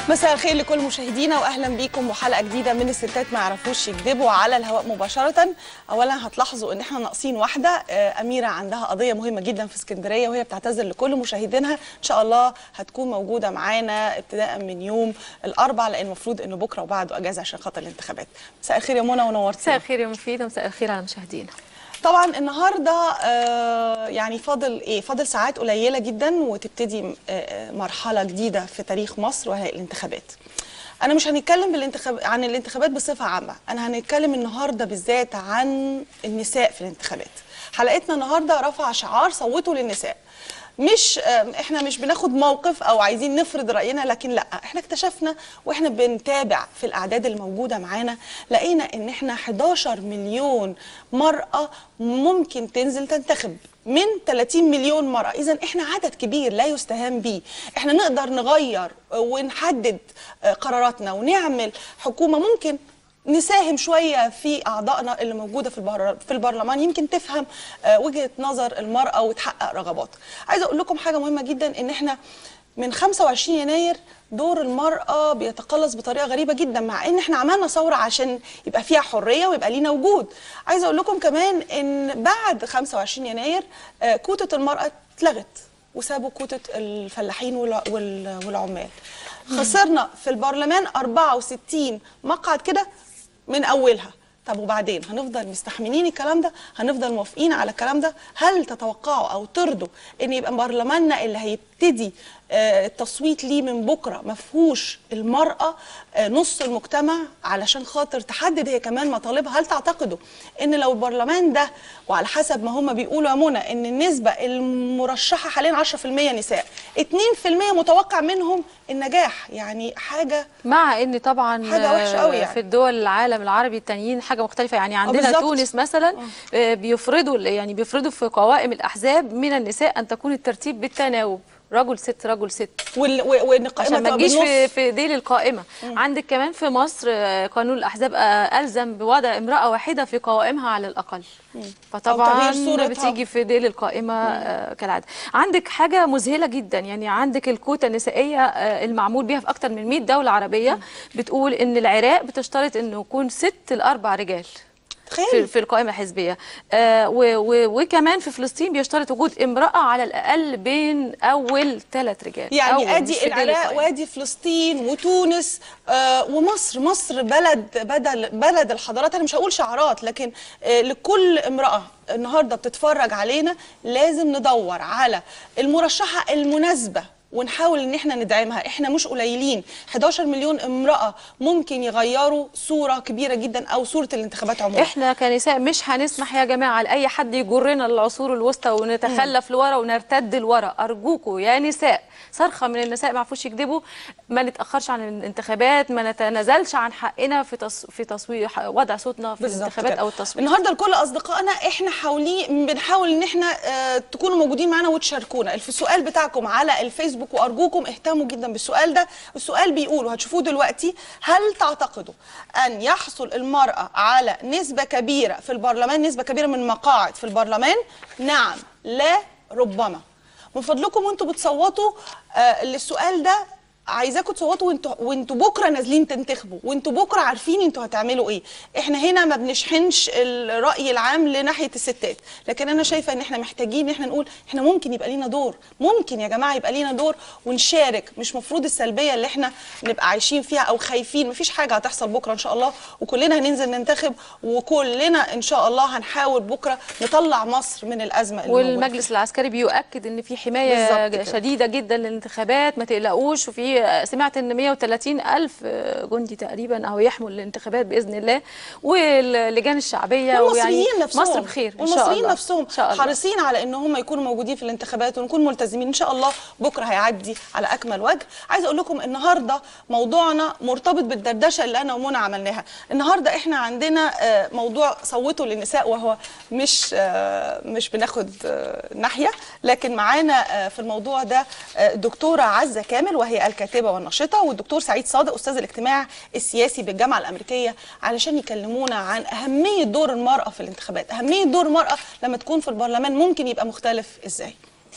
مساء الخير لكل مشاهدينا واهلا بيكم وحلقه جديده من الستات ما يعرفوش يكذبوا على الهواء مباشره اولا هتلاحظوا ان احنا ناقصين واحده آه، اميره عندها قضيه مهمه جدا في اسكندريه وهي بتعتذر لكل مشاهدينها ان شاء الله هتكون موجوده معانا ابتداء من يوم الاربع لان المفروض انه بكره وبعده اجازه عشان خاطر الانتخابات مساء الخير يا منى ونورتينا مساء الخير يا مفيدة مساء الخير على مشاهدينا طبعا النهارده آه، يعني فاضل ايه فاضل ساعات قليله جدا وتبتدي آه، آه، مرحله جديده في تاريخ مصر وهي الانتخابات انا مش هنتكلم بالانتخاب عن الانتخابات بصفه عامه انا هنتكلم النهارده بالذات عن النساء في الانتخابات حلقتنا النهارده رفع شعار صوتوا للنساء مش آم، احنا مش بناخد موقف او عايزين نفرض راينا لكن لا احنا اكتشفنا واحنا بنتابع في الاعداد اللي موجوده معانا لقينا ان احنا 11 مليون مراه ممكن تنزل تنتخب من 30 مليون مرأة إذا إحنا عدد كبير لا يستهان به إحنا نقدر نغير ونحدد آه، قراراتنا ونعمل حكومة ممكن نساهم شويه في اعضائنا اللي موجوده في البر... في البرلمان يمكن تفهم آه، وجهه نظر المراه وتحقق رغباتها. عايزه اقول لكم حاجه مهمه جدا ان احنا من 25 يناير دور المرأة بيتقلص بطريقة غريبة جدا مع ان احنا عملنا ثورة عشان يبقى فيها حرية ويبقى لينا وجود عايزة اقول لكم كمان ان بعد 25 يناير آه، كوتة المرأة اتلغت وسابوا كوتة الفلاحين والع- وال- والعمال خسرنا في البرلمان 64 مقعد كده من اولها طب وبعدين هنفضل مستحملين الكلام ده هنفضل موافقين على الكلام ده هل تتوقعوا او ترضوا ان يبقى برلماننا اللي هيبتدي آه، التصويت ليه من بكره ما فيهوش المراه آه، نص المجتمع علشان خاطر تحدد هي كمان مطالبها هل تعتقدوا ان لو البرلمان ده وعلى حسب ما هم بيقولوا يا منى ان النسبه المرشحه حاليا 10% نساء 2% متوقع منهم النجاح يعني حاجه مع ان طبعا حاجة وحشة آه، قوي يعني. في الدول العالم العربي التانيين حاجه مختلفه يعني عندنا بالظبط. تونس مثلا آه، بيفرضوا يعني بيفرضوا في قوائم الاحزاب من النساء ان تكون الترتيب بالتناوب رجل ست رجل ست وال- و- والقائمه عشان ما تبقى تجيش في بالنص. في ديل القائمه عندك كمان في مصر آه، قانون الاحزاب آه، الزم بوضع امراه واحده في قوائمها على الاقل فطبعا تغيير صورتها. بتيجي في ديل القائمه آه، كالعاده عندك حاجه مذهله جدا يعني عندك الكوتا النسائيه آه، المعمول بيها في اكتر من 100 دوله عربيه بتقول ان العراق بتشترط انه يكون ست لاربع رجال في, تخيل في القائمه الحزبيه آه و و وكمان في فلسطين بيشترط وجود امراه على الاقل بين اول ثلاث رجال يعني أول مش ادي في ديل العراق القائمة. وادي فلسطين وتونس آه ومصر مصر بلد بدل بلد الحضارات انا مش هقول شعارات لكن آه لكل امراه النهارده بتتفرج علينا لازم ندور على المرشحه المناسبه ونحاول ان احنا ندعمها احنا مش قليلين 11 مليون امراه ممكن يغيروا صوره كبيره جدا او صوره الانتخابات عموما احنا كنساء مش هنسمح يا جماعه لاي حد يجرنا للعصور الوسطى ونتخلف لورا ونرتد لورا ارجوكوا يا نساء صرخه من النساء ما يعرفوش يكذبوا ما نتاخرش عن الانتخابات ما نتنازلش عن حقنا في تص... في تصوير وضع صوتنا في بالظبط الانتخابات كده. او التصويت النهارده لكل اصدقائنا احنا حاولين بنحاول ان احنا آه تكونوا موجودين معانا وتشاركونا الف- السؤال بتاعكم على الفيسبوك وارجوكم اهتموا جدا بالسؤال ده السؤال بيقول وهتشوفوه دلوقتي هل تعتقدوا ان يحصل المراه على نسبه كبيره في البرلمان نسبه كبيره من مقاعد في البرلمان نعم لا ربما من فضلكم وانتوا بتصوتوا آه للسؤال ده عايزاكم تصوتوا وانتوا وانتوا بكره نازلين تنتخبوا وانتوا بكره عارفين انتوا هتعملوا ايه احنا هنا ما بنشحنش الراي العام لناحيه الستات لكن انا شايفه ان احنا محتاجين ان احنا نقول احنا ممكن يبقى لينا دور ممكن يا جماعه يبقى لينا دور ونشارك مش مفروض السلبيه اللي احنا نبقى عايشين فيها او خايفين مفيش حاجه هتحصل بكره ان شاء الله وكلنا هننزل ننتخب وكلنا ان شاء الله هنحاول بكره نطلع مصر من الازمه اللي موجودة والمجلس العسكري بيؤكد ان في حمايه بالظبط كده. شديده جدا للانتخابات ما تقلقوش وفي سمعت ان 130 الف جندي تقريبا اهو يحمل الانتخابات باذن الله واللجان الشعبيه والمصريين نفسهم مصر بخير ان شاء والمصريين الله نفسهم ان شاء الله حريصين على ان هم يكونوا موجودين في الانتخابات ونكون ملتزمين ان شاء الله بكره هيعدي على اكمل وجه عايزه اقول لكم النهارده موضوعنا مرتبط بالدردشه اللي انا ومنى عملناها النهارده احنا عندنا آه، موضوع صوتوا للنساء وهو مش آه، مش بناخد آه، ناحيه لكن معانا آه، في الموضوع ده آه، الدكتوره عزه كامل وهي الكاتبه والناشطه والدكتور سعيد صادق استاذ الاجتماع السياسي بالجامعه الامريكيه علشان يكلمونا عن اهميه دور المراه في الانتخابات اهميه دور المراه لما تكون في البرلمان ممكن يبقى مختلف ازاي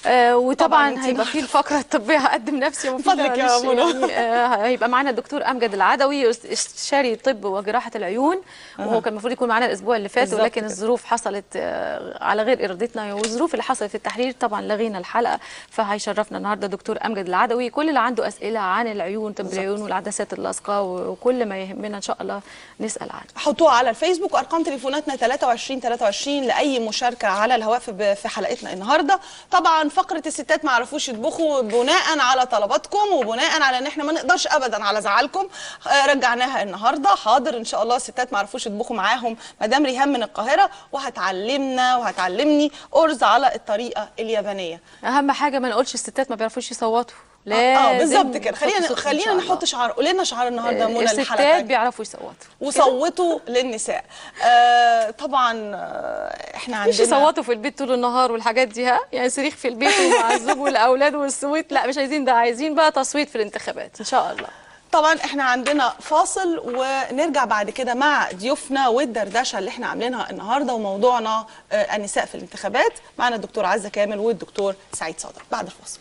آه وطبعا طبعاً هيبقى انتي- في الفقره الطبيه هقدم نفسي يا مفيدة، فضلك يا معلش منى. يعني آه هيبقى معانا الدكتور امجد العدوي استشاري طب وجراحه العيون وهو كان المفروض يكون معانا الاسبوع اللي فات بالظبط ولكن كده. الظروف حصلت آه على غير ارادتنا والظروف اللي حصلت في التحرير طبعا لغينا الحلقه فهيشرفنا النهارده دكتور امجد العدوي كل اللي عنده اسئله عن العيون طب العيون والعدسات اللاصقه وكل ما يهمنا ان شاء الله نسال عنه حطوها على الفيسبوك وارقام تليفوناتنا 23 23 لاي مشاركه على الهواء في في حلقتنا النهارده طبعا فقره الستات ما عرفوش يطبخوا بناء على طلباتكم وبناء على ان احنا ما نقدرش ابدا على زعلكم آه، رجعناها النهارده حاضر ان شاء الله الستات ما عرفوش يطبخوا معاهم مدام ريهام من القاهره وهتعلمنا وهتعلمني ارز على الطريقه اليابانيه اهم حاجه ما نقولش الستات ما بيعرفوش يصوتوا اه لازم بالظبط كده نحط خلينا صوت إن خلينا شاء الله. نحط شعار قول لنا شعار النهارده منى الحلقه الستات بيعرفوا يصوتوا وصوتوا للنساء آه طبعا آه احنا مش عندنا يصوتوا في البيت طول النهار والحاجات دي ها يعني صريخ في البيت ومع الزوج والاولاد والصويت لا مش عايزين ده عايزين بقى تصويت في الانتخابات ان شاء الله طبعا احنا عندنا فاصل ونرجع بعد كده مع ضيوفنا والدردشه اللي احنا عاملينها النهارده وموضوعنا آه النساء في الانتخابات معنا الدكتور عزه كامل والدكتور سعيد صادق بعد الفاصل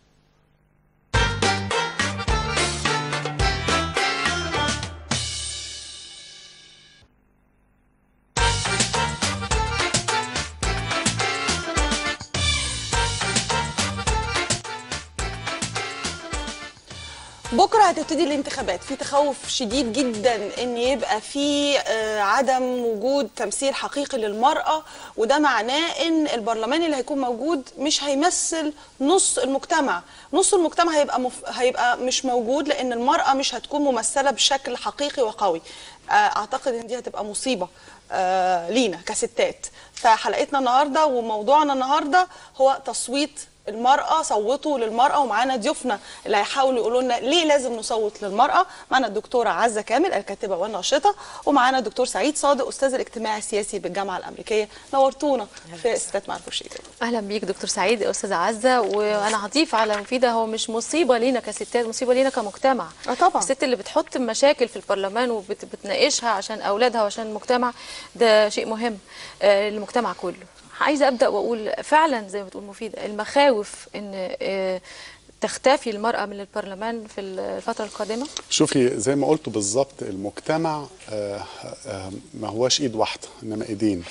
بكره هتبتدي الانتخابات في تخوف شديد جدا ان يبقى في آه، عدم وجود تمثيل حقيقي للمراه وده معناه ان البرلمان اللي هيكون موجود مش هيمثل نص المجتمع نص المجتمع هيبقى مف... هيبقى مش موجود لان المراه مش هتكون ممثله بشكل حقيقي وقوي آه، اعتقد ان دي هتبقى مصيبه آه، لينا كستات فحلقتنا النهارده وموضوعنا النهارده هو تصويت المرأة صوتوا للمرأة ومعانا ضيوفنا اللي هيحاولوا يقولوا لنا ليه لازم نصوت للمرأة معانا الدكتورة عزة كامل الكاتبة والناشطة ومعانا الدكتور سعيد صادق أستاذ الاجتماع السياسي بالجامعة الأمريكية نورتونا في ستات ما عرفوش يجاوبوا اهلا بيك دكتور سعيد يا استاذه عزه وانا هضيف على مفيده هو مش مصيبه لينا كستات مصيبه لينا كمجتمع آه طبعا. الست اللي بتحط مشاكل في البرلمان وبتناقشها عشان اولادها وعشان المجتمع ده شيء مهم آه، للمجتمع كله عايزه ابدا واقول فعلا زي ما بتقول مفيده المخاوف ان آه، تختفي المراه من البرلمان في الفتره القادمه شوفي زي ما قلت بالظبط المجتمع آه، آه، ما هواش ايد واحده انما ايدين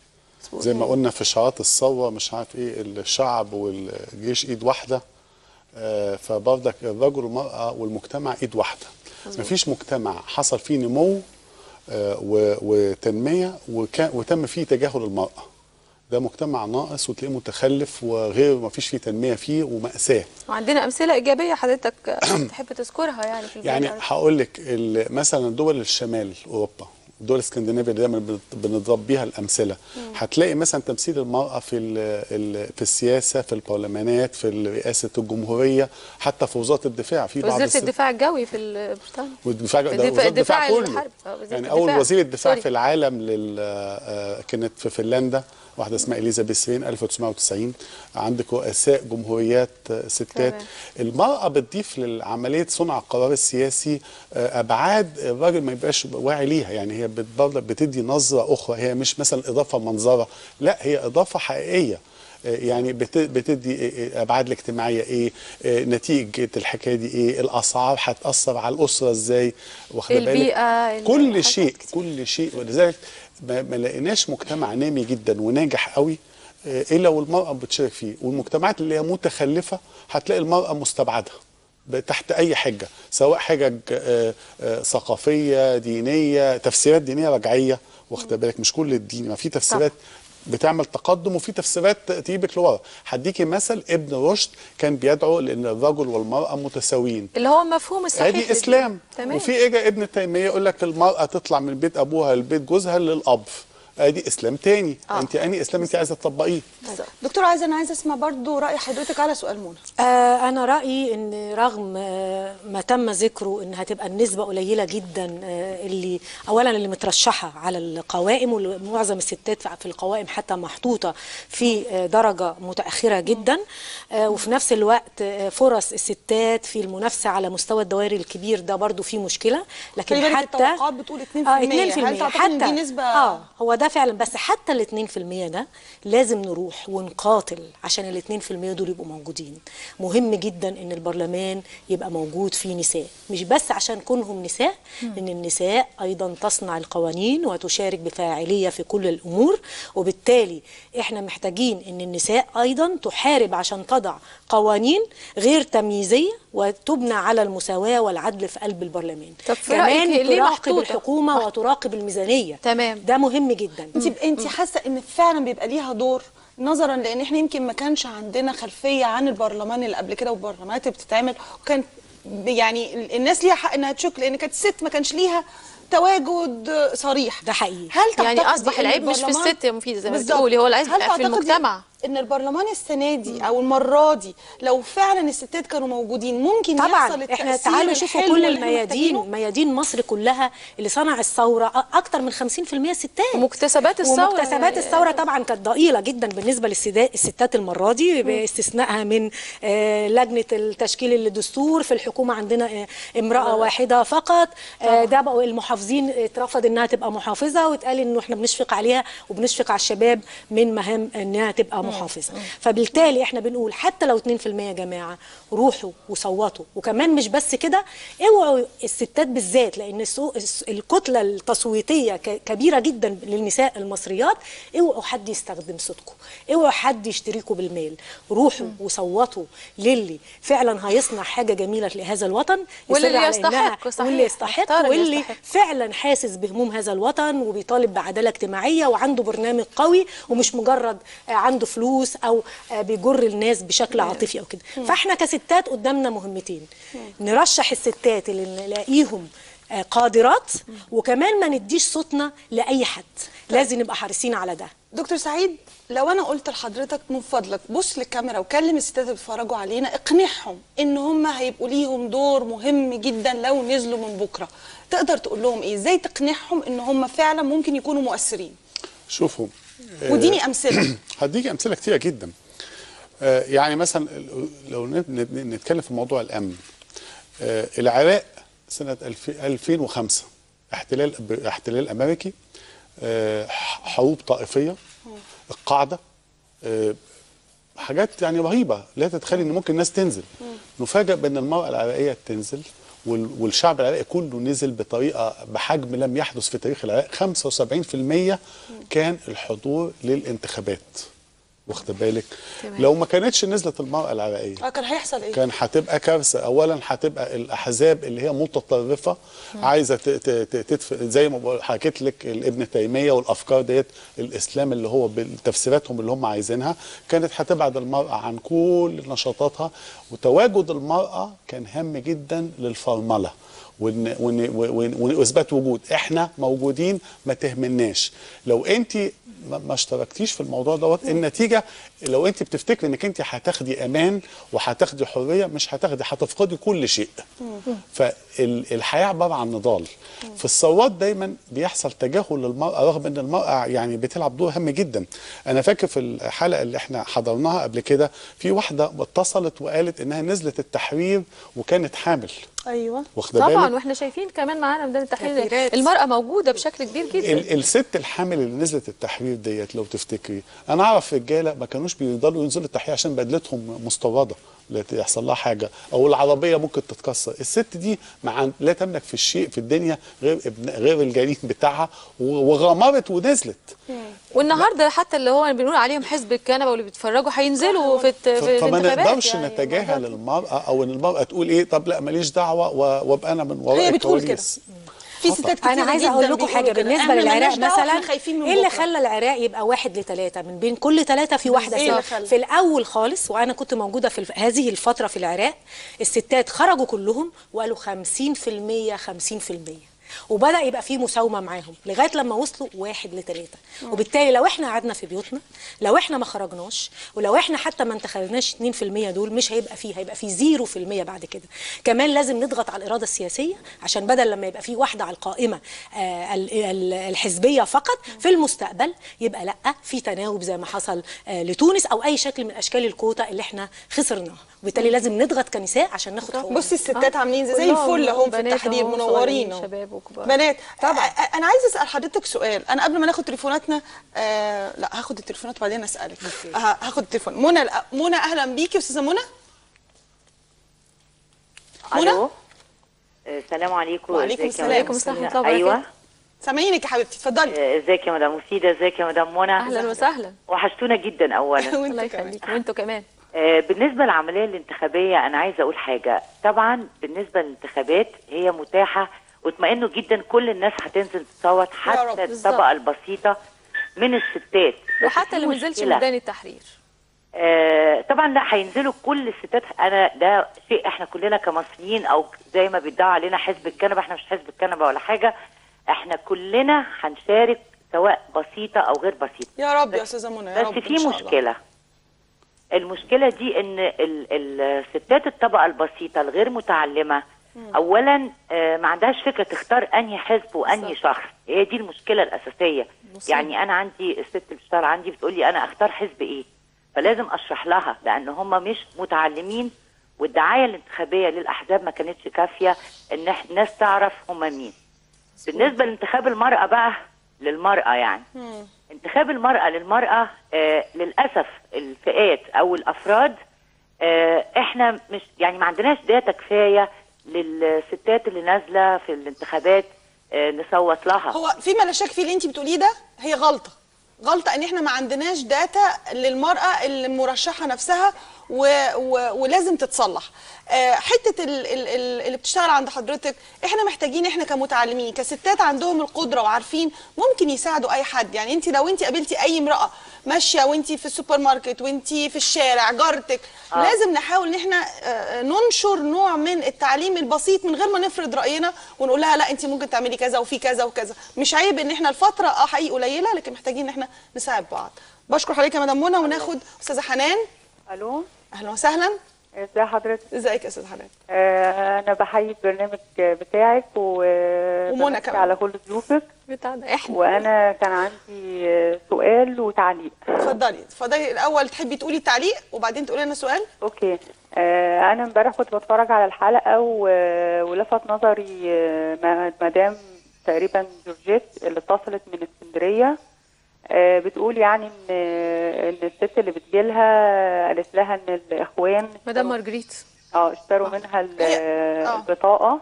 زي ما قلنا في شعارات الثوره مش عارف ايه الشعب والجيش ايد واحده آه، فبرضك الرجل والمراه والمجتمع ايد واحده مفيش مجتمع حصل فيه نمو آه، و- وتنميه وكان وتم فيه تجاهل المراه ده مجتمع ناقص وتلاقيه متخلف وغير ما فيش فيه تنميه فيه وماساه وعندنا امثله ايجابيه حضرتك تحب تذكرها يعني في البلد يعني العربية. هقول لك ال- مثلا دول الشمال اوروبا الدول الاسكندنافيه اللي دايما بنض- بنضرب بيها الامثله هتلاقي مثلا تمثيل المراه في ال ال في السياسه في البرلمانات في رئاسه الجمهوريه حتى في وزاره الدفاع في بعض وزيره الس- الدفاع الجوي في ال- بريطانيا والدفاع ده الدفاع- وزاره الدفاع الدفاع كله الحرب. آه، وزيرة يعني الدفاع. اول وزيره دفاع سوري. في العالم لل آه، كانت في فنلندا واحده اسمها اليزابيث رين 1990 عندك رؤساء جمهوريات آه، ستات تمام. المراه بتضيف لعمليه صنع القرار السياسي آه، ابعاد الراجل ما يبقاش واعي ليها يعني هي بت- برضه بتدي نظره اخرى هي مش مثلا اضافه منظره لا هي اضافه حقيقيه يعني بت- بتدي ابعاد الاجتماعيه ايه آه، نتيجه الحكايه دي ايه الاسعار هتاثر على الاسره ازاي واخده بالك؟ البيئة، كل الحاجات شيء كتير. كل شيء ولذلك ما, ما لقيناش مجتمع نامي جدا وناجح قوي آه، الا والمراه بتشارك فيه والمجتمعات اللي هي متخلفه هتلاقي المراه مستبعده ب- تحت اي حجه سواء حجج آه، آه، ثقافيه دينيه تفسيرات دينيه رجعيه واخده بالك مش كل الدين ما في تفسيرات بتعمل تقدم وفي تفسيرات تجيبك لورا هديكي مثل ابن رشد كان بيدعو لان الرجل والمراه متساويين اللي هو مفهوم الصحيح ادي للدين. اسلام تمام وفي اجى ابن تيميه يقول لك المراه تطلع من بيت ابوها لبيت جوزها للاب ادي اسلام تاني آه. انت اني اسلام انت عايزه تطبقيه دكتور عايزة أنا عايزة أسمع برضو رأي حضرتك على سؤال منى آه، أنا رأيي إن رغم آه، ما تم ذكره إن هتبقى النسبة قليلة جدا آه، اللي أولا اللي مترشحة على القوائم ومعظم الستات في القوائم حتى محطوطة في آه، درجة متأخرة جدا آه، وفي نفس الوقت آه، فرص الستات في المنافسة على مستوى الدوائر الكبير ده برضو فيه مشكلة لكن خلي بالك حتى التوقعات بتقول 2% آه هل 2% تعتقد إن حتى دي نسبة اه هو ده ده فعلا بس حتى ال 2% ده لازم نروح ونقاتل عشان ال 2% دول يبقوا موجودين مهم جدا ان البرلمان يبقى موجود فيه نساء مش بس عشان كونهم نساء ان النساء ايضا تصنع القوانين وتشارك بفاعليه في كل الامور وبالتالي احنا محتاجين ان النساء ايضا تحارب عشان تضع قوانين غير تمييزيه وتبنى على المساواه والعدل في قلب البرلمان طب في رأيك كمان ليه تراقب محطوطة؟ الحكومه وتراقب الميزانيه تمام. ده مهم جدا انت انت حاسه ان فعلا بيبقى ليها دور نظرا لان احنا يمكن ما كانش عندنا خلفيه عن البرلمان اللي قبل كده والبرلمانات اللي بتتعمل وكان ب- يعني الناس ليها حق انها تشك لان كانت الست ما كانش ليها تواجد صريح ده حقيقي. هل يعني تعتقدي أصبح إن العيب مش في البرلمان- الست يا مفيدة زي ما بالظبط. بتقولي، هو العيب هل في تعتقدي المجتمع. ان البرلمان السنه دي او المره دي لو فعلا الستات كانوا موجودين ممكن يحصل طبعا التأثير احنا تعالوا شوفوا الحلو كل اللي احنا الميادين محتاجينه؟ ميادين مصر كلها اللي صنع الثوره أ- اكتر من 50% ستات ومكتسبات الثورة. ومكتسبات الثوره طبعا كانت ضئيله جدا بالنسبه للسيدات الستات المره دي باستثنائها من آه، لجنه التشكيل الدستور في الحكومه عندنا آه، امراه واحده فقط آه، ده بقوا المحافظين اترفض انها تبقى محافظه واتقال انه احنا بنشفق عليها وبنشفق على الشباب من مهام انها تبقى محافظه فبالتالي احنا بنقول حتى لو 2% يا جماعه روحوا وصوتوا وكمان مش بس كده اوعوا الستات بالذات لان السو- الس- الكتله التصويتيه ك- كبيره جدا للنساء المصريات اوعوا حد يستخدم صوتكم اوعوا حد يشتريكوا بالمال روحوا وصوتوا للي فعلا هيصنع حاجه جميله لهذا الوطن واللي يصر على يستحق، إنها- صحيح. واللي يستحق يختار اللي واللي يستحق. فعلا حاسس بهموم هذا الوطن وبيطالب بعداله اجتماعيه وعنده برنامج قوي ومش مجرد آه، عنده فلوس او آه، بيجر الناس بشكل عاطفي او كده فاحنا كستات قدامنا مهمتين نرشح الستات اللي نلاقيهم آه، قادرات وكمان ما نديش صوتنا لاي حد لازم نبقى حريصين على ده دكتور سعيد لو انا قلت لحضرتك من فضلك بص للكاميرا وكلم الستات اللي بيتفرجوا علينا اقنعهم ان هم هيبقوا ليهم دور مهم جدا لو نزلوا من بكره تقدر تقول لهم ايه ازاي تقنعهم ان هم فعلا ممكن يكونوا مؤثرين شوفوا آه، وديني امثله هديك امثله كتيره جدا آه، يعني مثلا ال- لو نت- نت- نتكلم في موضوع الامن آه، العراق سنه 2000 2005 احتلال ب- احتلال امريكي آه، ح- حروب طائفيه القاعده آه، حاجات يعني رهيبه لا تتخيل ان ممكن الناس تنزل نفاجئ بان المراه العراقيه تنزل وال- والشعب العراقي كله نزل بطريقه بحجم لم يحدث في تاريخ العراق 75% كان الحضور للانتخابات واخد بالك تمام. لو ما كانتش نزلت المراه العراقيه اه كان هيحصل ايه كان هتبقى كارثه اولا هتبقى الاحزاب اللي هي متطرفه عايزه ت- ت- ت- تدف زي ما بقول- حكيت لك ابن تيميه والافكار ديت الاسلام اللي هو بتفسيراتهم اللي هم عايزينها كانت هتبعد المراه عن كل نشاطاتها وتواجد المراه كان هام جدا للفرمله وإن- وإن- وإن- واثبات وجود احنا موجودين ما تهمناش لو انت ما ما اشتركتيش في الموضوع دوت النتيجه لو انت بتفتكري انك انت هتاخدي امان وهتاخدي حريه مش هتاخدي هتفقدي كل شيء فالحياه عباره عن نضال في الثورات دايما بيحصل تجاهل للمراه رغم ان المراه يعني بتلعب دور هام جدا انا فاكر في الحلقه اللي احنا حضرناها قبل كده في واحده اتصلت وقالت انها نزلت التحرير وكانت حامل ايوه واخده طبعا بالك واحنا شايفين كمان معانا ميدان التحرير تأثيرات. المرأة موجودة بشكل كبير جدا ال- الست الحامل اللي نزلت التحرير ديت لو تفتكري انا اعرف رجاله ما كانوش بيفضلوا ينزلوا التحرير عشان بدلتهم مستورده لا يحصل لها حاجه او العربيه ممكن تتكسر الست دي مع لا تملك في الشيء في الدنيا غير ابن غير الجنين بتاعها و- وغمرت ونزلت والنهارده حتى اللي هو بنقول عليهم حزب الكنبه واللي بيتفرجوا هينزلوا في الت- ف- في فما الانتخابات نقدرش يعني نتجاهل المراه او ان المراه تقول ايه طب لا ماليش دعوه و- وابقى انا من وراء هي بتقول كده. الكواليس. في خطأ. ستات كتير انا عايزه اقول لكم حاجه بالنسبه للعراق مثلا احنا خايفين من ايه اللي بكرة. خلى العراق يبقى واحد لثلاثه من بين كل ثلاثه في واحده إيه اللي ست خلى؟ في الاول خالص وانا كنت موجوده في الف... هذه الفتره في العراق الستات خرجوا كلهم وقالوا 50% 50% وبدا يبقى في مساومه معاهم لغايه لما وصلوا واحد لثلاثه وبالتالي لو احنا قعدنا في بيوتنا لو احنا ما خرجناش ولو احنا حتى ما انتخبناش 2% دول مش هيبقى فيه هيبقى فيه 0% بعد كده كمان لازم نضغط على الاراده السياسيه عشان بدل لما يبقى في واحده على القائمه آه، ال- ال- الحزبيه فقط في المستقبل يبقى لا في تناوب زي ما حصل آه، لتونس او اي شكل من اشكال الكوتا اللي احنا خسرناها وبالتالي لازم نضغط كنساء عشان ناخد حقوقنا بصي الستات آه. عاملين زي زي كلهم الفل اهم في بنات التحرير أهو، منورين صغيرين، أهو. شباب وكبار. بنات طبعا. أ- انا عايزه اسال حضرتك سؤال انا قبل ما ناخد تليفوناتنا آه لا هاخد التليفونات وبعدين اسالك ه- هاخد التليفون منى الأ- منى اهلا بيكي استاذه منى منى؟ الو آه، السلام عليكم وعليكم ازيك يا السلام. مدام وعليكم السلام مفيدة؟ ورحمة الله ايوه وبركاته. سامعينك يا حبيبتي اتفضلي آه، ازيك يا مدام مفيدة ازيك يا مدام منى اهلا وسهلا وحشتونا جدا اولا الله وانت كمان يخليك وانتوا كمان آه، بالنسبة للعملية الانتخابية أنا عايزة أقول حاجة طبعا بالنسبة للانتخابات هي متاحة واطمئنوا جدا كل الناس هتنزل تصوت رب. حتى بالظبط. الطبقة البسيطة من الستات بس وحتى في اللي ما نزلش مشكلة. ميدان التحرير آه، طبعا لا هينزلوا كل الستات انا ده شيء احنا كلنا كمصريين او زي ما بيدعوا علينا حزب الكنبه احنا مش حزب الكنبه ولا حاجه احنا كلنا هنشارك سواء بسيطه او غير بسيطه يا رب يا استاذه منى يا بس رب إن في شاء الله. مشكله المشكله دي ان ال- الستات الطبقه البسيطه الغير متعلمه اولا آه، ما عندهاش فكره تختار انهي حزب وانهي شخص هي دي المشكله الاساسيه مصيبة. يعني انا عندي الست اللي بتشتغل عندي بتقول لي انا اختار حزب ايه فلازم اشرح لها لان هم مش متعلمين والدعايه الانتخابيه للاحزاب ما كانتش كافيه ان إح- الناس تعرف هم مين بالنسبه لانتخاب المراه بقى للمراه يعني انتخاب المرأة للمرأة آه للأسف الفئات أو الأفراد آه احنا مش يعني ما عندناش داتا كفاية للستات اللي نازلة في الانتخابات آه نصوت لها هو فيما لا شك فيه اللي انت بتقوليه ده هي غلطه غلطه ان احنا ما عندناش داتا للمراه المرشحه نفسها و... و... ولازم تتصلح آه، حته ال... ال... ال- اللي بتشتغل عند حضرتك احنا محتاجين احنا كمتعلمين كستات عندهم القدره وعارفين ممكن يساعدوا اي حد يعني انت لو انت قابلتي اي امراه ماشيه وانت في السوبر ماركت وانت في الشارع جارتك آه. لازم نحاول ان احنا آه، ننشر نوع من التعليم البسيط من غير ما نفرض راينا ونقول لها لا انت ممكن تعملي كذا وفي كذا وكذا مش عيب ان احنا الفتره اه حقيقي قليله لكن محتاجين ان احنا نساعد بعض بشكر حضرتك يا مدام منى وناخد استاذه حنان الو اهلا وسهلا ازي حضرتك ازيك يا استاذه حنان آه انا بحيي البرنامج بتاعك و ومنى بمسي كمان. على كل ضيوفك بتاعنا احنا وانا كان عندي آه، سؤال وتعليق اتفضلي اتفضلي الاول تحبي تقولي تعليق وبعدين تقولي لنا سؤال اوكي آه انا امبارح كنت بتفرج على الحلقه و... ولفت نظري آه، م- مدام تقريبا جورجيت اللي اتصلت من اسكندريه آه بتقول يعني ان ان الست اللي بتجيلها قالت لها ان الاخوان مدام مارجريت اه اشتروا منها ال- هي- آه. البطاقة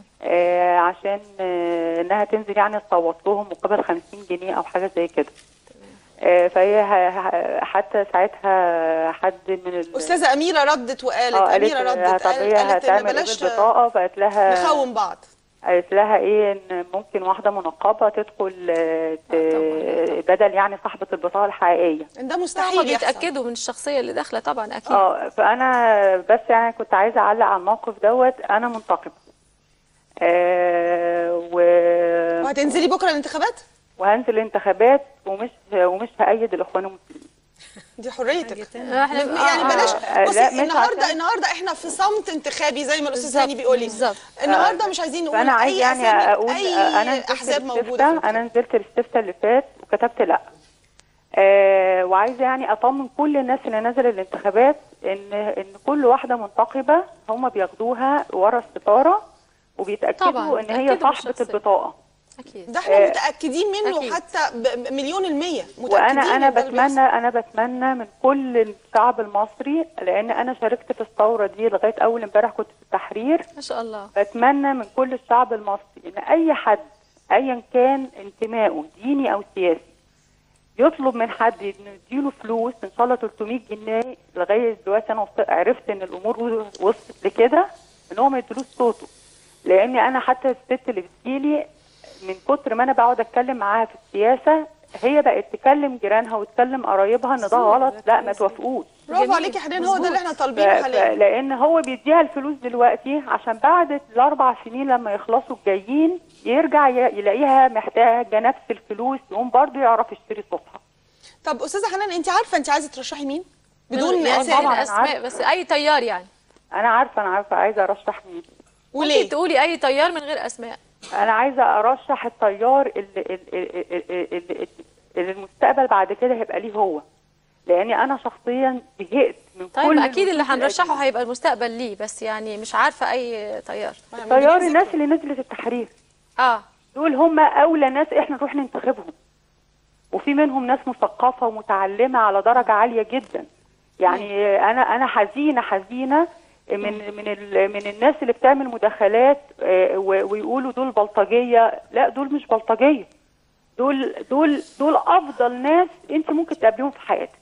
آه عشان آه انها تنزل يعني تصوت لهم مقابل 50 جنيه او حاجة زي كده آه فهي ه- ه- حتى ساعتها حد من ال استاذه اميره ردت وقالت اه قالت اميره ردت طب هي قالت ان هتعمل ايه بلاش بالبطاقة فقالت لها نخون بعض قالت لها ايه ان ممكن واحدة منقبة تدخل آه، ت- بدل يعني صاحبة البطاقة الحقيقية ده هما مستحيل يحصل بيتاكدوا من الشخصيه اللي داخله طبعا اكيد اه فانا بس يعني كنت عايزه اعلق على الموقف دوت انا منتقبه آه و... وهتنزلي بكره الانتخابات وهنزل انتخابات ومش ومش هأيد الاخوان المسلمين دي حريتك احنا يعني آه، بلاش آه، بصي لا، مش النهارده عشان- النهارده احنا في صمت انتخابي زي ما الاستاذ بالظبط، هاني بيقول لي بالظبط. النهارده مش عايزين نقول فانا عايز اي يعني أسامي، اقول اي انا نزلت احزاب موجوده في الاستفتاء الانتخاب. انا نزلت الاستفتاء اللي فات وكتبت لا آه وعايزه يعني اطمن كل الناس اللي نزل الانتخابات ان ان كل واحده منتقبه هم بياخدوها ورا الستاره وبيتاكدوا طبعاً، ان هي بيتأكدوا صاحبه بالشخصية. البطاقه اكيد ده احنا آه، متاكدين منه أكيد. حتى ب- مليون المية متاكدين وانا انا إن ده اللي بتمنى بيحصل. انا بتمنى من كل الشعب المصري لان انا شاركت في الثوره دي لغايه اول امبارح كنت في التحرير ما شاء الله بتمنى من كل الشعب المصري ان اي حد ايا كان انتمائه ديني او سياسي يطلب من حد انه يديله فلوس ان شاء الله 300 جنيه لغايه دلوقتي انا وص- عرفت ان الامور وصلت لكده ان هو ما يديلوش صوته لان انا حتى الست اللي بتجيلي من كتر ما انا بقعد اتكلم معاها في السياسه هي بقت تكلم جيرانها وتكلم قرايبها ان ده غلط لا ما توافقوش برافو جميل. عليكي يا حنان هو ده اللي احنا ف- طالبينه ف- حاليا لان هو بيديها الفلوس دلوقتي عشان بعد الاربع سنين لما يخلصوا الجايين يرجع ي- يلاقيها محتاجه نفس الفلوس يقوم برضه يعرف يشتري صوتها طب استاذه حنان انت عارفه انت عايزه ترشحي مين بدون يعني اسامي طبعاً. أنا اسماء عارفة. بس اي تيار يعني انا عارفه انا عارفه عايزه ارشح مين ممكن وليه تقولي اي تيار من غير اسماء انا عايزه ارشح التيار اللي, اللي, اللي, اللي المستقبل بعد كده هيبقى ليه هو لاني انا شخصيا زهقت من طيب كل ما اكيد اللي الوجود هنرشحه القديم. هيبقى المستقبل ليه بس يعني مش عارفه اي طيار طيار الناس اللي نزلت التحرير اه دول هم اولى ناس احنا نروح ننتخبهم وفي منهم ناس مثقفه ومتعلمه على درجه عاليه جدا يعني انا انا حزينه حزينه من من ال- من الناس اللي بتعمل مداخلات آه، و- ويقولوا دول بلطجيه لا دول مش بلطجيه دول دول دول افضل ناس انت ممكن تقابليهم في حياتك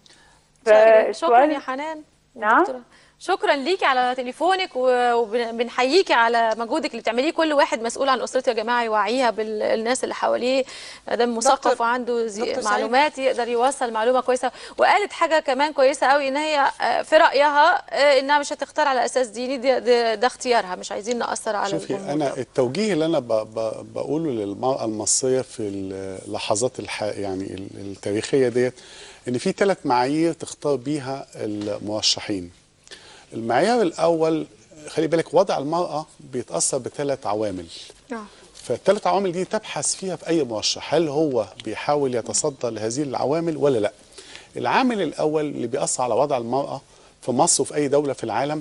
شكرا فالسؤال- يا حنان نعم. دكتورة. شكرا ليكي على تليفونك و- وبنحييكي على مجهودك اللي بتعمليه كل واحد مسؤول عن اسرته يا جماعه يوعيها بالناس اللي حواليه دام مثقف دكتور- وعنده زي- دكتور سعيد. معلومات يقدر يوصل معلومه كويسه وقالت حاجه كمان كويسه قوي ان هي آه، في رايها آه، انها مش هتختار على اساس ديني ده, ده, ده اختيارها مش عايزين ناثر على شوفي الجمهور انا التوجيه اللي انا ب ب بقوله للمراه المصريه في اللحظات الح يعني ال- التاريخيه ديت ان في ثلاث معايير تختار بيها المرشحين المعيار الاول خلي بالك وضع المراه بيتاثر بثلاث عوامل آه. فالثلاث عوامل دي تبحث فيها في اي مرشح هل هو بيحاول يتصدى لهذه العوامل ولا لا العامل الاول اللي بيأثر على وضع المرأة في مصر وفي اي دولة في العالم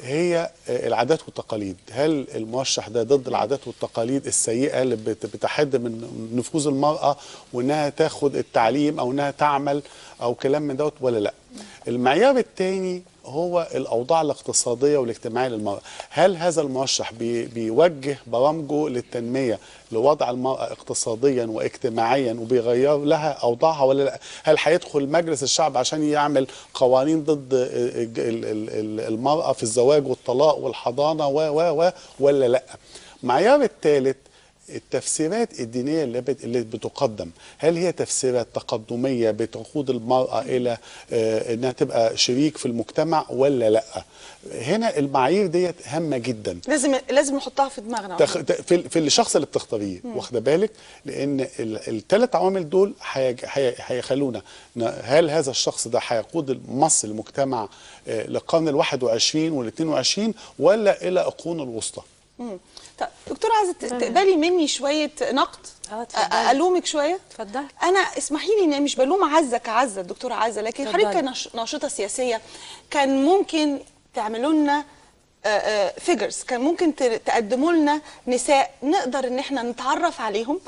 هي آه، العادات والتقاليد هل المرشح ده ضد العادات والتقاليد السيئة اللي بت- بتحد من نفوذ المرأة وانها تاخد التعليم او انها تعمل او كلام من دوت ولا لا المعيار الثاني هو الاوضاع الاقتصاديه والاجتماعيه للمراه هل هذا المرشح بي بيوجه برامجه للتنميه لوضع المراه اقتصاديا واجتماعيا وبيغير لها اوضاعها ولا لا هل هيدخل مجلس الشعب عشان يعمل قوانين ضد ال- ال- ال- ال- المراه في الزواج والطلاق والحضانه و و و ولا لا المعيار الثالث التفسيرات الدينية اللي, بت... اللي بتقدم هل هي تفسيرات تقدمية بتقود المرأة إلى آه إنها تبقى شريك في المجتمع ولا لا هنا المعايير ديت هامة جدا لازم لازم نحطها في دماغنا تخ... ت- في, ال- في الشخص اللي بتختاريه واخده بالك لان الثلاث عوامل دول هيج- هي- هيخلونا ن- هل هذا الشخص ده هيقود مصر المجتمع آه، للقرن ال21 وال22 ولا الى القرون الوسطى مم. طب دكتورة عايزة ت- تقبلي مني شوية نقد اه، أ- اتفضلي. ألومك شوية اتفضلي. أنا اسمحي لي إن مش بلوم عزة كعزة الدكتورة عزة لكن اتفضلي. حضرتك كناشطة سياسية كان ممكن تعملوا لنا فيجرز كان ممكن ت- تقدموا لنا نساء نقدر ان احنا نتعرف عليهم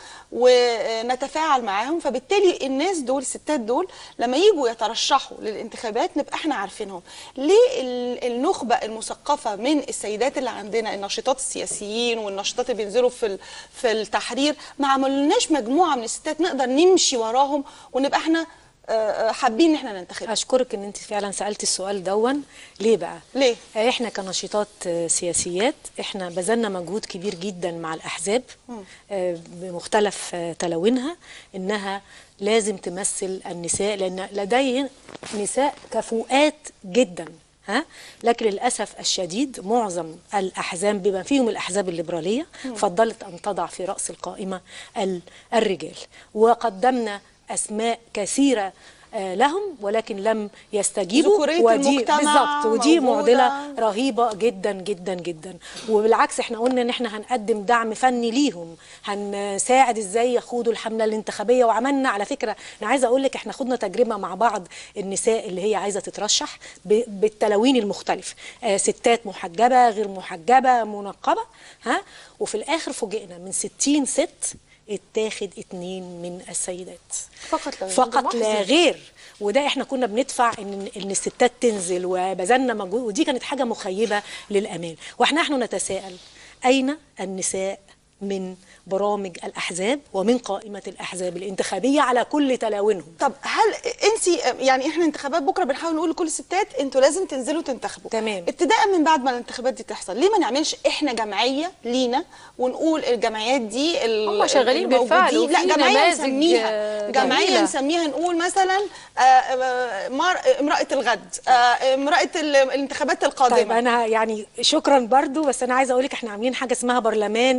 ونتفاعل معاهم فبالتالي الناس دول الستات دول لما يجوا يترشحوا للانتخابات نبقى احنا عارفينهم ليه ال- النخبه المثقفه من السيدات اللي عندنا الناشطات السياسيين والناشطات اللي بينزلوا في ال- في التحرير ما عملولناش مجموعه من الستات نقدر نمشي وراهم ونبقى احنا آه، آه، حابين ان احنا ننتخب اشكرك ان انت فعلا سالتي السؤال دون ليه بقى ليه؟ آه، احنا كنشيطات آه، سياسيات احنا بذلنا مجهود كبير جدا مع الاحزاب آه، بمختلف آه، تلوينها انها لازم تمثل النساء لان لدي نساء كفؤات جدا ها لكن للاسف الشديد معظم الاحزاب بما فيهم الاحزاب الليبراليه فضلت ان تضع في راس القائمه ال- الرجال وقدمنا اسماء كثيره آه، لهم ولكن لم يستجيبوا ذكورية ودي المجتمع بالظبط ودي موجودة. معضله رهيبه جدا جدا جدا وبالعكس احنا قلنا ان احنا هنقدم دعم فني ليهم هنساعد ازاي يخوضوا الحمله الانتخابيه وعملنا على فكره انا عايزه اقول لك احنا خدنا تجربه مع بعض النساء اللي هي عايزه تترشح ب- بالتلوين المختلف آه ستات محجبه غير محجبه منقبه ها وفي الاخر فوجئنا من 60 ست اتاخد اتنين من السيدات فقط لا غير. فقط ده لا محزن. غير وده احنا كنا بندفع ان ان الستات تنزل وبذلنا مجهود ودي كانت حاجه مخيبه للامان واحنا نحن نتساءل اين النساء من برامج الاحزاب ومن قائمه الاحزاب الانتخابيه على كل تلاوينهم طب هل انت يعني احنا انتخابات بكره بنحاول نقول لكل الستات انتوا لازم تنزلوا تنتخبوا تمام. ابتداء من بعد ما الانتخابات دي تحصل ليه ما نعملش احنا جمعيه لينا ونقول الجمعيات دي ال- هم شغالين الموجودين- بالفعل لا وفي جمعيه نماذج، نسميها آه، جمعيه جميلة. نسميها نقول مثلا آه، آه، مر- امراه الغد آه، امراه ال- الانتخابات القادمه طيب انا يعني شكرا برضو بس انا عايزه اقول لك احنا عاملين حاجه اسمها برلمان النساء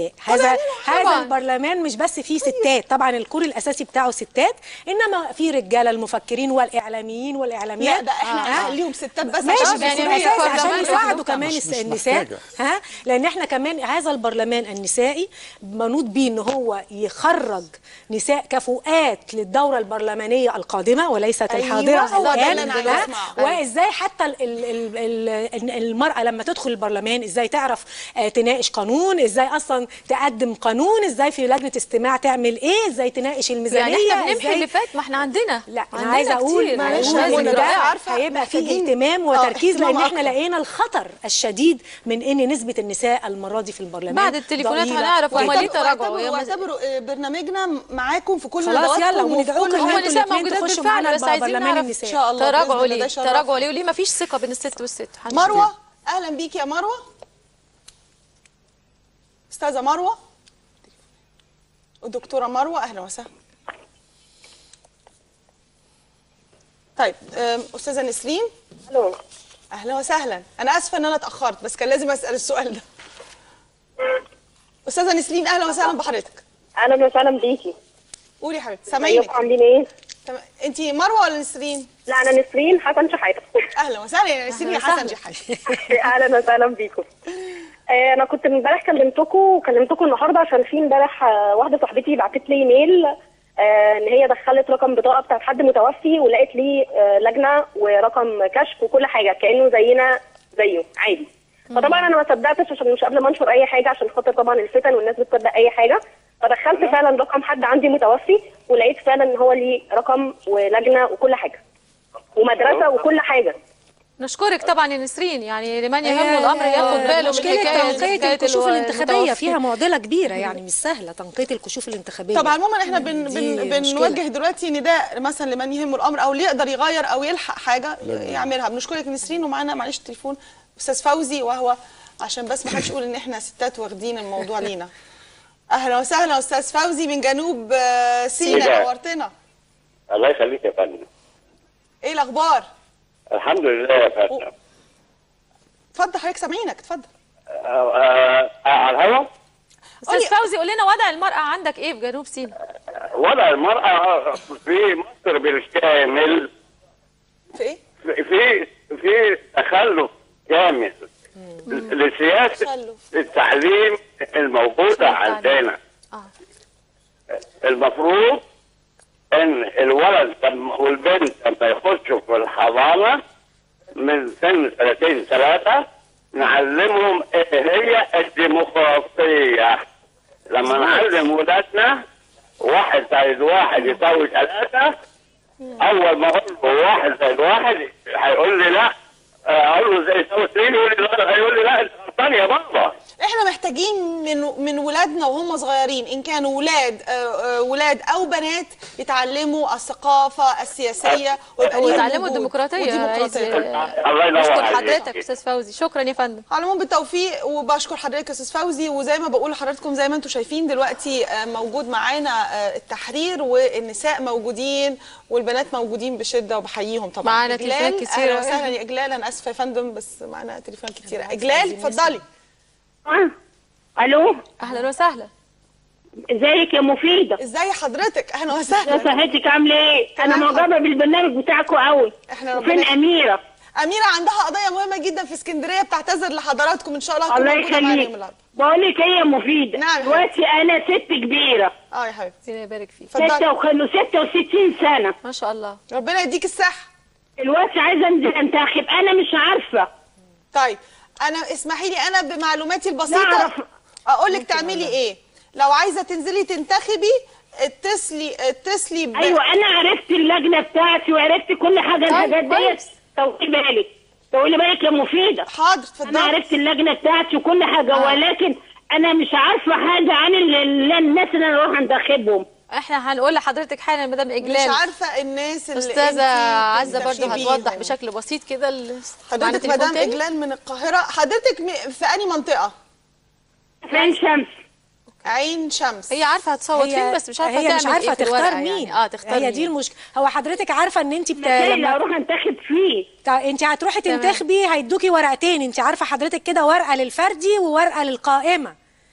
النساء هذا هذا طبعاً. البرلمان مش بس فيه ستات طبعا الكور الاساسي بتاعه ستات انما في رجاله المفكرين والاعلاميين والاعلاميات لا ده احنا ليهم ستات بس ماشي عشان بس يعني يعني ما الاساس يكون عشان برلمان يساعدوا رجال. كمان مش- الس- مش النساء محتاجة. ها لان احنا كمان هذا البرلمان النسائي منوط بيه ان هو يخرج نساء كفؤات للدوره البرلمانيه القادمه وليست أيوة، الحاضره هو ده الان اللي أنا عايزة ها؟ أسمعه. وازاي حتى ال ال ال ال المراه لما تدخل البرلمان ازاي تعرف آه، تناقش قانون ازاي اصلا تقدم قانون ازاي في لجنه استماع تعمل ايه ازاي تناقش الميزانيه يعني احنا بنمحي إزاي- اللي فات ما احنا عندنا لا انا عندنا عايزه اقول كتير. معلش، اقول أنا ان ده رائعة. عارفة هيبقى فيه محتاجين- اهتمام آه، وتركيز اهتمام لان احنا أكتر. لقينا الخطر الشديد من ان نسبه النساء المره دي في البرلمان بعد التليفونات ضئيلة هنعرف جداً. هما ليه واعتبروا- تراجعوا يا واعتبروا مز- واعتبروا آه، برنامجنا معاكم في كل خلاص ندواتكم يلا وفي وندعوكم كل إن هم انتوا نساء الاتنين موجودات تخشوا بالفعل معانا بس عايزين برلمان نعرف النساء. إن شاء الله تراجعوا بإذن الله ده ليه يشرفنا. تراجعوا ليه وليه ما فيش ثقه بين الست والست محدش مروه اهلا بيك يا مروه استاذه مروه الدكتوره مروه اهلا وسهلا طيب أم، استاذه نسرين الو اهلا وسهلا انا اسفه ان انا اتاخرت بس كان لازم اسال السؤال ده استاذه نسرين اهلا وسهلا بحضرتك اهلا وسهلا بيكي قولي يا حبيبتي ازيكم سامعينك عاملين ايه؟ تمام. انتي مروه ولا نسرين لا انا نسرين حسن شحاته اهلا وسهلا يا نسرين يا حسن جحا اهلا وسهلا بيكم آه، انا كنت امبارح كلمتكم وكلمتكم النهارده عشان في امبارح آه، واحده صاحبتي بعتت لي ايميل آه، ان هي دخلت رقم بطاقه بتاعت حد متوفي ولقيت لي آه، لجنه ورقم كشف وكل حاجه كانه زينا زيه عادي فطبعا انا ما صدقتش عشان مش قبل ما انشر اي حاجه عشان خاطر طبعا الفتن والناس بتصدق اي حاجه فدخلت فعلا رقم حد عندي متوفي ولقيت فعلا ان هو ليه رقم ولجنه وكل حاجه ومدرسه وكل حاجه نشكرك طبعا يا نسرين يعني لمن يهمه الامر ياخد باله من مشكله حكايه تنقيه حكاية الكشوف الو- الانتخابيه المتوفي. فيها معضله كبيره يعني مش سهله تنقيه الكشوف الانتخابيه طبعا عموما احنا بن دي بن مشكلة. بنوجه دلوقتي نداء مثلا لمن يهمه الامر او اللي يقدر يغير او يلحق حاجه يعملها بنشكرك نسرين ومعانا معلش التليفون استاذ فوزي وهو عشان بس ما حدش يقول ان احنا ستات واخدين الموضوع لينا اهلا وسهلا استاذ فوزي من جنوب آه، سينا سينا. نورتنا الله يخليك يا فندم ايه الاخبار الحمد لله يا فندم اتفضل حضرتك سامعينك اتفضل آه، آه، آه، على الهوا استاذ فوزي قول لنا وضع المراه عندك ايه في جنوب سيناء وضع المرأة في مصر بالكامل في ايه في في في تخلف كامل لسياسة تخلف. التعليم الموجودة عندنا اه المفروض ان الولد لما- والبنت لما يخشوا في الحضانه من سن سنتين ثلاثه نعلمهم ايه هي الديمقراطيه لما نعلم ولادنا واحد زائد واحد يساوي ثلاثه اول ما اقول له واحد زائد واحد هيقول لي لا اقول له زي يساوي اثنين يقول لي لا هيقول لي لا انت غلطان يا بابا احنا محتاجين من من ولادنا وهم صغيرين ان كانوا ولاد آه، آه، ولاد او بنات يتعلموا الثقافه السياسيه ويبقى ليهم وتعلموا وجود. الديمقراطيه عايز- والديمقراطيه الله ينور نشكر عليك. حضرتك استاذ فوزي شكرا يا فندم على العموم بالتوفيق وبشكر حضرتك يا استاذ فوزي وزي ما بقول لحضراتكم زي ما انتم شايفين دلوقتي آه، موجود معانا آه، التحرير والنساء موجودين والبنات موجودين بشده وبحييهم طبعا معانا إجلال، تليفونات كتيرة. اهلا وسهلا يا اجلال انا اسفه يا فندم بس معانا تليفون كتيره اجلال اتفضلي آه. الو اهلا وسهلا ازيك يا مفيده ازاي حضرتك اهلا يا وسهلا صحتك عامله ايه انا تمام. معجبه بالبرنامج بتاعكم قوي احنا ربنا فين يخليك. اميره اميره عندها قضيه مهمه جدا في اسكندريه بتعتذر لحضراتكم ان شاء الله هتكون الله موجودة معانا يخليك يوم الأربعاء. بقول لك ايه يا مفيده نعم يا دلوقتي انا ست كبيره اه يا حبيبتي ربنا يبارك فيك اتفضلي 66 سنه ما شاء الله ربنا يديك الصحه دلوقتي عايزه انزل انتخب انا مش عارفه طيب انا اسمحي لي انا بمعلوماتي البسيطه نعرف. اقول لك تعملي ايه لو عايزه تنزلي تنتخبي اتصلي اتصلي ب... ايوه انا عرفت اللجنه بتاعتي وعرفت كل حاجه الحاجات ديت كويس. طولي بالك طولي بالك يا مفيده حاضر انا اتفضلي عرفت اللجنه بتاعتي وكل حاجه آه. ولكن انا مش عارفه حاجه عن ال- ال- الناس اللي انا اروح انتخبهم احنا هنقول لحضرتك حالا مدام مش اجلال عارفه الناس اللي استاذه انتي عزه برضو تنتخبيهم. هتوضح بشكل بسيط كده ال- معانا حضرتك تليفون مدام تاني؟ اجلال من القاهره حضرتك م- في انهي منطقه في عين شمس عين شمس هي عارفه هتصوت فين بس مش عارفه هي مش تعمل عارفه ايه في تختار الورقة مين يعني. اه تختار هي دي مين. المشكله هو حضرتك عارفه ان انت بت... المكان اللي لما اروح انتخب فيه تع- انت هتروحي تمام. تنتخبي هيدوكي ورقتين انت عارفه حضرتك كده ورقه للفردي وورقه للقائمه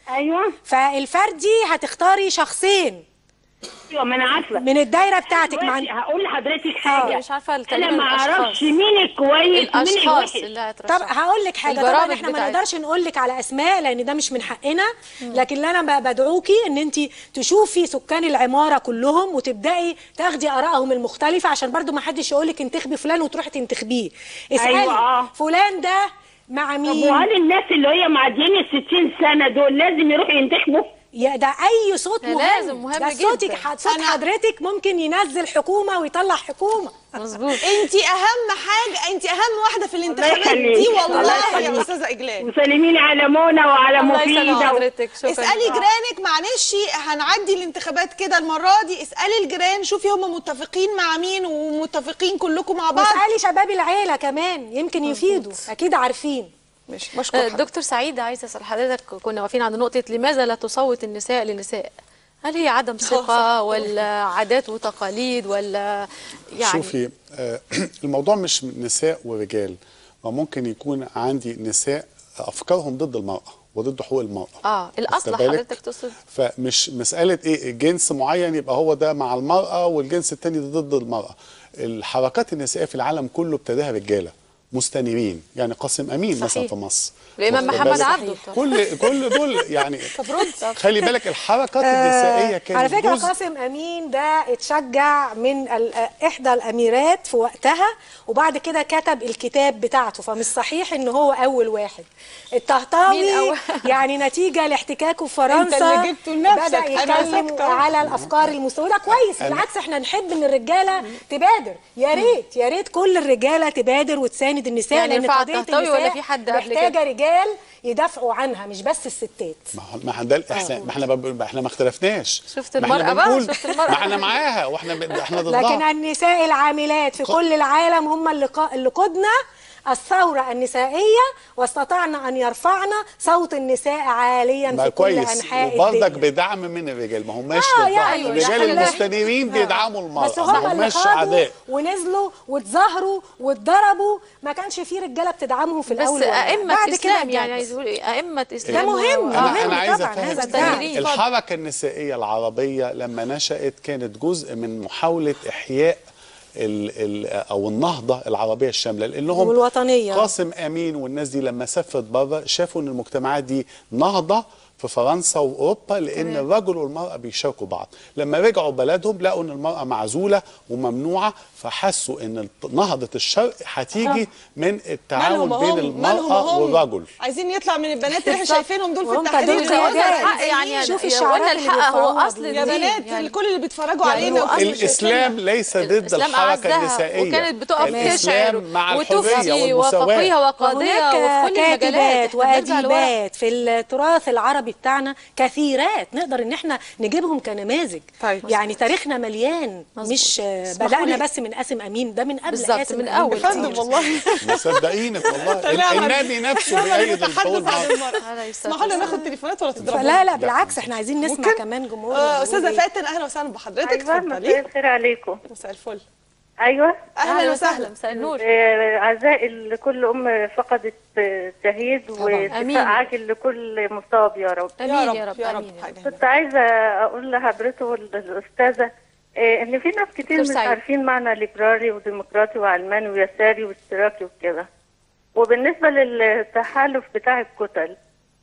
ايوه فالفردي هتختاري شخصين ايوه ما انا عارفه من الدايره بتاعتك مع دلوقتي هقول لحضرتك حاجه مش عارفه انا تقريبا ما اعرفش الاشخاص مين الكويس ومين الاشخاص الوحش اللي طب هترشحوا هقول لك حاجه طبعا البرامج احنا ما بتاعتها. نقدرش نقول لك على اسماء لان ده مش من حقنا لكن اللي انا ب- بدعوكي ان انت تشوفي سكان العماره كلهم وتبداي تاخدي ارائهم المختلفه عشان برضو ما حدش يقول لك انتخبي فلان وتروحي تنتخبيه اسالي أيوة، آه. فلان ده مع طب مين وهل الناس اللي هي معديين ال 60 سنه دول لازم يروحوا ينتخبوا؟ يا ده اي صوت ده مهم لازم، مهم ده صوتك جداً. ح- صوت أنا- حضرتك ممكن ينزل حكومه ويطلع حكومه مظبوط انت اهم حاجه انت اهم واحده في الانتخابات يخليك. دي الله والله يا يخليك. استاذه اجلال وسلميني على منى وعلى الله يسلم مفيده و... حضرتك شكرا اسالي جيرانك معلش هنعدي الانتخابات كده المره دي اسالي الجيران شوفي هم متفقين مع مين ومتفقين كلكم مع بعض واسالي شباب العيله كمان يمكن يفيدوا اكيد عارفين مش آه، بشكر دكتور سعيد عايزه اسال حضرتك كنا واقفين عند نقطه لماذا لا تصوت النساء للنساء هل هي عدم ثقه ولا عادات وتقاليد ولا يعني شوفي آه، الموضوع مش نساء ورجال وممكن يكون عندي نساء افكارهم ضد المراه وضد حقوق المراه اه الاصل واخدة بالك؟ حضرتك تقصد فمش مسألة ايه جنس معين يبقى هو ده مع المرأة والجنس التاني ده ضد المرأة الحركات النسائية في العالم كله ابتداها رجالة مستنيرين يعني قاسم امين مثلا صحيح. في مصر الامام واخدة محمد بالك؟ عبده كل كل دول يعني خلي بالك الحركات النسائية كانت على فكره جزء قاسم امين ده اتشجع من ال- احدى الاميرات في وقتها وبعد كده كتب الكتاب بتاعته فمش صحيح ان هو اول واحد مين الطهطاوي أول؟ يعني نتيجه لاحتكاكه في فرنسا اللي جبته لنفسك، بدا أنا يتكلم ساكتة. على الافكار المستورده كويس بالعكس احنا نحب ان الرجاله تبادر يا ريت يا ريت كل الرجاله تبادر وتساند النساء يعني لان ينفع قضيه الطهطاوي ولا النساء في حد قبل كده؟ محتاجه رجال يدافعوا عنها مش بس الستات ما هو- ما احنا ده الاحسان ما احنا ب- ما احنا ما اختلفناش شفت ما احنا المرأة بقى؟ بنقول- شفت المرأة؟ ما احنا معاها واحنا ب- احنا لكن ضدها النساء العاملات في كل العالم هم اللي قا- اللي قدنا الثورة النسائية واستطعنا أن يرفعنا صوت النساء عاليا ما في كل كويس أنحاء وبرضك الدنيا بدعم من الرجال ما هماش آه، ضدها. يعني الرجال يعني المستنيرين بيدعموا المرأة بس ما هم اللي هماش خدوا اعداء ونزلوا واتظاهروا واتضربوا ما كانش في رجاله بتدعمهم في بس الاول والآخر. ائمه بعد كده اسلام يعني اتجوز. عايز اقول إيه؟ ائمه اسلام ده مهم، و- ده انا مهم انا عايز طبعاً، افهم هذا الدعم. الحركه النسائيه العربيه لما نشات كانت جزء من محاوله احياء ال ال او النهضه العربيه الشامله لانهم والوطنية. قاسم امين والناس دي لما سافرت بره شافوا ان المجتمعات دي نهضه في فرنسا واوروبا لان الرجل والمراه بيشاركوا بعض لما رجعوا بلدهم لقوا ان المراه معزوله وممنوعه فحسوا ان الت- نهضه الشرق هتيجي من التعاون مالهم بين هم مالهم المراه هم والرجل عايزين يطلع من البنات اللي احنا شايفينهم دول في وهم التحرير دول دول قلنا قيادات. الحق يعني شوفي يا الشعارات قلنا اللي الحق هو بيرفعوها اصل دول. يا الدين بنات يعني كل اللي بيتفرجوا يعني علينا هو أصل الاسلام ليس ضد الإسلام الحركه أعزها النسائيه وكانت بتقف الاسلام تشعر مع الحريه وتفتي والمساواه وفقيه وقضيه وهناك وفي كل المجالات كاتبات إحنا بنرجع لورا. واديبات في التراث العربي بتاعنا كثيرات نقدر ان احنا نجيبهم كنماذج طيب. يعني تاريخنا مليان مظبوط. مش آه، اسمحوا بدانا لي. بس من قاسم امين ده من قبل بالظبط، قاسم من أمين أول. بكتير. فندم والله مصدقينك والله طلعنا- النبي نفسه طلعنا بيأيد الحقوق بنتحدث عن المرأة. المرأة عليه الصلاة اسمحوا لنا والسلام. ناخد تليفونات ولا تضربوا فلا لا بالعكس احنا عايزين نسمع ممكن؟ كمان جمهور آه، استاذه بيقول إيه. فاتن اهلا وسهلا بحضرتك ايوه مساء اتفضلي الخير عليكم مساء الفل ايوه اهلا وسهلا مساء النور آه، عزائي لكل ام فقدت آه، شهيد آمين. وشفاء عاجل لكل مصاب يا رب امين يا رب يا رب يا رب امين يا رب. حاجه كنت عايزه اقول لحضرته والاستاذه آه، ان في ناس كتير دكتور مش سعيد. عارفين معنى ليبراري وديمقراطي وعلماني ويساري واشتراكي وكده وبالنسبه للتحالف بتاع الكتل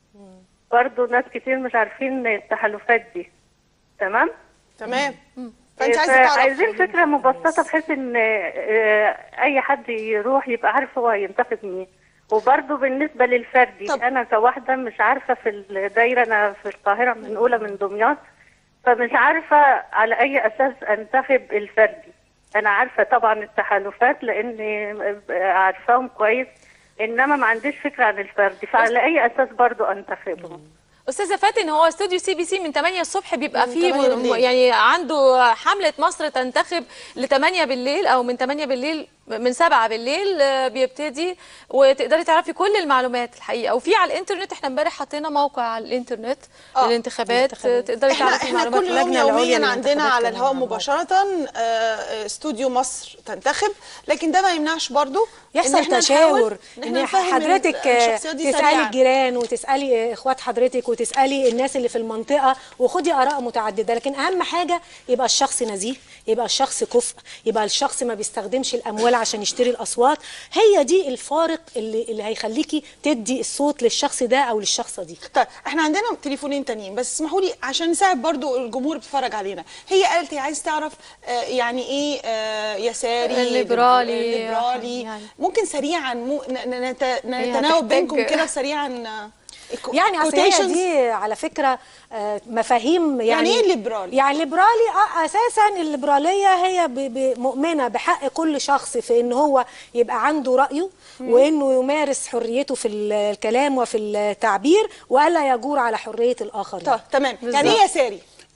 برضه ناس كتير مش عارفين التحالفات دي تمام تمام فانت عايزه تعرف عايزين فكره مبسطه بحيث ان آه، اي حد يروح يبقى عارف هو هينتخب مين وبرضه بالنسبه للفردي طب. انا كواحده مش عارفه في الدايره انا في القاهره من اولى من دمياط فمش عارفه على اي اساس انتخب الفردي انا عارفه طبعا التحالفات لاني عارفاهم كويس انما ما عنديش فكره عن الفردي فعلى اي اساس برضه انتخبهم استاذه فاتن هو استوديو سي بي سي من 8 الصبح بيبقى من فيه 8 م- بالليل. يعني عنده حمله مصر تنتخب ل 8 بالليل او من 8 بالليل من سبعة بالليل آه، بيبتدي وتقدري تعرفي كل المعلومات الحقيقه وفي على الانترنت احنا امبارح حطينا موقع على الانترنت آه، للانتخابات آه، تقدري احنا تعرفي احنا معلومات كل يوم اللجنة العليا يوميا للانتخابات عندنا على كمان الهواء مع بعض. مباشره آه، آه، استوديو مصر تنتخب لكن ده ما يمنعش برضو إن يحصل إحنا تشاور نحاول إن إحنا ان نفهم حضرتك الشخصيات دي تسالي سريعاً. الجيران وتسالي اخوات حضرتك وتسالي الناس اللي في المنطقه وخدي اراء متعدده لكن اهم حاجه يبقى الشخص نزيه يبقى الشخص كفء يبقى الشخص ما بيستخدمش الاموال عشان يشتري الاصوات هي دي الفارق اللي اللي هيخليكي تدي الصوت للشخص ده او للشخصه دي طيب احنا عندنا تليفونين تانيين بس اسمحوا لي عشان نساعد برضو الجمهور بيتفرج علينا هي قالت هي عايز تعرف آه، يعني ايه آه، يساري الليبرالي، ليبرالي يعني. ممكن سريعا مو ن- ن- نت- هي نتناوب هتحتاج- بينكم كده سريعا آه، يعني اصل هي quotations. دي على فكره آه، مفاهيم يعني يعني إيه ليبرالي؟ يعني ليبرالي آه، اساسا الليبراليه هي ب- ب- مؤمنه بحق كل شخص في ان هو يبقى عنده رايه وانه يمارس حريته في ال- الكلام وفي التعبير والا يجور على حريه الاخرين طيب تمام يعني ايه يساري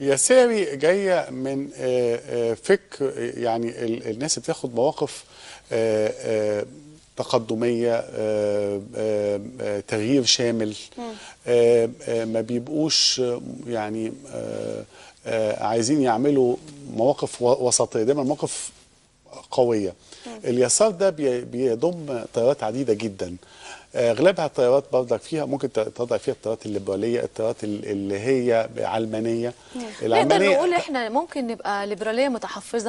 يساري جايه من آه، آه، فكر آه، يعني ال- الناس اللي بتاخد مواقف آه، آه، تقدميه آه، آه، آه، تغيير شامل آه، آه، ما بيبقوش آه، يعني آه، آه، عايزين يعملوا مواقف و- وسطيه دايما مواقف قويه اليسار ده بي- بيضم تيارات عديده جدا اغلبها التيارات برضك فيها ممكن ت- تضع فيها التيارات الليبراليه التيارات ال- اللي هي علمانيه نقدر نقول احنا ممكن نبقى ليبراليه متحفظه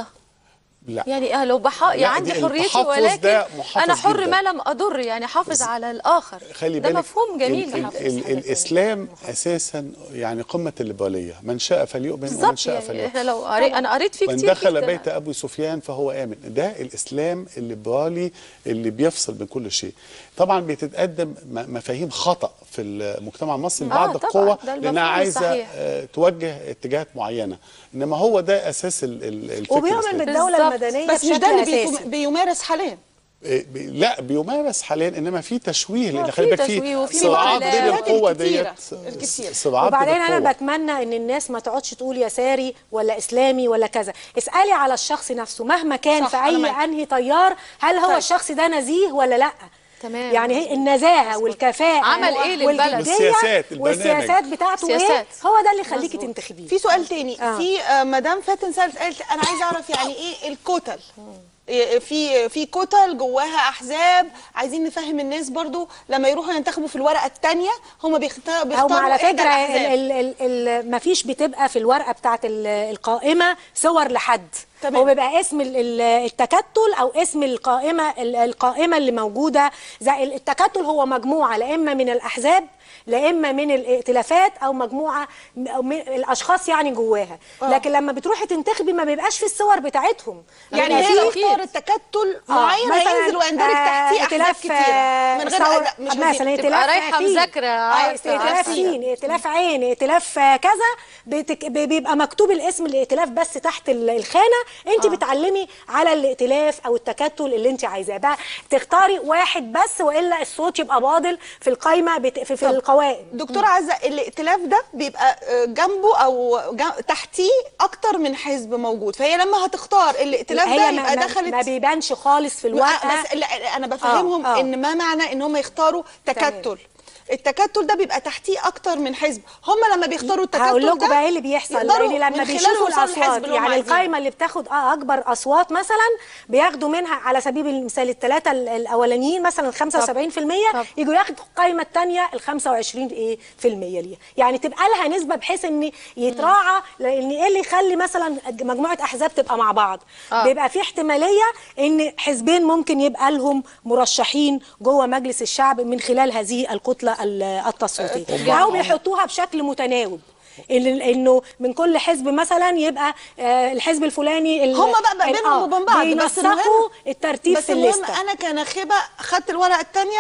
لا يعني اه لو بح... يعني عندي دي حريتي التحفظ ولكن ده محافظ انا حر جداً. ما لم اضر يعني حافظ على الاخر خلي ده بالك مفهوم جميل ال ال تحفظ. ال الاسلام اساسا يعني قمه الليبراليه من شاء فليؤمن ومن بالظبط شاء يعني فليكفر احنا لو قريت انا قريت فيه من كتير دخل جداً. بيت ابي سفيان فهو امن ده الاسلام الليبرالي اللي بيفصل بين كل شيء طبعا بتتقدم م- مفاهيم خطا في المجتمع المصري آه، بعض طبعاً، القوى ده لانها المفهوم عايزه الصحيح. آه، توجه اتجاهات معينه انما هو ده اساس ال- ال- الفكر وبيؤمن الإسلامي. بالدوله بالظبط. المدنيه بس مش ده بشكل اللي أساسي. بيكم- بيمارس حاليا إيه، بي- لا بيمارس حاليا انما في تشويه لان آه، خلي في بالك تشويه في وفي صراعات معادلات. بين القوى الكتيرة، ديت الكتير. صراعات بين وبعدين انا القوى. بتمنى ان الناس ما تقعدش تقول يساري ولا اسلامي ولا كذا اسالي على الشخص نفسه مهما كان صح، في أنا اي معاك. انهي تيار هل هو طيب. الشخص ده نزيه ولا لا تمام. يعني هي النزاهه والكفاءه عمل إيه للبلد؟ والجدية والسياسات، البرنامج. والسياسات بتاعته ايه سياسات. هو ده اللي يخليكي تنتخبيه في سؤال تاني آه. في آه، مدام فاتن سالت قالت انا عايزه اعرف يعني ايه الكتل إيه، في في كتل جواها احزاب عايزين نفهم الناس برضو لما يروحوا ينتخبوا في الورقه الثانيه هم بيختاروا هم بيختاروا على إحدى فكره الأحزاب. ال ال ال ما فيش بتبقى في الورقه بتاعت ال- القائمه صور لحد تمام. هو بيبقى اسم ال- ال- التكتل او اسم القائمه ال- القائمه اللي موجوده زي ال- التكتل هو مجموعه لا اما من الاحزاب لا اما من الائتلافات او مجموعه م- أو من الاشخاص يعني جواها آه. لكن لما بتروحي تنتخبي ما بيبقاش في الصور بتاعتهم يعني بيبقى هي لو فيه- اختارت تكتل آه، معين مثلاً، هينزل ويندرج آه، تحتيه احزاب ائتلاف، كتيره آه، من غير ثور- لا مش مثلا عايزين- تبقى ائتلاف رايحة فين. مذاكرة، آه، عارفة، ائتلاف عارفة. فين ائتلاف عين ائتلاف آه، كذا بتك... ب- بيبقى مكتوب الاسم الائتلاف بس تحت ال- الخانه انت آه. بتعلمي على الائتلاف او التكتل اللي انت عايزاه بقى تختاري واحد بس والا الصوت يبقى باطل في القايمه بت... في, في طب، القوائم دكتورة عزة الائتلاف ده بيبقى آه، جنبه او جم- تحتيه اكتر من حزب موجود فهي لما هتختار الائتلاف ده هي ما, يبقى ما, دخلت ما بيبانش خالص في الورقه بس لا انا بفهمهم آه، آه. ان ما معنى ان هم يختاروا تكتل التكتل ده بيبقى تحتيه اكتر من حزب هم لما بيختاروا التكتل هقول لكم ده بقى ايه اللي بيحصل يقدروا لان لما من خلاله بيشوفوا يوصلوا للحزب الاصوات اللي هم يعني عايزينه. القايمه اللي بتاخد اه اكبر اصوات مثلا بياخدوا منها على سبيل المثال الثلاثه الاولانيين مثلا 75% طب. يجوا ياخدوا القايمه الثانيه ال 25 ايه في المية ليها يعني تبقى لها نسبه بحيث ان يتراعى لان ايه اللي يخلي مثلا مجموعه احزاب تبقى مع بعض آه. بيبقى في احتماليه ان حزبين ممكن يبقى لهم مرشحين جوه مجلس الشعب من خلال هذه الكتله ال- التصويتيه او بيحطوها بشكل متناوب إن- انه من كل حزب مثلا يبقى آه، الحزب الفلاني ال- هم بقى, بقى ال- بينهم آه، وبين بعض بس بينسقوا المهم الترتيب بس في المهم الليسته انا كناخبه خدت الورقه الثانيه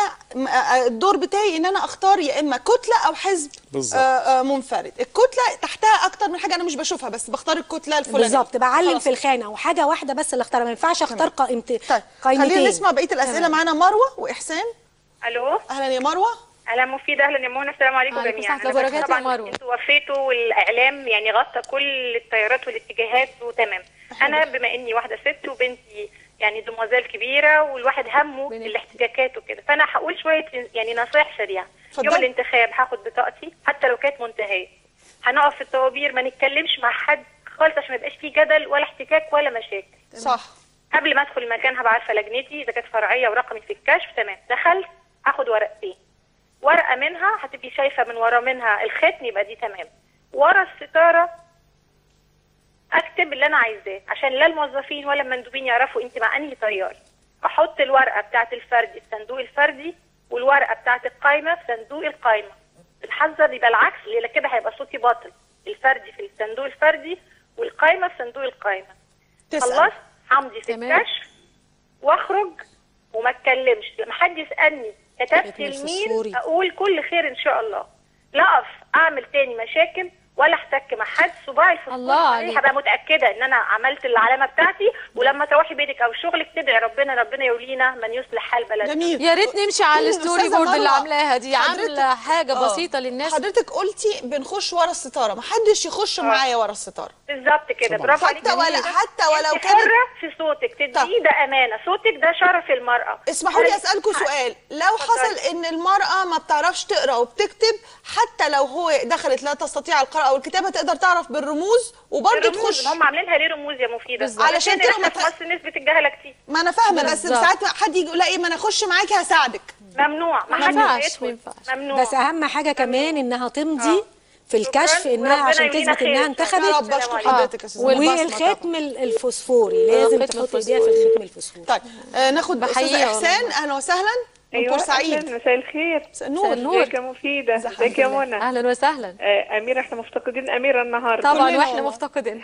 الدور بتاعي ان انا اختار يا اما كتله او حزب بالظبط. آه، آه، منفرد الكتله تحتها اكتر من حاجه انا مش بشوفها بس بختار الكتله الفلانيه بالظبط بعلم خلاص. في الخانه وحاجه واحده بس اللي اختارها ما ينفعش اختار قائمتين طيب قائمتين خلينا نسمع بقيه الاسئله معانا مروه واحسان الو اهلا يا مروه اهلا مفيده اهلا يا منى السلام عليكم عليكم جميعا السلام ورحمة الله طبعا وبركاته يا مروة. انتوا وفيتوا والاعلام يعني غطى كل التيارات والاتجاهات وتمام انا بما اني واحده ست وبنتي يعني دموزيل كبيره والواحد همه الاحتكاكات وكده فانا هقول شويه يعني نصايح سريعه اتفضلي. يوم الانتخاب هاخد بطاقتي حتى لو كانت منتهيه هنقف في الطوابير ما نتكلمش مع حد خالص عشان ما يبقاش فيه جدل ولا احتكاك ولا مشاكل صح قبل ما ادخل المكان هبقى عارفه لجنتي اذا كانت فرعيه ورقمي في الكشف تمام دخلت هاخد ورقتين ورقه منها هتبقي شايفه من ورا منها الختم يبقى دي تمام ورا الستاره اكتب اللي انا عايزاه عشان لا الموظفين ولا المندوبين يعرفوا انت مع انهي طيار احط الورقه بتاعه الفردي في صندوق الفردي والورقه بتاعه القايمه في صندوق القايمه الحذر يبقى العكس اللي كده هيبقى صوتي باطل الفردي في الصندوق الفردي والقايمه في صندوق القايمه تسأل. خلصت همضي في تمام. الكشف واخرج وما اتكلمش لما حد يسالني كتبت ختم الفسفوري. لمين اقول كل خير ان شاء الله لا اقف اعمل تاني مشاكل ولا احتك مع حد صباعي الفسفوري الله عليه، عليك. هبقى متاكده ان انا عملت العلامه بتاعتي ولما تروحي بيتك او شغلك تدعي ربنا ربنا يولينا من يصلح حال بلدنا جميل يا ريت نمشي على قولي الستوري للأستاذة بورد اللي مروة، عاملاها دي حضرتك- عامله حاجه آه. بسيطه للناس حضرتك قلتي بنخش ورا الستاره ما حدش يخش معايا ورا الستاره بالظبط كده برافو عليك حتى ولا حتى ولو انت كانت حره في صوتك تديه ده امانه صوتك ده شرف المراه اسمحوا لي حر- اسالكم حر- سؤال لو حصل ان المراه ما بتعرفش تقرا وبتكتب حتى لو هو دخلت لا تستطيع القراءه والكتابه تقدر تعرف بالرموز وبرضه الرموز تخش هم عاملينها ليه رموز يا مفيده بالظبط. علشان كده احنا ما في ت- مصر نسبه الجهله كتير ما انا فاهمه بس بالظبط. ساعات حد يجي يقول لا ايه ما انا اخش معاكي هساعدك ممنوع ما ما حدش ينفعش، هيدخل. ما ينفعش. ممنوع بس اهم حاجه كمان انها تمضي آه. في الكشف شكراً، انها وربنا عشان يولينا تثبت انها خير. يا انتخبت رب اشكر آه. حضرتك يا استاذه مريم. والبصمة طبعاً. والختم ال- الفوسفوري لازم الختم تحط ايديها في الختم الفوسفوري طيب آه ناخد استاذ بحييها احسان والله. اهلا وسهلا من ايوه بورسعيد أهلاً، مساء الخير مساء النور النور. ازيك يا مفيده الحمد ازيك يا لله. منى اهلا وسهلا آه اميره احنا مفتقدين اميره النهارده طبعا كلنا واحنا والله. مفتقدين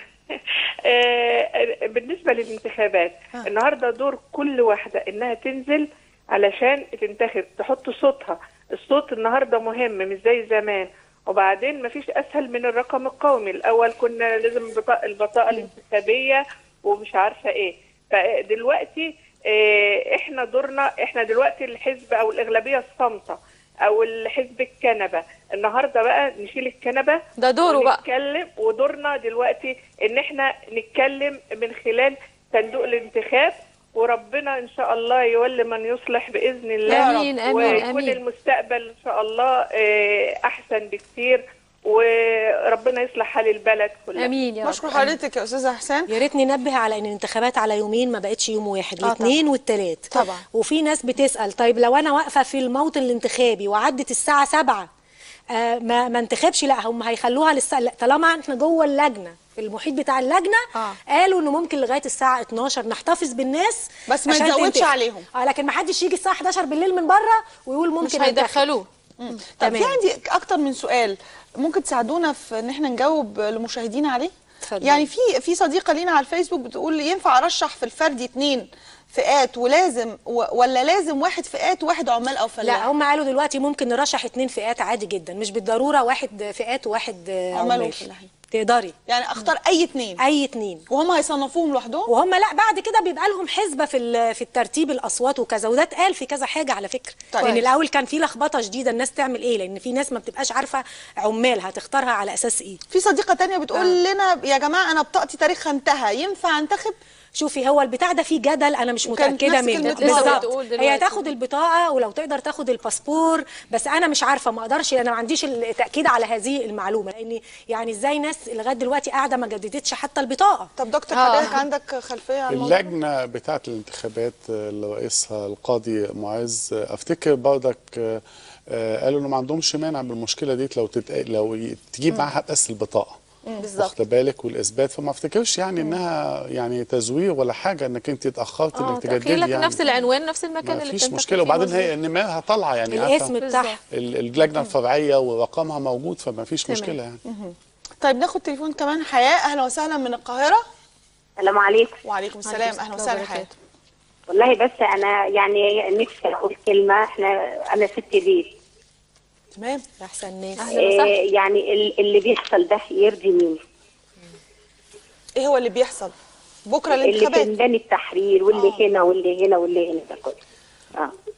آه بالنسبه للانتخابات النهارده دور كل واحده انها تنزل علشان تنتخب تحط صوتها الصوت النهارده مهم مش زي زمان وبعدين مفيش اسهل من الرقم القومي الاول كنا لازم البطاقه, البطاقة الانتخابيه ومش عارفه ايه فدلوقتي آه، احنا دورنا احنا دلوقتي الحزب او الاغلبيه الصامته او الحزب الكنبه النهارده بقى نشيل الكنبه ده دوره بقى. ونتكلم ودورنا دلوقتي ان احنا نتكلم من خلال صندوق الانتخاب وربنا ان شاء الله يولي من يصلح باذن الله آمين، آمين، ويكون آمين. المستقبل ان شاء الله آه، احسن بكتير وربنا يصلح حال البلد كلها امين يا رب بشكر حضرتك يا استاذه احسان يا ريت ننبه على ان الانتخابات على يومين ما بقتش يوم واحد آه الاثنين والثلاث طبعا. وفي ناس بتسال طيب لو انا واقفه في الموطن الانتخابي وعدت الساعه 7 آه ما ما انتخبش لا هم هيخلوها للساعه لا طالما احنا جوه اللجنه في المحيط بتاع اللجنه آه. قالوا انه ممكن لغايه الساعه 12 نحتفظ بالناس بس ما عشان يزودش تنتخب. عليهم. اه لكن ما حدش يجي الساعه 11 بالليل من بره ويقول ممكن مش أنتخب. هيدخلوه طب تمام. في عندي اكتر من سؤال ممكن تساعدونا في ان احنا نجاوب لمشاهدينا عليه اتفضلي. يعني في في صديقه لينا على الفيسبوك بتقول ينفع ارشح في الفردي اتنين فئات ولازم و- ولا لازم واحد فئات وواحد عمال او فلاح لا هم قالوا دلوقتي ممكن نرشح اتنين فئات عادي جدا مش بالضروره واحد فئات وواحد آه، عمال عمال وفلاحين. تقدري يعني اختار اي اتنين اي اتنين وهم هيصنفوهم لوحدهم وهم لا بعد كده بيبقى لهم حسبه في ال- في الترتيب الاصوات وكذا وده اتقال في كذا حاجه على فكره طيب. لان الاول كان في لخبطه شديده الناس تعمل ايه لان في ناس ما بتبقاش عارفه عمال هتختارها على اساس ايه في صديقه تانية بتقول لنا يا جماعه انا بطاقتي تاريخها انتهى ينفع انتخب شوفي هو البتاع ده فيه جدل انا مش وكانت متاكده نفس منه كلمة لسه بالظبط بتقول دلوقتي. هي تاخد البطاقه ولو تقدر تاخد الباسبور بس انا مش عارفه ما اقدرش انا ما عنديش التاكيد على هذه المعلومه لان يعني ازاي ناس لغايه دلوقتي قاعده ما جددتش حتى البطاقه طب دكتور آه. حضرتك عندك خلفيه عن الموضوع اللجنة بتاعة الانتخابات آه، اللي رئيسها القاضي معز آه، افتكر برضك آه، آه، قالوا انه ما عندهمش مانع بالمشكلة دي لو تتق... لو ي- تجيب معاها بس البطاقة بالظبط واخده بالك والاثبات فما افتكرش يعني انها يعني تزوير ولا حاجه انك انت اتاخرت اه انك تجددي تأخير لك يعني نفس العنوان نفس المكان ما اللي فيش بتنتخب مشكله فيه وبعدين مظبوط. هي نمرها طالعه يعني الاسم عارفة بتاعها ال- اللجنه الفرعيه ورقمها موجود فما فيش تمام. مشكله يعني طيب ناخد تليفون كمان حياه اهلا وسهلا من القاهره السلام عليكم وعليكم السلام عليكم اهلا السلام وسهلا حياه وبركاته. والله بس انا يعني نفسي اقول كلمه احنا انا ست بيت تمام احسن ناس أهلا وسهلا. إيه يعني ال- اللي بيحصل ده يرضي مين ايه هو اللي بيحصل بكره اللي في الانتخابات ميدان التحرير واللي آه. هنا واللي هنا واللي هنا ده كله اه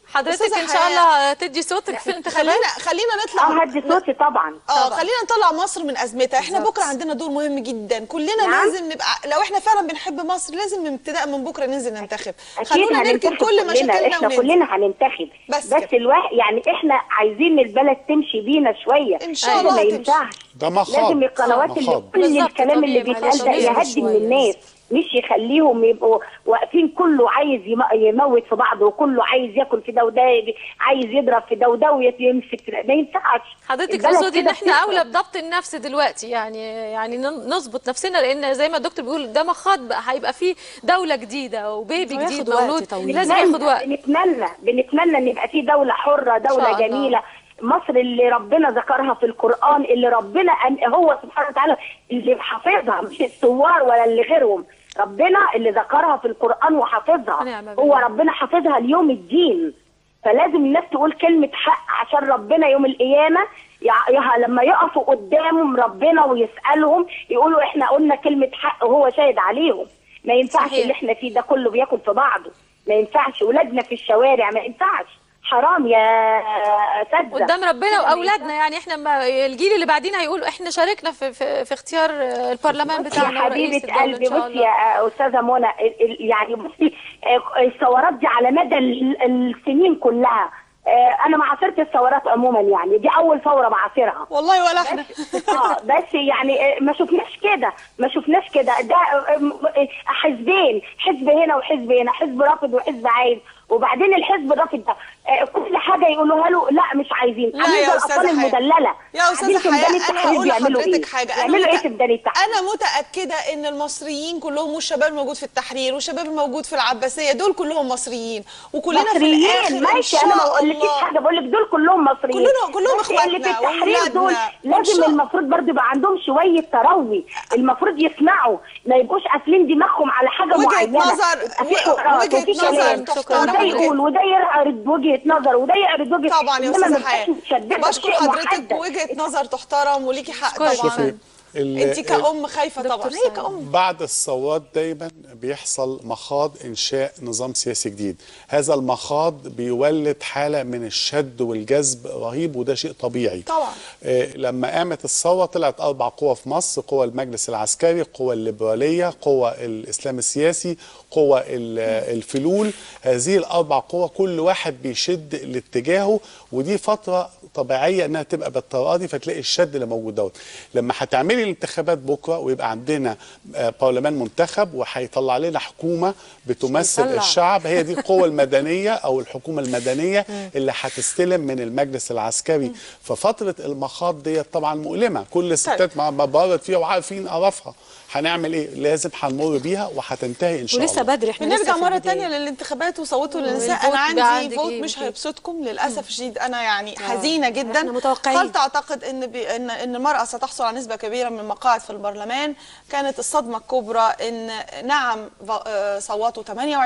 حضرتك أستاذة ان شاء حياة. الله تدي صوتك في الانتخابات خلينا خلينا نطلع اه هدي صوتي طبعا اه طبعاً. خلينا نطلع مصر من ازمتها احنا بالظبط. بكره عندنا دور مهم جدا كلنا نعم. لازم نبقى لو احنا فعلا بنحب مصر لازم من ابتداء من بكره ننزل ننتخب اكيد خلونا نركن هننتخب كل كلنا مشاكلنا احنا وننزل كلنا هننتخب بس بس, كده. الواحد يعني احنا عايزين البلد تمشي بينا شويه إن شاء كده الله ما هتمشي. ينفعش ده مخاض لازم القنوات اللي مخاض كل بالظبط، الكلام اللي طبيعي، بيتقال ده معلش، يهدي من شوية الناس مش يخليهم يبقوا واقفين كله عايز يم- يموت في بعضه وكله عايز ياكل في ده وده عايز يضرب في ده وده ويمسك في ده. ما ينفعش حضرتك البلد تقصدي ان كده احنا بتخرب. اولى بضبط النفس دلوقتي يعني يعني ن- نظبط نفسنا لان زي ما الدكتور بيقول ده مخاض بقى هيبقى فيه دوله جديده وبيبي وياخد جديد وقت مولود طويل. لازم ياخد وقت بنتمنى بنتمنى ان يبقى في دوله حره دوله شاء الله. جميله مصر اللي ربنا ذكرها في القران اللي ربنا أن هو سبحانه وتعالى اللي حافظها مش الثوار ولا اللي غيرهم ربنا اللي ذكرها في القران وحافظها ونعم هو بالله. ربنا حافظها ليوم الدين فلازم الناس تقول كلمة حق عشان ربنا يوم القيامة يع- يع- لما يقفوا قدامهم ربنا ويسألهم يقولوا احنا قلنا كلمة حق وهو شاهد عليهم ما ينفعش صحيح. اللي احنا فيه ده كله بياكل في بعضه ما ينفعش ولادنا في الشوارع ما ينفعش حرام يا سادة قدام ربنا واولادنا يعني احنا ما الجيل اللي بعدين هيقولوا احنا شاركنا في في, في اختيار البرلمان بصي بتاعنا يا ورئيس حبيبه الدولة قلبي إن شاء بصي الله. يا استاذه منى ال- ال- يعني بصي آه، الثورات دي على مدى ال- السنين كلها آه، انا ما عاصرت الثورات عموما يعني دي اول ثوره بعاصرها والله ولا احنا اه بس يعني آه، ما شفناش كده ما شفناش كده ده آه، آه، حزبين حزب هنا وحزب هنا حزب رافض وحزب عايز وبعدين الحزب الرافض ده آه، كل حاجه يقولوها له لا مش عايزين لا عاملين يا زي أستاذة الاطفال حياة. المدلله يا قاعدين استاذه في ميدان حياة انا التحرير هقول بيعملوا لحضرتك ايه؟ حاجه انا بيعملوا ايه مت- في ميدان التحرير؟ انا متاكده ان المصريين كلهم والشباب الموجود في التحرير والشباب الموجود في العباسيه دول كلهم مصريين وكلنا في مصريين الاخر ماشي إن انا ما شاء بقولكيش الله حاجه بقول لك دول كلهم مصريين كلنا- كلهم بس اللي في إخواتنا التحرير دول وأولادنا. لازم وإن المفروض برضه يبقى عندهم شويه تروي المفروض يسمعوا ما يبقوش قافلين دماغهم على حاجه وجهة معينه نظر- يبقى في و- حوارات وجهة وفي نظر كلام تحترم وده جداً. يقول وده يعرض وجهه نظر وده يعرض وجهه طبعا يا إنما استاذه ما نبقاش حياة متشددة بشكر بشيء حضرتك محدد. وجهه نظر تحترم وليكي حق أشكرك. طبعا شوفي ال- انت كأم خايفه طبعا دكتور هي سامي. كأم بعد الثورات دايما بيحصل مخاض انشاء نظام سياسي جديد هذا المخاض بيولد حاله من الشد والجذب رهيب وده شيء طبيعي طبعا. آه، لما قامت الثوره طلعت اربع قوى في مصر قوى المجلس العسكري قوى الليبراليه قوى الاسلام السياسي قوى ال- الفلول هذه الاربع قوى كل واحد بيشد لاتجاهه ودي فتره طبيعيه انها تبقى بالطريقه دي فتلاقي الشد اللي موجود دوت لما هتعملي الانتخابات بكره ويبقى عندنا آه، برلمان منتخب وهيطلع لنا حكومه بتمثل هيطلع. الشعب هي دي القوه المدنيه او الحكومه المدنيه اللي هتستلم من المجلس العسكري ففتره المخاض ديت طبعا مؤلمه كل الستات ما ما مرت فيها وعارفين قرفها هنعمل ايه لازم هنمر بيها وهتنتهي ان شاء ولسه الله بدري احنا لسه بنرجع في مرة البداية. تانية للانتخابات وصوتوا للنساء والفوت أنا بقى عندي عندك فوت إيه مش وكده؟ هيبسطكم للأسف الشديد أنا يعني حزينة احنا جدا متوقعين. هل تعتقد إن بي إن إن المرأة ستحصل على نسبة كبيرة من المقاعد في البرلمان كانت الصدمة الكبرى إن نعم ف- آه، صوتوا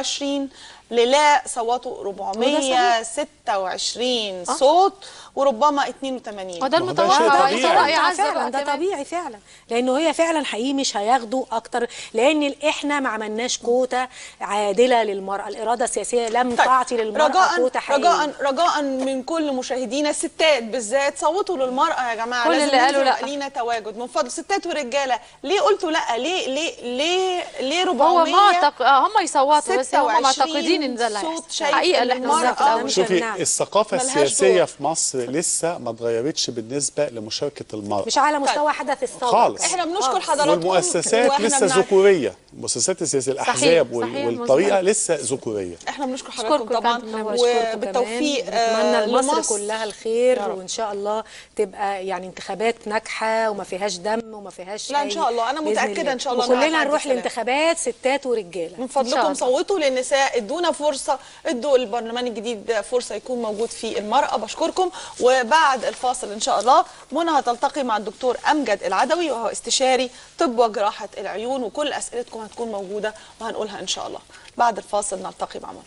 28 للا صوتوا 426 صوت وربما 82 وده ما هو ده شيء المتوقع طبيعي. وإذا رأي ده عزة فعلا بقى ده كمان. طبيعي فعلا لانه هي فعلا حقيقي مش هياخدوا اكتر لان ال- احنا ما عملناش كوتا عادله للمراه الاراده السياسيه لم طيب، تعطي للمراه رجاء كوتا حقيقيه رجاء رجاء من كل مشاهدينا الستات بالذات صوتوا للمرأة يا جماعة كل لازم اللي قالوا ننزل لأ. يبقى لينا تواجد من فضل ستات ورجالة ليه قلتوا لا ليه ليه ليه ليه هو 400 معتق... آه، هم يصوتوا بس هم 26 معتقدين ان ده اللي صوت هيحصل شايف الحقيقه إن اللي احنا المرأة قلناها في الاول مش شوفي هيمنعنا. الثقافه ملهاش السياسيه دور. في مصر لسه ما اتغيرتش بالنسبه لمشاركه المراه مش على مستوى حدث الثوره خالص. احنا بنشكر خالص. حضراتكم والمؤسسات وإحنا لسه بنعرف- ذكوريه المؤسسات السياسيه الاحزاب وال- صحيح، والطريقه مظبوط. لسه ذكوريه احنا بنشكر حضراتكم أشكركم طبعا كابتن نور. وبالتوفيق نتمنى آه، لمصر لمصر. كلها يا الخير رب. وان شاء الله تبقى يعني انتخابات ناجحه وما فيهاش دم وما فيهاش لا، إن أي- شاء الله. أنا بإذن متأكدة الله. إن شاء الله إنها وكلنا هتعدي نروح سلام. الانتخابات ستات ورجاله من إن شاء فضلكم الله. صوتوا للنساء ادونا فرصه ادوا البرلمان الجديد فرصه يكون موجود فيه المراه بشكركم وبعد الفاصل ان شاء الله منى هتلتقي مع الدكتور امجد العدوي وهو استشاري طب وجراحه العيون وكل اسئلتكم هتكون موجوده وهنقولها ان شاء الله بعد الفاصل نلتقي مع منى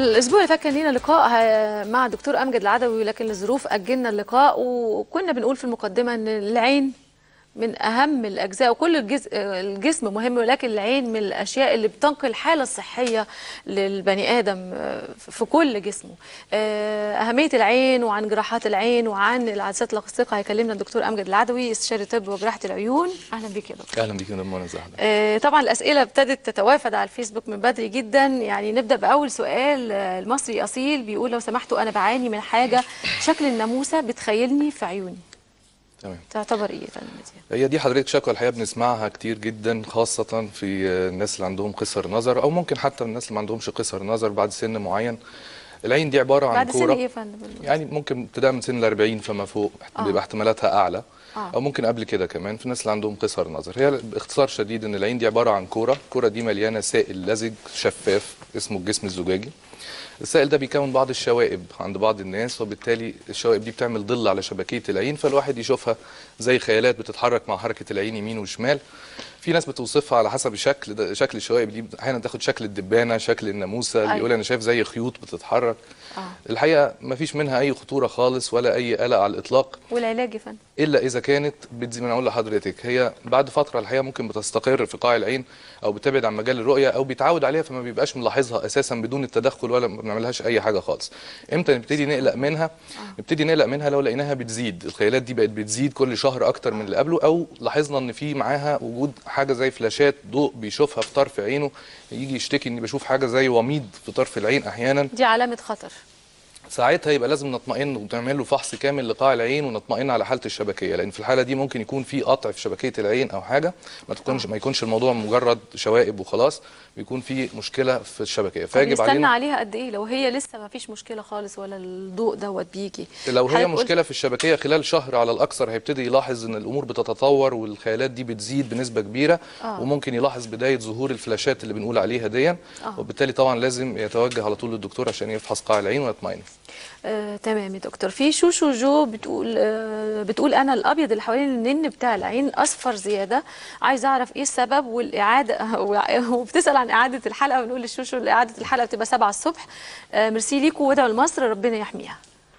الاسبوع اللي فات كان لينا لقاء آه، مع الدكتور امجد العدوي لكن لظروف اجلنا اللقاء وكنا بنقول في المقدمه ان العين من اهم الاجزاء وكل الجز... آه، الجسم مهم ولكن العين من الاشياء اللي بتنقل الحاله الصحيه للبني ادم آه، في كل جسمه آه، اهميه العين وعن جراحات العين وعن العدسات اللاصقه هيكلمنا الدكتور امجد العدوي استشاري طب وجراحه العيون اهلا بك يا دكتور اهلا بيك يا منى ازي حضرتك آه، طبعا الاسئله ابتدت تتوافد على الفيسبوك من بدري جدا يعني نبدا باول سؤال آه، المصري اصيل بيقول لو سمحتوا انا بعاني من حاجه شكل الناموسه بتخيلني في عيوني تمام تعتبر ايه يا فندم دي؟ هي دي حضرتك شكوى الحقيقه بنسمعها كتير جدا خاصه في الناس اللي عندهم قصر نظر او ممكن حتى الناس اللي ما عندهمش قصر نظر بعد سن معين العين دي عباره عن بعد سن كوره ايه يا فندم يعني ممكن ابتداء من سن ال 40 فما فوق آه. بيبقى احتمالاتها اعلى آه. او ممكن قبل كده كمان في الناس اللي عندهم قصر نظر هي باختصار شديد ان العين دي عباره عن كوره الكوره دي مليانه سائل لزج شفاف اسمه الجسم الزجاجي السائل ده بيكون بعض الشوائب عند بعض الناس وبالتالي الشوائب دي بتعمل ظل على شبكيه العين فالواحد يشوفها زي خيالات بتتحرك مع حركه العين يمين وشمال في ناس بتوصفها على حسب الشكل ده شكل الشوائب دي احيانا تاخد شكل الدبانه شكل الناموسه اللي أيوة. يقول انا شايف زي خيوط بتتحرك اه الحقيقه ما فيش منها اي خطوره خالص ولا اي قلق على الاطلاق والعلاج يا فندم الا اذا كانت بتزي ما انا اقول لحضرتك هي بعد فتره الحقيقه ممكن بتستقر في قاع العين او بتبعد عن مجال الرؤيه او بيتعود عليها فما بيبقاش ملاحظها اساسا بدون التدخل ولا ما بنعملهاش اي حاجه خالص امتى نبتدي نقلق منها نبتدي نقلق منها لو لقيناها بتزيد الخيالات دي بقت بتزيد كل شهر اكتر من اللي قبله او لاحظنا ان في معاها وجود حاجه زي فلاشات ضوء بيشوفها في طرف عينه يجي يشتكي اني بشوف حاجه زي وميض في طرف العين احيانا دي علامه خطر ساعتها يبقى لازم نطمئن ونعمل له فحص كامل لقاع العين ونطمئن على حاله الشبكيه لان في الحاله دي ممكن يكون في قطع في شبكيه العين او حاجه ما تكونش ما يكونش الموضوع مجرد شوائب وخلاص بيكون في مشكله في الشبكيه طب فيجب نستنى علينا عليها قد ايه لو هي لسه ما فيش مشكله خالص ولا الضوء دوت بيجي لو هي حضرتك قلت- مشكله في الشبكيه خلال شهر على الاكثر هيبتدي يلاحظ ان الامور بتتطور والخيالات دي بتزيد بنسبه كبيره آه. وممكن يلاحظ بدايه ظهور الفلاشات اللي بنقول عليها دي آه. وبالتالي طبعا لازم يتوجه على طول للدكتور عشان يفحص قاع العين ويطمئن آه، تمام يا دكتور في شوشو جو بتقول آه بتقول انا الابيض اللي حوالين النن بتاع العين اصفر زياده عايزه اعرف ايه السبب والاعاده وبتسال عن اعاده الحلقه ونقول للشوشو اعاده الحلقه بتبقى 7 الصبح آه ميرسي ليكوا وادعوا لمصر ربنا يحميها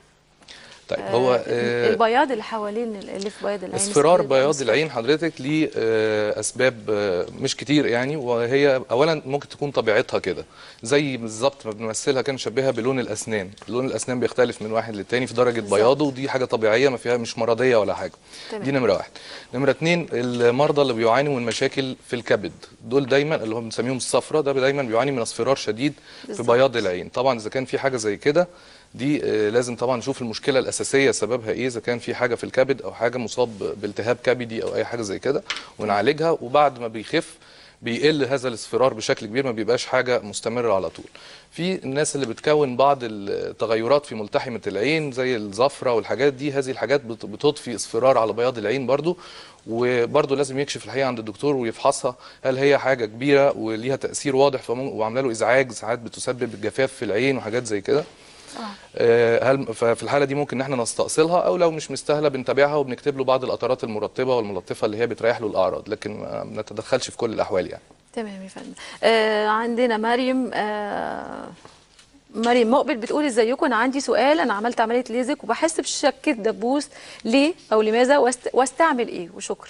طيب هو آه، البياض اللي حوالين اللي في بياض العين اصفرار بيبقى بياض مصفر. العين حضرتك ليه آه، اسباب آه، مش كتير يعني وهي اولا ممكن تكون طبيعتها كده زي بالظبط ما بنمثلها كان نشبهها بلون الاسنان لون الاسنان بيختلف من واحد للتاني في درجه بياضه ودي حاجه طبيعيه ما فيها مش مرضيه ولا حاجه تمام. دي نمره واحد نمره اتنين المرضى اللي بيعانوا من مشاكل في الكبد دول دايما اللي هم بنسميهم الصفرة ده دايما بيعاني من اصفرار شديد في بالظبط. بياض العين طبعا اذا كان في حاجه زي كده دي آه، لازم طبعا نشوف المشكله الاساسيه سببها ايه اذا كان في حاجه في الكبد او حاجه مصاب بالتهاب كبدي او اي حاجه زي كده ونعالجها وبعد ما بيخف بيقل هذا الاصفرار بشكل كبير ما بيبقاش حاجه مستمره على طول في الناس اللي بتكون بعض التغيرات في ملتحمه العين زي الزفره والحاجات دي هذه الحاجات بت- بتضفي اصفرار على بياض العين برضو وبرضو لازم يكشف الحقيقه عند الدكتور ويفحصها هل هي حاجه كبيره وليها تاثير واضح فمم- وعامله له ازعاج ساعات بتسبب جفاف في العين وحاجات زي كده آه، هل ففي الحاله دي ممكن ان احنا نستأصلها او لو مش مستاهله بنتابعها وبنكتب له بعض القطرات المرطبه والملطفه اللي هي بتريح له الاعراض لكن ما بنتدخلش في كل الاحوال يعني تمام يا فندم آه عندنا مريم آه مريم مقبل بتقول ازيكم انا عندي سؤال انا عملت عمليه ليزك وبحس بشكه دبوس ليه او لماذا واست... واستعمل ايه وشكرا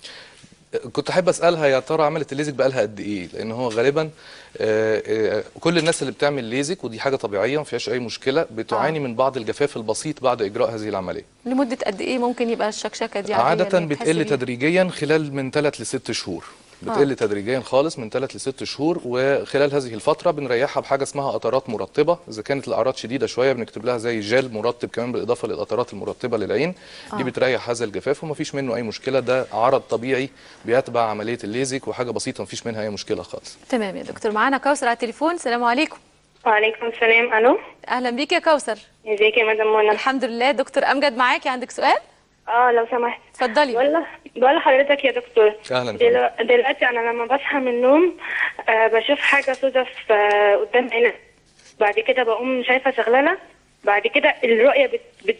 كنت احب اسالها يا ترى عملت الليزك بقالها قد ايه لان هو غالبا آه، آه، كل الناس اللي بتعمل ليزك ودي حاجه طبيعيه ما فيهاش اي مشكله بتعاني من بعض الجفاف البسيط بعد اجراء هذه العمليه لمده قد ايه ممكن يبقى الشكشكه دي عادية عادة اللي بتحس بتقل بيها؟ تدريجيا خلال من 3 ل 6 شهور بتقل آه. تدريجيا خالص من 3 ل 6 شهور وخلال هذه الفترة بنريحها بحاجة اسمها قطرات مرطبة إذا كانت الأعراض شديدة شوية بنكتب لها زي جل مرطب كمان بالإضافة للقطرات المرطبة للعين آه. دي بتريح هذا الجفاف ومفيش منه أي مشكلة ده عرض طبيعي بيتبع عملية الليزك وحاجة بسيطة مفيش منها أي مشكلة خالص تمام يا دكتور معانا كوثر على التليفون السلام عليكم وعليكم السلام الو اهلا بيك يا كوثر ازيك يا مدام منى الحمد لله دكتور امجد معاكي عندك سؤال اه لو سمحت اتفضلي بقول بقول لحضرتك يا دكتور أهلا دلو... دلوقتي انا لما بصحى من النوم آه بشوف حاجه سودة في آه قدام عيني بعد كده بقوم شايفه شغلانه بعد كده الرؤيه بت... بت...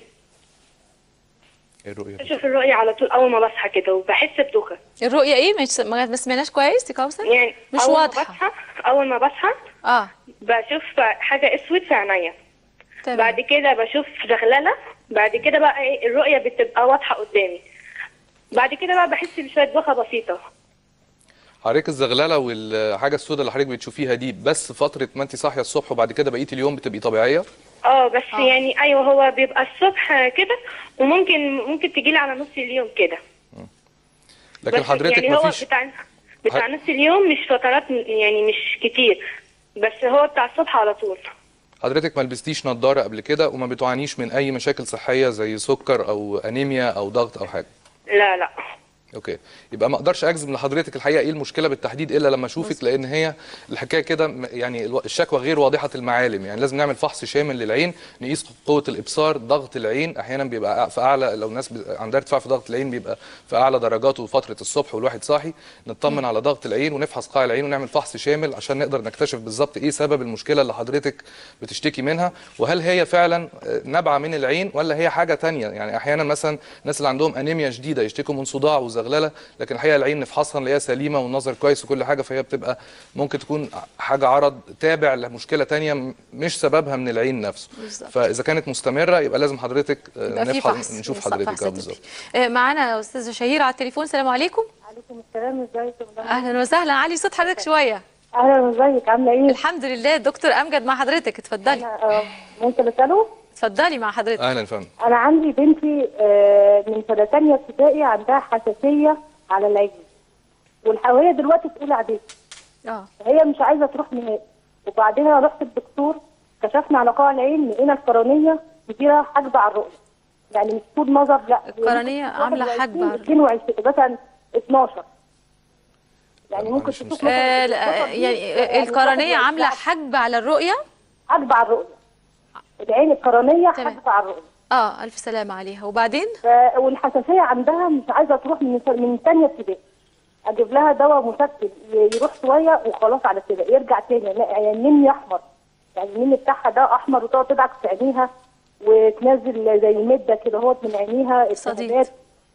إيه الرؤية بشوف الرؤيه على طول اول ما بصحى كده وبحس بدوخه الرؤيه ايه مش ما ما سمعناش كويس يا كوثر يعني مش أول ما واضحه بصحى اول ما بصحى اه بشوف حاجه اسود في عينيا بعد كده بشوف زغلله بعد كده بقى ايه الرؤيه بتبقى واضحه قدامي بعد كده بقى بحس بشويه دوخه بسيطه حضرتك الزغلله والحاجه السوداء اللي حضرتك بتشوفيها دي بس فتره ما انت صاحيه الصبح وبعد كده بقيه اليوم بتبقي طبيعيه اه بس يعني ايوه هو بيبقى الصبح كده وممكن ممكن تجيلي على نص اليوم كده لكن بس حضرتك يعني هو مفيش بتاع بتاع نص اليوم مش فترات يعني مش كتير بس هو بتاع الصبح على طول حضرتك ما لبستيش نظاره قبل كده وما بتعانيش من اي مشاكل صحيه زي سكر او انيميا او ضغط او حاجه لا لا اوكي يبقى ما اقدرش اجزم لحضرتك الحقيقه ايه المشكله بالتحديد الا لما اشوفك لان هي الحكايه كده م- يعني الو- الشكوى غير واضحه المعالم يعني لازم نعمل فحص شامل للعين نقيس قوه الابصار ضغط العين احيانا بيبقى في اعلى لو الناس ب- عندها ارتفاع في ضغط العين بيبقى في اعلى درجاته فتره الصبح والواحد صاحي نطمن على ضغط العين ونفحص قاع العين ونعمل فحص شامل عشان نقدر نكتشف بالظبط ايه سبب المشكله اللي حضرتك بتشتكي منها وهل هي فعلا آه، نابعه من العين ولا هي حاجه تانية يعني احيانا مثلا الناس اللي عندهم انيميا شديده يشتكوا من صداع وزغلله لكن الحقيقه العين نفحصها نلاقيها سليمه والنظر كويس وكل حاجه فهي بتبقى ممكن تكون حاجه عرض تابع لمشكله تانية م- مش سببها من العين نفسه بالظبط. فاذا كانت مستمره يبقى لازم حضرتك آه، يبقى في نفحص فحص نشوف يص- حضرتك فحص اه طبي. بالظبط آه، معانا استاذه شهيره على التليفون السلام عليكم عليكم السلام ازيك اهلا وسهلا علي صوت حضرتك شويه اهلا ازيك عامله ايه الحمد لله دكتور امجد مع حضرتك اتفضلي آه، ممكن اساله اتفضلي مع حضرتك اهلا فندم انا عندي بنتي آه، من سنه ثانيه ابتدائي عندها حساسيه على العين والحويه دلوقتي في اولى اعدادي اه هي مش عايزه تروح نهائي وبعدين أنا رحت الدكتور كشفنا على قاع العين لقينا القرنيه كبيره حاجبه على الرؤيه يعني مش طول نظر لا القرنية عاملة حاجبة على 22 مثلا 12 يعني ممكن تشوف آه لا، يعني القرنيه عامله حجب على الرؤيه حجب على الرؤيه العين القرنيه حجب على الرؤيه اه الف سلامه عليها وبعدين ف- والحساسيه عندها مش عايزه تروح من من ثانيه ابتدائي اجيب لها دواء مسكن ي- يروح شويه وخلاص على كده يرجع تاني لا يعني النمي احمر يعني النمي بتاعها ده احمر وتقعد تدعك في عينيها وتنزل زي مده كده هوت من عينيها التهابات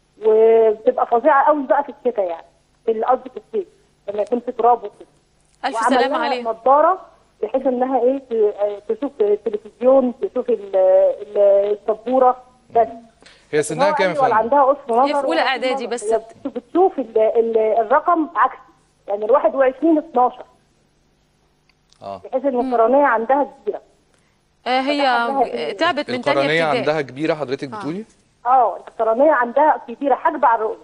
وبتبقى فظيعه قوي بقى في الشتاء يعني في القصد في الصيف لما يكون في تراب وكده الف وعمل سلامه لها عليها نضاره بحيث انها ايه ت- آه، تشوف التلفزيون تشوف ال- ال- السبوره بس هي سنها كام يا ولا فندم عندها قصر نظر هي في أولى ولا إعدادي نظر. بس. هي بت- بتشوف ال ال الرقم عكسي يعني ال 21 12 اه بحيث ان القرنيه عندها كبيره آه هي عندها تعبت من تانية القرنيه ابتدائي عندها كبيره حضرتك بتقولي اه القرنيه عندها كبيره حاجبه على الرؤيه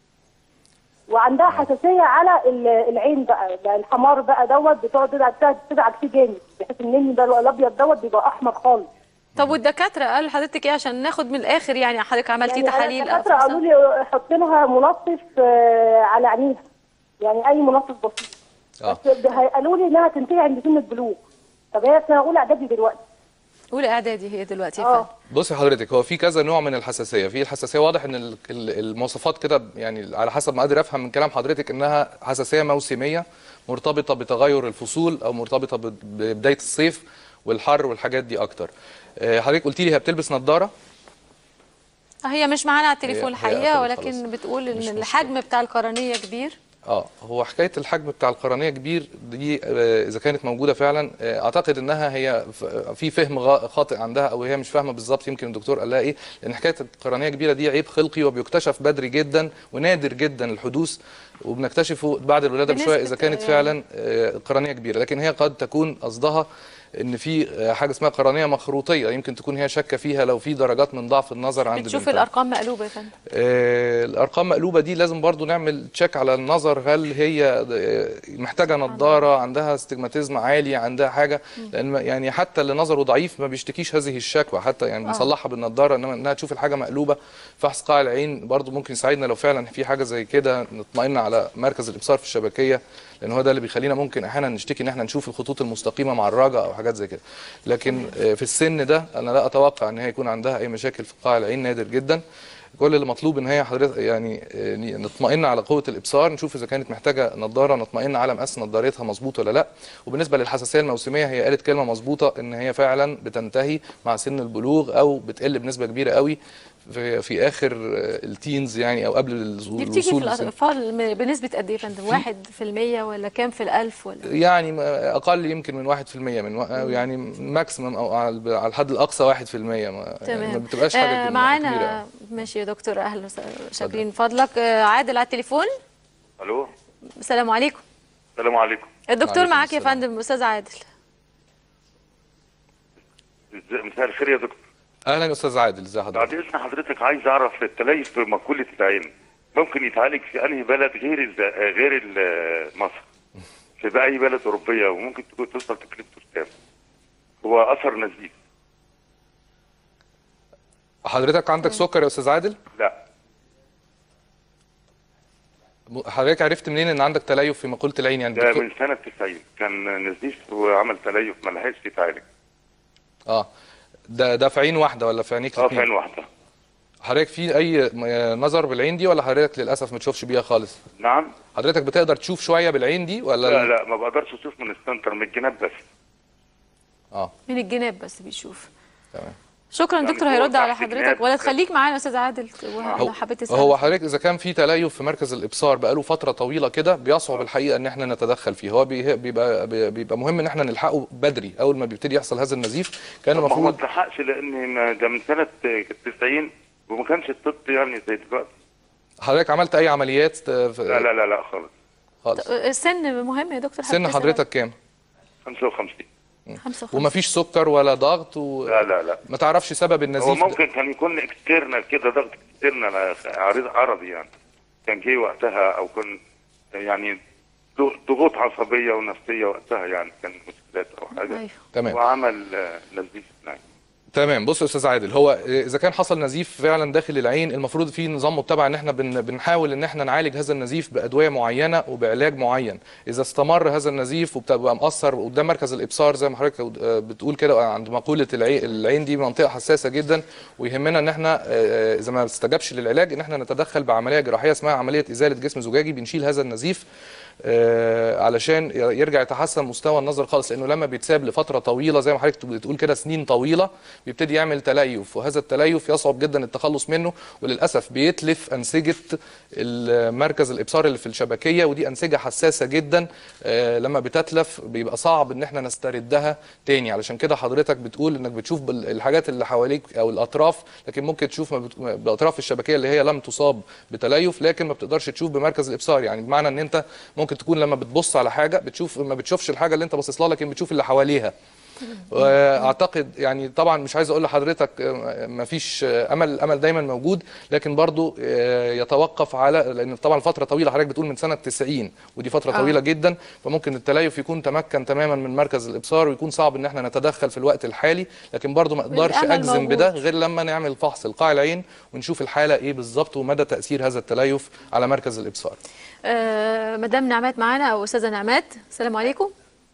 وعندها حساسيه على ال- العين بقى ده الحمار بقى دوت بتقعد تدعك تدعك فيه جامد بحيث ان النني ده الابيض دوت بيبقى احمر خالص طب والدكاتره قالوا لحضرتك ايه عشان ناخد من الاخر يعني حضرتك عملتي يعني تحاليل أنا الدكاتره قالوا لي حط لها ملطف آه، على عينيها يعني اي ملطف بسيط اه بس ده هي- قالوا لي انها تنتهي عند سن البلوغ طب هي في سنه اولى اعدادي دلوقتي اولى اعدادي هي دلوقتي يا اه فندم بصي حضرتك هو في كذا نوع من الحساسيه في الحساسيه واضح ان ال- ال- المواصفات كده يعني على حسب ما قادر افهم من كلام حضرتك انها حساسيه موسميه مرتبطه بتغير الفصول او مرتبطه ب- ببدايه الصيف والحر والحاجات دي اكتر آه، حضرتك قلتي لي هي بتلبس نظاره هي مش معانا على التليفون هي الحقيقه قفلت ولكن خلاص. بتقول مش ان مشكلة. الحجم بتاع القرنيه كبير اه هو حكايه الحجم بتاع القرنيه كبير دي آه، اذا كانت موجوده فعلا آه، اعتقد انها هي ف- في فهم غا- خاطئ عندها او هي مش فاهمه بالظبط يمكن الدكتور قال لها ايه لان حكايه القرنيه كبيره دي عيب خلقي وبيكتشف بدري جدا ونادر جدا الحدوث وبنكتشفه بعد الولاده بشويه بنسبة اذا كانت يعني. فعلا آه، القرنيه كبيره لكن هي قد تكون قصدها ان في آه، حاجه اسمها قرنيه مخروطيه يمكن تكون هي شاكه فيها لو في درجات من ضعف النظر عند بتشوف بنتها. الارقام مقلوبه يا فندم آه، الارقام مقلوبه دي لازم برضو نعمل تشيك على النظر هل هي آه، محتاجه نظاره عندها استجماتيزم عالي عندها حاجه لان ما- يعني حتى اللي نظره ضعيف ما بيشتكيش هذه الشكوى حتى يعني آه. بنصلحها بالنضاره انما انها تشوف الحاجه مقلوبه فحص قاع العين برضو ممكن يساعدنا لو فعلا في حاجه زي كده نطمئن على مركز الابصار في الشبكيه لان هو ده اللي بيخلينا ممكن احيانا نشتكي ان احنا نشوف الخطوط المستقيمه مع الرجا او حاجات زي كده لكن آه، في السن ده انا لا اتوقع ان هي يكون عندها اي مشاكل في قاع العين نادر جدا كل اللي مطلوب ان هي حضرتك يعني آه، نطمئن على قوه الابصار نشوف اذا كانت محتاجه نظاره نطمئن على مقاس نظارتها مظبوط ولا لا وبالنسبه للحساسيه الموسميه هي قالت كلمه مظبوطه ان هي فعلا بتنتهي مع سن البلوغ او بتقل بنسبه كبيره قوي في, في اخر آه، التينز يعني او قبل دي الوصول بتيجي في للسن. الاطفال م- بنسبه قد ايه يا فندم؟ واحد في المية ولا كام في الالف ولا يعني ما- اقل يمكن من 1% من و- أو يعني ماكسيمم او على على الحد الاقصى 1% ما يعني تمام ما بتبقاش حاجه آه كبيرة. معانا ماشي يا دكتور اهلا وسهلا شاكرين فضلك آه عادل على التليفون الو السلام عليكم السلام عليكم الدكتور وعليكم معاك يا فندم استاذ عادل إزاي- مساء الخير يا دكتور اهلا يا استاذ عادل ازي حضرتك بعد اذن حضرتك عايز اعرف التليف في مقوله العين ممكن يتعالج في انهي بلد غير ال غير ال مصر في بقى اي بلد اوروبيه وممكن تكون توصل تكلفته كام هو اثر نزيف حضرتك عندك سكر يا استاذ عادل لا م- حضرتك عرفت منين ان عندك تليف في مقوله العين يعني ده الدكتور- من سنه 90 كان نزيف وعمل تليف ما لحقش يتعالج اه ده ده في عين واحده ولا في عينيك اه في الاتنين؟ عين واحده حضرتك في اي م- نظر بالعين دي ولا حضرتك للاسف ما تشوفش بيها خالص نعم حضرتك بتقدر تشوف شويه بالعين دي ولا لا لا ما بقدرش اشوف من السنتر من الجناب بس اه من الجناب بس بيشوف تمام شكرا يعني دكتور فوق هيرد على تحت حضرتك جناب. ولا تخليك معانا يا استاذ عادل هو, لو حبيت تسال هو حضرتك اذا كان في تليف في مركز الابصار بقاله فتره طويله كده بيصعب الحقيقه ان احنا نتدخل فيه هو بيه- بيبقى بيبقى مهم ان احنا نلحقه بدري اول ما بيبتدي يحصل هذا النزيف كان ما هو ما المفروض اتلحقش لان ما- ده من سنه 90 وما كانش الطب يعني زي دلوقتي حضرتك عملت اي عمليات آه، في- لا لا لا لا خالص خالص السن مهم يا دكتور سن حضرتك حضرتك كام 55 55 ومفيش سكر ولا ضغط و... لا لا لا ما تعرفش سبب هو النزيف ده. ممكن كان يكون اكسترنال كده ضغط اكسترنال عريض عرضي يعني كان جه وقتها او كان يعني ضغ- ضغوط عصبيه ونفسيه وقتها يعني كان مشكلات او حاجه أيوه. تمام. وعمل آه، نزيف نعم تمام بص يا استاذ عادل هو اذا كان حصل نزيف فعلا داخل العين المفروض في نظام متبع ان احنا بن بنحاول ان احنا نعالج هذا النزيف بادويه معينه وبعلاج معين اذا استمر هذا النزيف وبتبقى مأثر قدام مركز الابصار زي ما حضرتك آه، بتقول كده عند مقوله العين العين دي منطقه حساسه جدا ويهمنا ان احنا آه، اذا ما استجابش للعلاج ان احنا نتدخل بعمليه جراحيه اسمها عمليه ازاله جسم زجاجي بنشيل هذا النزيف آه، علشان يرجع يتحسن مستوى النظر خالص لانه لما بيتساب لفتره طويله زي ما حضرتك بتقول كده سنين طويله بيبتدي يعمل تليف وهذا التليف يصعب جدا التخلص منه وللاسف بيتلف انسجه مركز الابصار اللي في الشبكيه ودي انسجه حساسه جدا آه، لما بتتلف بيبقى صعب ان احنا نستردها تاني علشان كده حضرتك بتقول انك بتشوف بال- الحاجات اللي حواليك او الاطراف لكن ممكن تشوف ما بت- باطراف الشبكيه اللي هي لم تصاب بتليف لكن ما بتقدرش تشوف بمركز الابصار يعني بمعنى ان انت ممكن تكون لما بتبص على حاجه بتشوف ما بتشوفش الحاجه اللي انت باصص لها لكن بتشوف اللي حواليها واعتقد يعني طبعا مش عايز اقول لحضرتك ما فيش امل الامل دايما موجود لكن برضو آه، يتوقف على لان طبعا فتره طويله حضرتك بتقول من سنه 90 ودي فتره آه. طويله جدا فممكن التليف يكون تمكن تماما من مركز الابصار ويكون صعب ان احنا نتدخل في الوقت الحالي لكن برضو ما اقدرش والأمل اجزم موجود. بده غير لما نعمل فحص لقاع العين ونشوف الحاله ايه بالظبط ومدى تاثير هذا التليف على مركز الابصار آه مدام نعمات معانا او استاذه نعمات السلام عليكم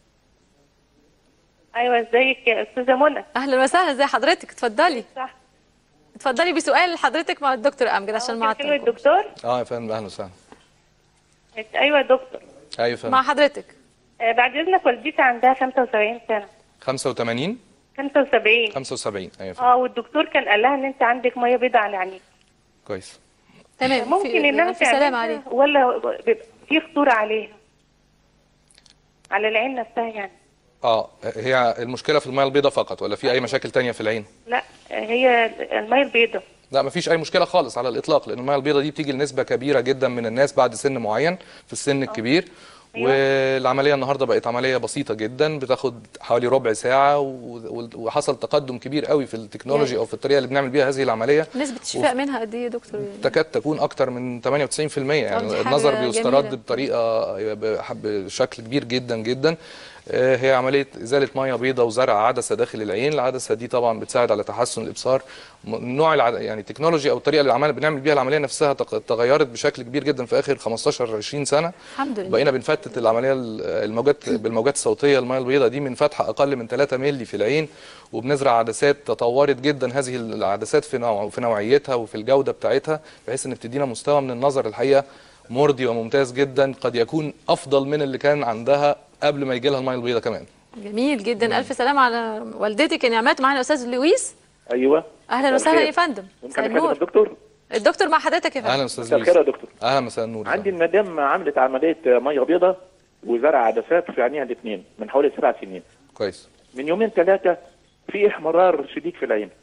ايوه ازيك يا استاذه منى اهلا وسهلا ازي حضرتك اتفضلي صح اتفضلي بسؤال لحضرتك مع الدكتور امجد عشان ما كلمه عطلكم دكتور اه يا فندم اهلا وسهلا ايوه يا دكتور ايوه يا فندم مع حضرتك آه، بعد اذنك والدتي عندها 75 سنه 85 75 75 ايوه يا فندم اه والدكتور كان قال لها ان انت عندك ميه بيضاء على عينيك كويس تمام ممكن في- انها في سلام تعملها عليك ولا بيبقى في خطوره عليها على العين نفسها يعني اه هي المشكله في الميه البيضاء فقط ولا في اي مشاكل تانية في العين لا هي الميه البيضاء لا مفيش اي مشكله خالص على الاطلاق لان الميه البيضاء دي بتيجي لنسبه كبيره جدا من الناس بعد سن معين في السن الكبير والعمليه النهارده بقت عمليه بسيطه جدا بتاخد حوالي ربع ساعه و- وحصل تقدم كبير قوي في التكنولوجي او في الطريقه اللي بنعمل بيها هذه العمليه نسبه الشفاء منها قد ايه يا دكتور يعني تكاد تكون اكتر من 98% يعني دي حاجة النظر بيسترد جميلة. بطريقه بح- بشكل كبير جدا جدا آه، هي عمليه ازاله ميه بيضاء وزرع عدسه داخل العين العدسه دي طبعا بتساعد على تحسن الابصار م- نوع الع... يعني التكنولوجي او الطريقه اللي عمال بنعمل بيها العمليه نفسها تق- تغيرت بشكل كبير جدا في اخر 15 20 سنه الحمد لله بقينا بنفتت العمليه ال- الموجات بالموجات الصوتيه الميه البيضاء دي من فتحه اقل من 3 مللي في العين وبنزرع عدسات تطورت جدا هذه العدسات في نوع في نوعيتها وفي الجوده بتاعتها بحيث ان بتدينا مستوى من النظر الحقيقه مرضي وممتاز جدا قد يكون افضل من اللي كان عندها قبل ما يجي لها الميه البيضاء كمان جميل جدا الف سلام على والدتك يا نعمات معانا استاذ لويس ايوه اهلا وسهلا يا فندم ممكن مساء اكلم النور الدكتور الدكتور مع حضرتك يا فندم اهلا استاذ مساء لويس الخير يا دكتور اهلا مساء النور عندي المدام عملت عمليه ميه بيضاء وزرع عدسات في عينيها الاثنين من حوالي سبع سنين كويس من يومين ثلاثه في احمرار شديد في العين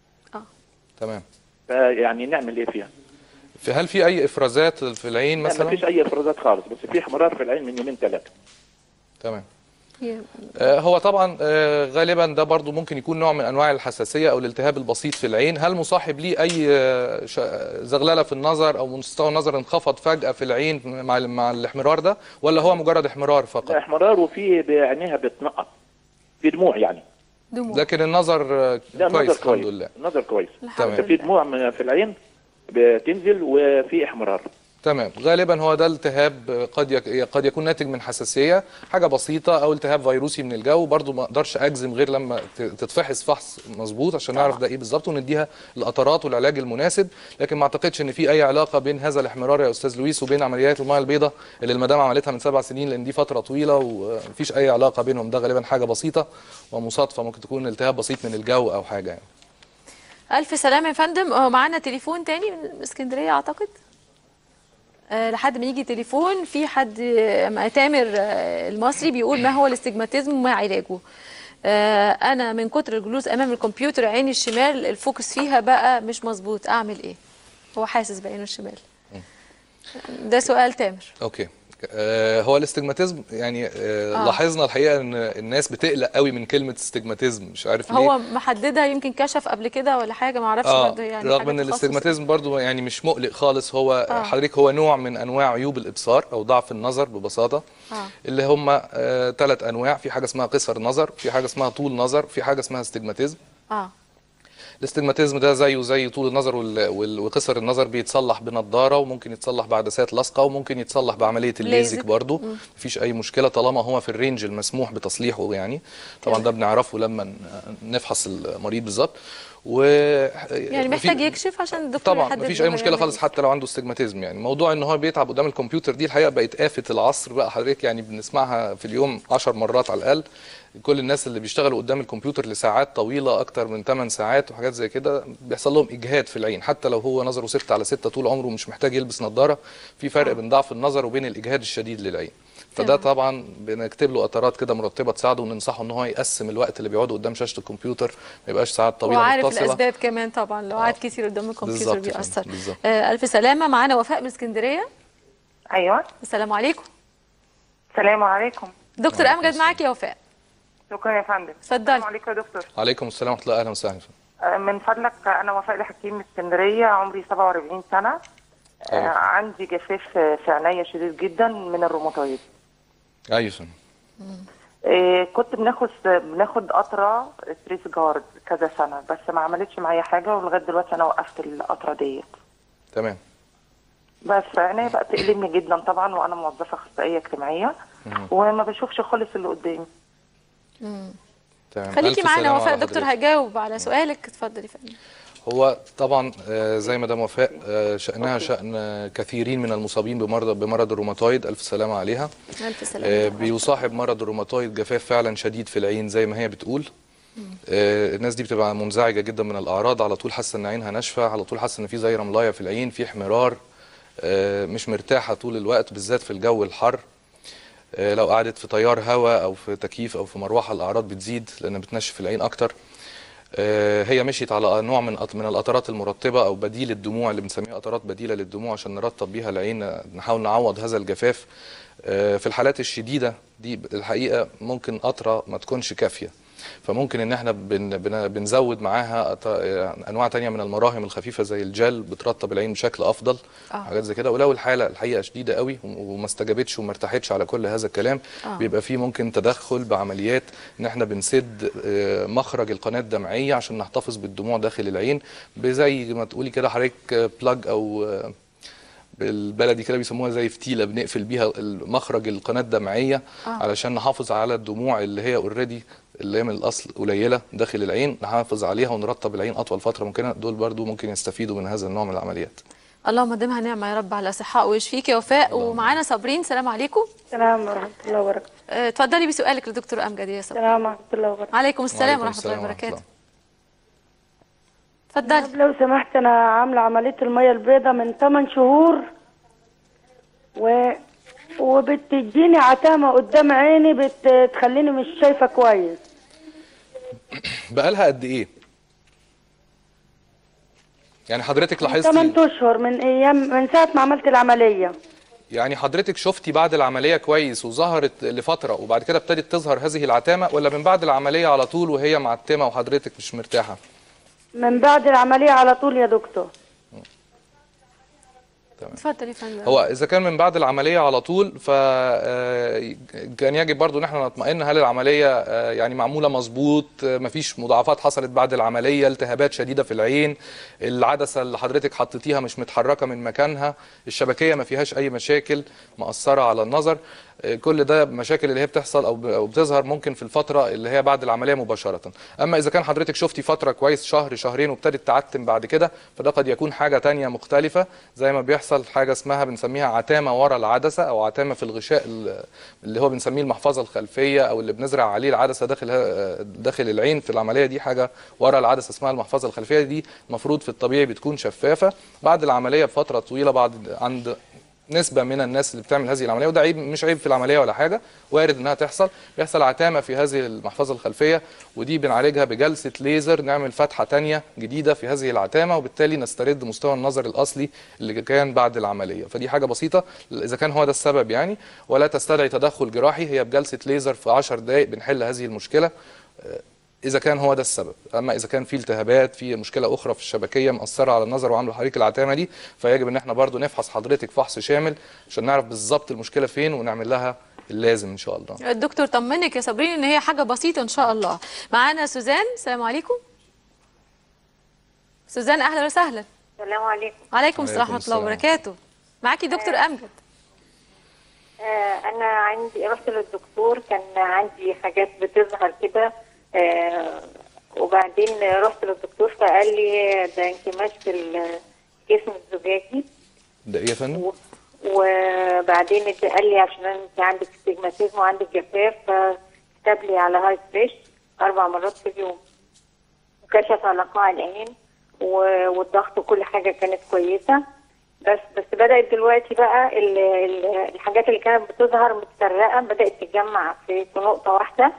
تمام فيعني نعمل ايه فيها؟ في هل في اي افرازات في العين لا مثلا ما فيش اي افرازات خالص بس في احمرار في العين من يومين ثلاثه تمام آه، هو طبعا آه، غالبا ده برضو ممكن يكون نوع من انواع الحساسيه او الالتهاب البسيط في العين هل مصاحب ليه اي آه، ش- زغلله في النظر او مستوى النظر انخفض فجاه في العين مع ال- مع الاحمرار ده ولا هو مجرد احمرار فقط لا احمرار وفي بعينيها بتنقط في دموع يعني لكن النظر آه، لا كويس النظر الحمد كويس لله النظر كويس تمام. بس في دموع من- في العين بتنزل وفي احمرار تمام غالبا هو ده التهاب قد يك... قد يكون ناتج من حساسيه حاجه بسيطه او التهاب فيروسي من الجو برضو ما اقدرش اجزم غير لما ت- تتفحص فحص مظبوط عشان نعرف ده ايه بالظبط ونديها القطرات والعلاج المناسب لكن ما اعتقدش ان في اي علاقه بين هذا الاحمرار يا استاذ لويس وبين عمليات الميه البيضاء اللي المدام عملتها من سبع سنين لان دي فتره طويله ومفيش اي علاقه بينهم ده غالبا حاجه بسيطه ومصادفه ممكن تكون التهاب بسيط من الجو او حاجه يعني الف سلامه يا فندم هو معانا تليفون تاني من اسكندريه اعتقد أه لحد ما يجي تليفون في حد آه، تامر آه، المصري بيقول ما هو الاستجماتيزم وما علاجه أه انا من كتر الجلوس امام الكمبيوتر عيني الشمال الفوكس فيها بقى مش مظبوط اعمل ايه هو حاسس بعينه الشمال ده سؤال تامر اوكي آه هو الاستجماتيزم يعني آه آه. لاحظنا الحقيقه ان الناس بتقلق قوي من كلمه استجماتيزم مش عارف ليه هو محددها يمكن كشف قبل كده ولا حاجه ما اعرفش اه برضه يعني رغم حاجة ان تخصص. الاستجماتيزم برضو يعني مش مقلق خالص هو آه. حضرتك هو نوع من انواع عيوب الابصار او ضعف النظر ببساطه اه اللي هم ثلاث انواع في حاجه اسمها قصر نظر في حاجه اسمها طول نظر في حاجه اسمها استجماتيزم اه الاستجماتيزم ده زيه زي طول النظر وال- وال- وقصر النظر بيتصلح بنضاره وممكن يتصلح بعدسات لاصقه وممكن يتصلح بعمليه الليزك ليزك. برضو مم. مفيش اي مشكله طالما هو في الرينج المسموح بتصليحه يعني طبعا ده بنعرفه لما ن- نفحص المريض بالظبط و يعني محتاج في- يكشف عشان الدكتور طبعا يحدد مفيش له اي مشكله هيعمل خالص إيه. حتى لو عنده استجماتيزم يعني موضوع ان هو بيتعب قدام الكمبيوتر دي الحقيقه بقت آفة العصر بقى حضرتك يعني بنسمعها في اليوم 10 مرات على الاقل كل الناس اللي بيشتغلوا قدام الكمبيوتر لساعات طويله اكتر من 8 ساعات وحاجات زي كده بيحصل لهم اجهاد في العين حتى لو هو نظره 6 على 6 طول عمره مش محتاج يلبس نظاره في فرق بين ضعف النظر وبين الاجهاد الشديد للعين فده تمام. طبعا بنكتب له قطرات كده مرتبه تساعده وننصحه ان هو يقسم الوقت اللي بيقعده قدام شاشه الكمبيوتر ما يبقاش ساعات طويله وعارف متصله الاسباب كمان طبعا لو قعد كتير قدام الكمبيوتر بالظبط كده، بيأثر بالظبط. آه الف سلامه معانا وفاء من اسكندريه ايوه السلام عليكم السلام عليكم دكتور امجد معاك يا وفاء شكرا يا فندم اتفضلي السلام عليكم يا دكتور عليكم السلام ورحمه الله اهلا وسهلا آه، من فضلك آه، انا وفاء الحكيم من اسكندريه عمري 47 سنه آه، أيوة. عندي جفاف في في عينيا شديد جدا من الروماتويد ايوه فندم. آه، كنت بناخد بناخد قطره ستريس جارد كذا سنه بس ما عملتش معايا حاجه ولغايه دلوقتي انا وقفت القطره ديت تمام بس عينيا بقت تقلقني جدا طبعا وانا موظفه اخصائيه اجتماعيه وما بشوفش خالص اللي قدامي تمام خليكي ألف معانا سلامة وفاء على دكتور حضرتك. هيجاوب على سؤالك اتفضلي يا فندم هو طبعا آه، زي ما دام وفاء آه، شأنها شأن آه، كثيرين من المصابين بمرض بمرض الروماتويد ألف سلامة عليها الف آه، سلامه بيصاحب مرض الروماتويد جفاف فعلا شديد في العين زي ما هي بتقول آه، الناس دي بتبقى منزعجة جدا من الأعراض على طول حاسة إن عينها ناشفة على طول حاسة إن في زي رملاية في العين في احمرار آه، مش مرتاحة طول الوقت بالذات في الجو الحر آه، لو قعدت في تيار هواء او في تكييف او في مروحه الاعراض بتزيد لان بتنشف العين اكتر آه، هي مشيت على نوع من قط- من القطرات المرطبه او بديل الدموع اللي بنسميها قطرات بديله للدموع عشان نرطب بيها العين آه، نحاول نعوض هذا الجفاف آه، في الحالات الشديده دي الحقيقه ممكن قطره ما تكونش كافيه فممكن ان احنا بن بن بنزود معاها أط- آه، انواع تانية من المراهم الخفيفه زي الجل بترطب العين بشكل افضل آه. حاجات زي كده ولو الحاله الحقيقه شديده قوي وما استجابتش وما ارتاحتش على كل هذا الكلام آه. بيبقى فيه ممكن تدخل بعمليات ان احنا بنسد آه، مخرج القناه الدمعيه عشان نحتفظ بالدموع داخل العين بزي ما تقولي كده حضرتك بلاج او آه، بالبلدي كده بيسموها زي فتيله بنقفل بيها مخرج القناه الدمعيه آه. علشان نحافظ على الدموع اللي هي اوريدي اللي هي من الاصل قليله داخل العين نحافظ عليها ونرطب العين اطول فتره ممكنه دول برضو ممكن يستفيدوا من هذا النوع من العمليات اللهم دمها نعمه يا رب على صحاء ويشفيك يا وفاء ومعانا صابرين سلام عليكم السلام ورحمة الله وبركاته آه، اتفضلي بسؤالك لدكتور امجد يا صابرين السلام ورحمة الله وبركاته عليكم السلام وعليكم ورحمه الله السلام ورحمة وبركاته اتفضلي لو سمحت انا عامله عمليه الميه البيضاء من 8 شهور و وبتديني عتامه قدام عيني بتخليني مش شايفه كويس بقالها قد ايه يعني حضرتك من لاحظتي 8 اشهر من ايام من ساعه ما عملت العمليه يعني حضرتك شفتي بعد العملية كويس وظهرت لفترة وبعد كده ابتدت تظهر هذه العتامة ولا من بعد العملية على طول وهي معتمة وحضرتك مش مرتاحة؟ من بعد العمليه على طول يا دكتور اتفضل يا فندم هو إذا كان من بعد العملية على طول ف آه، كان يجب برضو إن احنا نطمئن هل العملية آه، يعني معمولة مظبوط آه، مفيش مضاعفات حصلت بعد العملية التهابات شديدة في العين العدسة اللي حضرتك حطيتيها مش متحركة من مكانها الشبكية ما فيهاش أي مشاكل مأثرة على النظر آه، كل ده مشاكل اللي هي بتحصل أو ب- أو بتظهر ممكن في الفترة اللي هي بعد العملية مباشرة أما إذا كان حضرتك شفتي فترة كويس شهر شهرين وابتدت تعتم بعد كده فده قد يكون حاجة تانية مختلفة زي ما بيحصل حاجة اسمها بنسميها عتامة ورا العدسة أو عتامة في الغشاء ال- اللي هو بنسميه المحفظة الخلفية أو اللي بنزرع عليه العدسة داخل ه- داخل العين في العملية دي حاجة ورا العدسة اسمها المحفظة الخلفية دي المفروض في الطبيعي بتكون شفافة بعد العملية بفترة طويلة بعد عند نسبة من الناس اللي بتعمل هذه العملية وده عيب مش عيب في العملية ولا حاجة وارد انها تحصل بيحصل عتامة في هذه المحفظة الخلفية ودي بنعالجها بجلسة ليزر نعمل فتحة تانية جديدة في هذه العتامة وبالتالي نسترد مستوى النظر الأصلي اللي كان بعد العملية فدي حاجة بسيطة إذا كان هو ده السبب يعني ولا تستدعي تدخل جراحي هي بجلسة ليزر في 10 دقائق بنحل هذه المشكلة اذا كان هو ده السبب اما اذا كان في التهابات في مشكله اخرى في الشبكيه مأثره على النظر وعامله حريق العتامه دي فيجب ان احنا برضو نفحص حضرتك فحص شامل عشان نعرف بالظبط المشكله فين ونعمل لها اللازم ان شاء الله الدكتور طمنك يا صابرين ان هي حاجه بسيطه ان شاء الله معانا سوزان السلام عليكم سوزان اهلا وسهلا السلام عليكم وعليكم السلام عليكم ورحمه الله السلام. وبركاته معاكي دكتور امجد آه انا عندي رحت للدكتور كان عندي حاجات بتظهر كده آه وبعدين رحت للدكتور فقال لي ده انكماش في الجسم الزجاجي ده ايه يا فندم وبعدين اد- قال لي عشان انت عندك استجماتيزم وعندك جفاف فكتب لي على هاي فريش اربع مرات في اليوم وكشف على قاع العين و- والضغط وكل حاجه كانت كويسه بس بس بدات دلوقتي بقى ال- ال- الحاجات اللي كانت بتظهر متفرقه بدات تتجمع في في نقطه واحده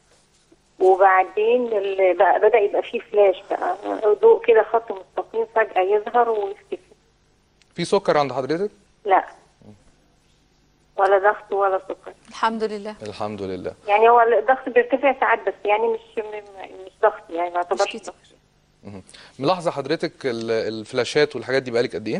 وبعدين ال- بقى بدا يبقى فيه فلاش بقى ضوء كده خط مستقيم فجاه يظهر ويختفي في سكر عند حضرتك لا ولا ضغط ولا سكر الحمد لله الحمد لله يعني هو الضغط بيرتفع ساعات بس يعني مش م- مش ضغط يعني ما يعتبرش ضغط مهم. ملاحظه حضرتك ال- الفلاشات والحاجات دي بقالك قد ايه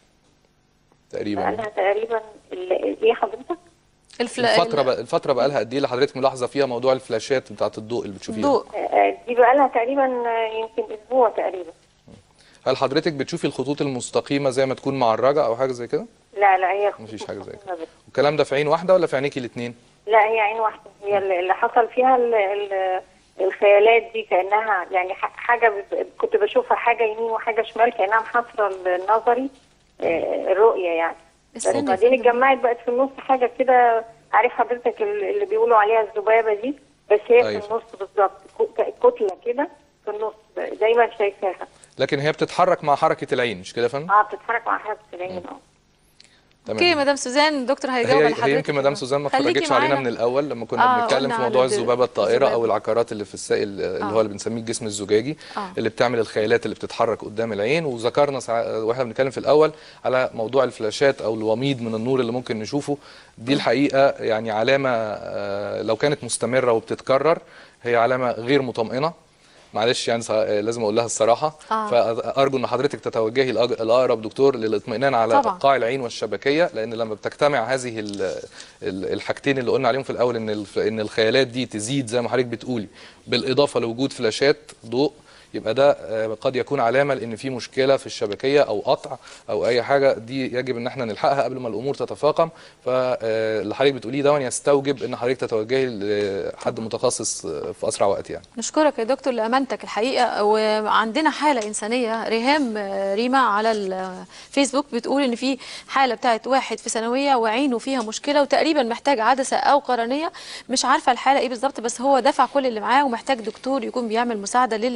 تقريبا بقالها تقريبا ال- ايه حضرتك؟ الفتره بقى الفتره بقالها قد ايه اللي حضرتك ملاحظه فيها موضوع الفلاشات بتاعه الضوء اللي بتشوفيها آه، دي بقالها تقريبا آه، يمكن اسبوع تقريبا هل حضرتك بتشوفي الخطوط المستقيمه زي ما تكون معرجه او حاجه زي كده لا لا هي مفيش حاجه زي كده خطوط بس. والكلام ده في عين واحده ولا في عينيكي الاثنين لا هي عين واحده هي اللي اللي حصل فيها ال ال الخيالات دي كانها يعني ح- حاجه ب- كنت بشوفها حاجه يمين وحاجه شمال كانها محاصره النظري آه، الرؤيه يعني بس استني بعدين يا فندم. اتجمعت بقت في النص حاجه كده عارف حضرتك ال- اللي بيقولوا عليها الذبابه دي بس هي أيوة. في النص بالظبط ك- كتله كده في النص دايما شايفاها لكن هي بتتحرك مع حركه العين مش كده يا فندم اه بتتحرك مع حركه العين اه اوكي يا مدام سوزان الدكتور هيجاوب هي, لحضرتك هي يمكن مدام سوزان ما خليكي اتفرجتش علينا معانا. من الاول لما كنا آه، بنتكلم قلنا في على موضوع الد- الذبابه الطائره الذبابة. او العكرات اللي في السائل اللي آه. هو اللي بنسميه الجسم الزجاجي آه. اللي بتعمل الخيالات اللي بتتحرك قدام العين وذكرنا سع... واحنا بنتكلم في الاول على موضوع الفلاشات او الوميض من النور اللي ممكن نشوفه دي الحقيقه يعني علامه آه، لو كانت مستمره وبتتكرر هي علامه غير مطمئنه معلش يعني ص- لازم اقول لها الصراحه آه. فارجو ان حضرتك تتوجهي لأج- لاقرب دكتور للاطمئنان على طبعاً. قاع العين والشبكيه لان لما بتجتمع هذه ال- ال- الحاجتين اللي قلنا عليهم في الاول ان الف- ان الخيالات دي تزيد زي ما حضرتك بتقولي بالاضافه لوجود فلاشات ضوء يبقى ده آه، قد يكون علامه لان في مشكله في الشبكيه او قطع او اي حاجه دي يجب ان احنا نلحقها قبل ما الامور تتفاقم فاللي حضرتك بتقوليه ده يستوجب ان حضرتك تتوجهي لحد متخصص آه، في اسرع وقت يعني نشكرك يا دكتور لامانتك الحقيقه وعندنا حاله انسانيه ريهام آه، ريما على الفيسبوك بتقول ان في حاله بتاعت واحد في ثانويه وعينه فيها مشكله وتقريبا محتاج عدسه او قرنيه مش عارفه الحاله ايه بالظبط بس هو دفع كل اللي معاه ومحتاج دكتور يكون بيعمل مساعده للي مش قادر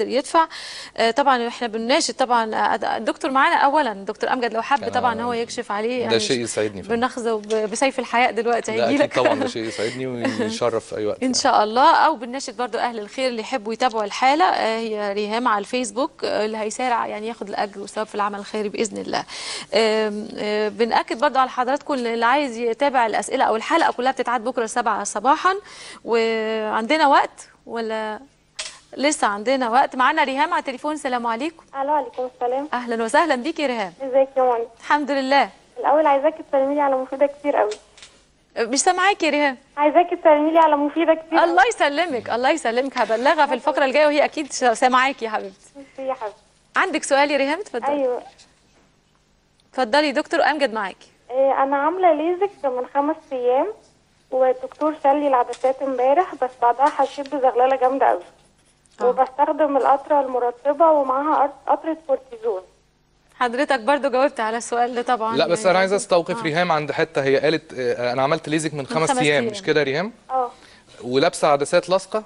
قادر يدفع آه، طبعا احنا بنناشد طبعا آه، الدكتور معانا اولا دكتور امجد لو حب أنا- طبعا هو يكشف عليه ده شيء يسعدني فعلا. بناخذه ب- بسيف الحياء دلوقتي ده هيجي اكيد لك طبعا ده شيء يسعدني ويشرف في اي وقت ان شاء الله او بنناشد برضو اهل الخير اللي يحبوا يتابعوا الحاله آه، هي ريهام على الفيسبوك آه، اللي هيسارع يعني ياخد الاجر والثواب في العمل الخيري باذن الله آم، آه، بناكد برضو على حضراتكم اللي عايز يتابع الاسئله او الحلقه كلها بتتعاد بكره 7 صباحا وعندنا وقت ولا لسه عندنا وقت معانا ريهام على التليفون السلام عليكم الو عليكم السلام اهلا وسهلا بيكي يا ريهام ازيك يا مامي الحمد لله الاول عايزاكي تسلمي لي على مفيده كتير قوي مش سامعاكي يا ريهام عايزاكي تسلمي لي على مفيده كتير الله يسلمك الله يسلمك هبلغها في الفقره الجايه وهي اكيد سامعاكي يا حبيبتي ميرسي يا حبيبتي عندك سؤال يا ريهام اتفضلي ايوه اتفضلي دكتور امجد معاكي إيه انا عامله ليزك من خمس ايام والدكتور شال لي العدسات امبارح بس بعدها حسيت بزغلله جامده قوي وبستخدم القطره المرطبه ومعاها قط- قطره كورتيزون حضرتك برضو جاوبت على السؤال ده طبعا لا بس انا عايز استوقف آه. ريهام عند حته هي قالت آه، انا عملت ليزك من خمس خمس ايام أيام. مش كده يا ريهام اه ولابسه عدسات لاصقه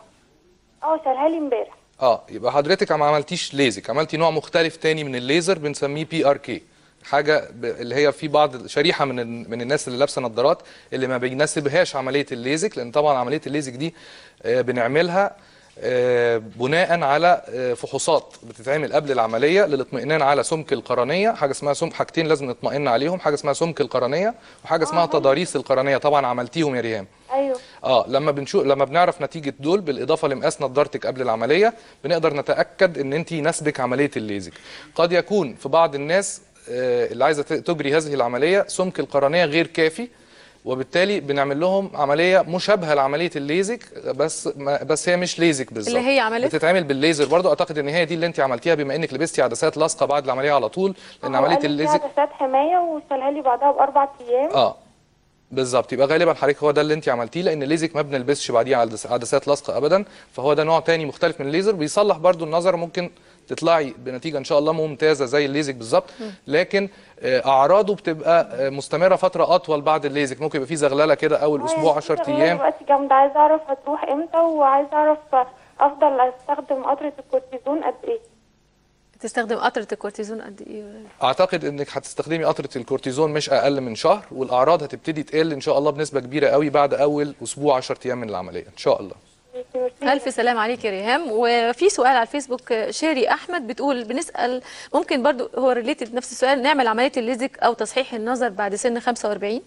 اه شالها لي امبارح اه يبقى حضرتك ما عملتيش ليزك عملتي نوع مختلف تاني من الليزر بنسميه بي ار كي حاجه ب... اللي هي في بعض شريحه من ال... من الناس اللي لابسه نظارات اللي ما بيناسبهاش عمليه الليزك لان طبعا عمليه الليزك دي آه، بنعملها آه، بناء على آه، فحوصات بتتعمل قبل العمليه للاطمئنان على سمك القرنيه حاجه اسمها سمك حاجتين لازم نطمئن عليهم حاجه اسمها سمك القرنيه وحاجه اسمها تضاريس القرنيه طبعا عملتيهم يا ريهام ايوه اه لما بنشوف لما بنعرف نتيجه دول بالاضافه لمقاس نضارتك قبل العمليه بنقدر نتاكد ان انت يناسبك عمليه الليزك قد يكون في بعض الناس آه، اللي عايزه ت- تجري هذه العمليه سمك القرنيه غير كافي وبالتالي بنعمل لهم عمليه مشابهه لعمليه الليزك بس ما بس هي مش ليزك بالظبط اللي هي عملية؟ بتتعمل بالليزر برضو اعتقد ان هي دي اللي انت عملتيها بما انك لبستي عدسات لاصقه بعد العمليه على طول لان هو عمليه قال لي في الليزك عدسات حمايه وشالها لي بعدها باربع ايام اه بالظبط يبقى غالبا حضرتك هو ده اللي انت عملتيه لان الليزك ما بنلبسش بعديه عدس- عدسات لاصقه ابدا فهو ده نوع تاني مختلف من الليزر بيصلح برضو النظر ممكن تطلعي بنتيجه ان شاء الله ممتازه زي الليزك بالظبط لكن آه، اعراضه بتبقى آه، مستمره فتره اطول بعد الليزك ممكن يبقى في زغلله كده اول اسبوع 10 شغالة ايام دلوقتي جامده عايزه اعرف هتروح امتى وعايزه اعرف افضل استخدم قطره الكورتيزون قد ايه تستخدم قطره الكورتيزون قد ايه اعتقد انك هتستخدمي قطره الكورتيزون مش اقل من شهر والاعراض هتبتدي تقل ان شاء الله بنسبه كبيره قوي بعد اول اسبوع 10 ايام من العمليه ان شاء الله ألف سلام عليك يا ريهام وفي سؤال على الفيسبوك شيري أحمد بتقول بنسأل ممكن برضو هو ريليتد نفس السؤال نعمل عملية الليزك أو تصحيح النظر بعد سن 45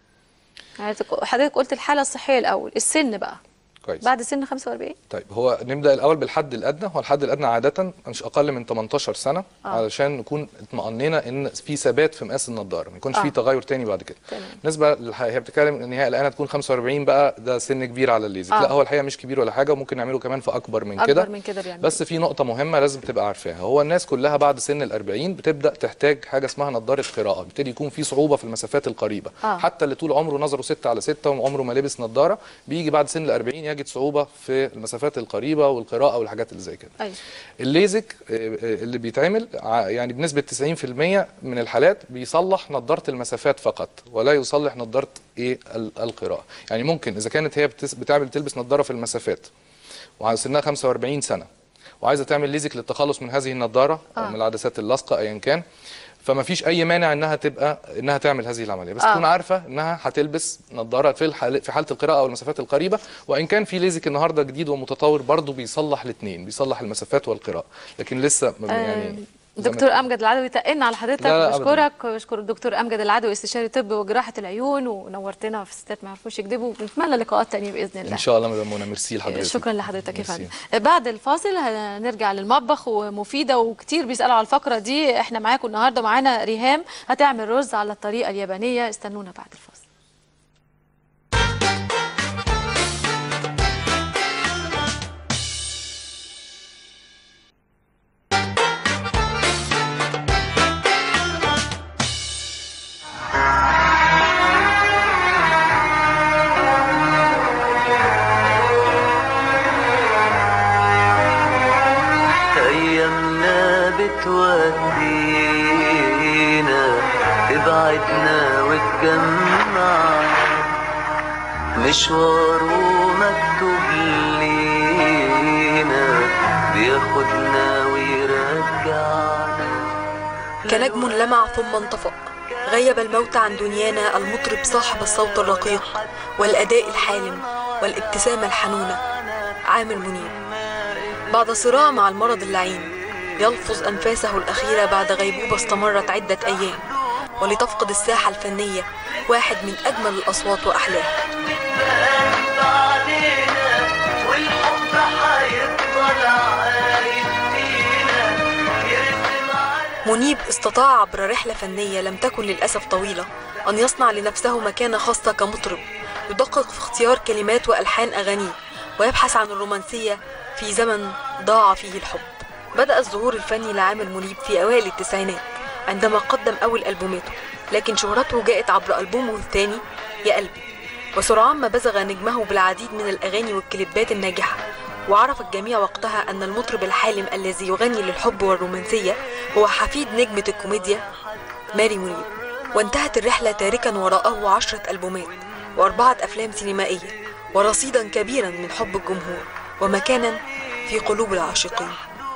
يعني حضرتك قلت الحالة الصحية الأول السن بقى كويس بعد سن 45 طيب هو نبدا الاول بالحد الادنى هو الحد الادنى عاده مش اقل من 18 سنه آه. آه. علشان نكون اطمئننا ان في ثبات في مقاس النضاره ما يكونش آه. في تغير تاني بعد كده تمام. بالنسبه للح... هي بتتكلم ان هي الان تكون 45 بقى ده سن كبير على الليزك آه. لا هو الحقيقه مش كبير ولا حاجه وممكن نعمله كمان في اكبر من أكبر كده من كده بيعمل بس في نقطه مهمه لازم تبقى عارفاها هو الناس كلها بعد سن ال 40 بتبدا تحتاج حاجه اسمها نضاره قراءه بيبتدي يكون في صعوبه في المسافات القريبه آه. حتى اللي طول عمره نظره 6 على 6 وعمره ما لبس نضاره بيجي بعد سن ال 40 يجد صعوبه في المسافات القريبه والقراءه والحاجات اللي زي كده أيوة. الليزك آه، آه، اللي بيتعمل ع- يعني بنسبه 90% من الحالات بيصلح نضاره المسافات فقط ولا يصلح نضاره ايه ال- القراءه يعني ممكن اذا كانت هي بتس- بتعمل تلبس نضاره في المسافات وسنها 45 سنه وعايزه تعمل ليزك للتخلص من هذه النضاره او آه. من العدسات اللاصقه ايا كان فما فيش اي مانع انها تبقى انها تعمل هذه العمليه بس آه. تكون عارفه انها هتلبس نظاره في الحال في حاله القراءه او المسافات القريبه وان كان في ليزك النهارده جديد ومتطور برضه بيصلح الاثنين بيصلح المسافات والقراءه لكن لسه م- يعني زي ما دكتور امجد العدوي تقلنا على حضرتك لا، لا، أبداً. بشكرك بشكر الدكتور امجد العدوي استشاري طب وجراحه العيون ونورتنا في ستات ما يعرفوش يكذبوا ونتمنى لقاءات تانية باذن الله ان شاء الله مدام منى ميرسي لحضرتك شكرا لحضرتك يا ميرسي. فندم بعد الفاصل هنرجع للمطبخ ومفيده وكتير بيسالوا على الفقره دي احنا معاكم النهارده معانا ريهام هتعمل رز على الطريقه اليابانيه استنونا بعد الفاصل أيامنا بتودينا تبعدنا وتجمع مشواره مكتوب لينا ياخدنا ويرجعنا كنجم لمع ثم انطفأ غيب الموت عن دنيانا المطرب صاحب الصوت الرقيق والأداء الحالم والابتسامة الحنونة عامر منيب بعد صراع مع المرض اللعين يلفظ أنفاسه الأخيرة بعد غيبوبة استمرت عدة أيام ولتفقد الساحة الفنية واحد من أجمل الأصوات وأحلاها علينا والحب هيفضل عايش فينا يرسم على منيب استطاع عبر رحلة فنية لم تكن للأسف طويلة أن يصنع لنفسه مكانة خاصة كمطرب يدقق في اختيار كلمات وألحان أغانيه ويبحث عن الرومانسية في زمن ضاع فيه الحب بدأ الظهور الفني لعامر منيب في أوائل التسعينات عندما قدم أول ألبوماته لكن شهرته جاءت عبر ألبومه الثاني يا قلبي وسرعان ما بزغ نجمه بالعديد من الأغاني والكليبات الناجحة وعرف الجميع وقتها أن المطرب الحالم الذي يغني للحب والرومانسية هو حفيد نجمة الكوميديا ماري منيب وانتهت الرحلة تاركا وراءه عشرة ألبومات وأربعة أفلام سينمائية ورصيدا كبيرا من حب الجمهور ومكانا في قلوب العاشقين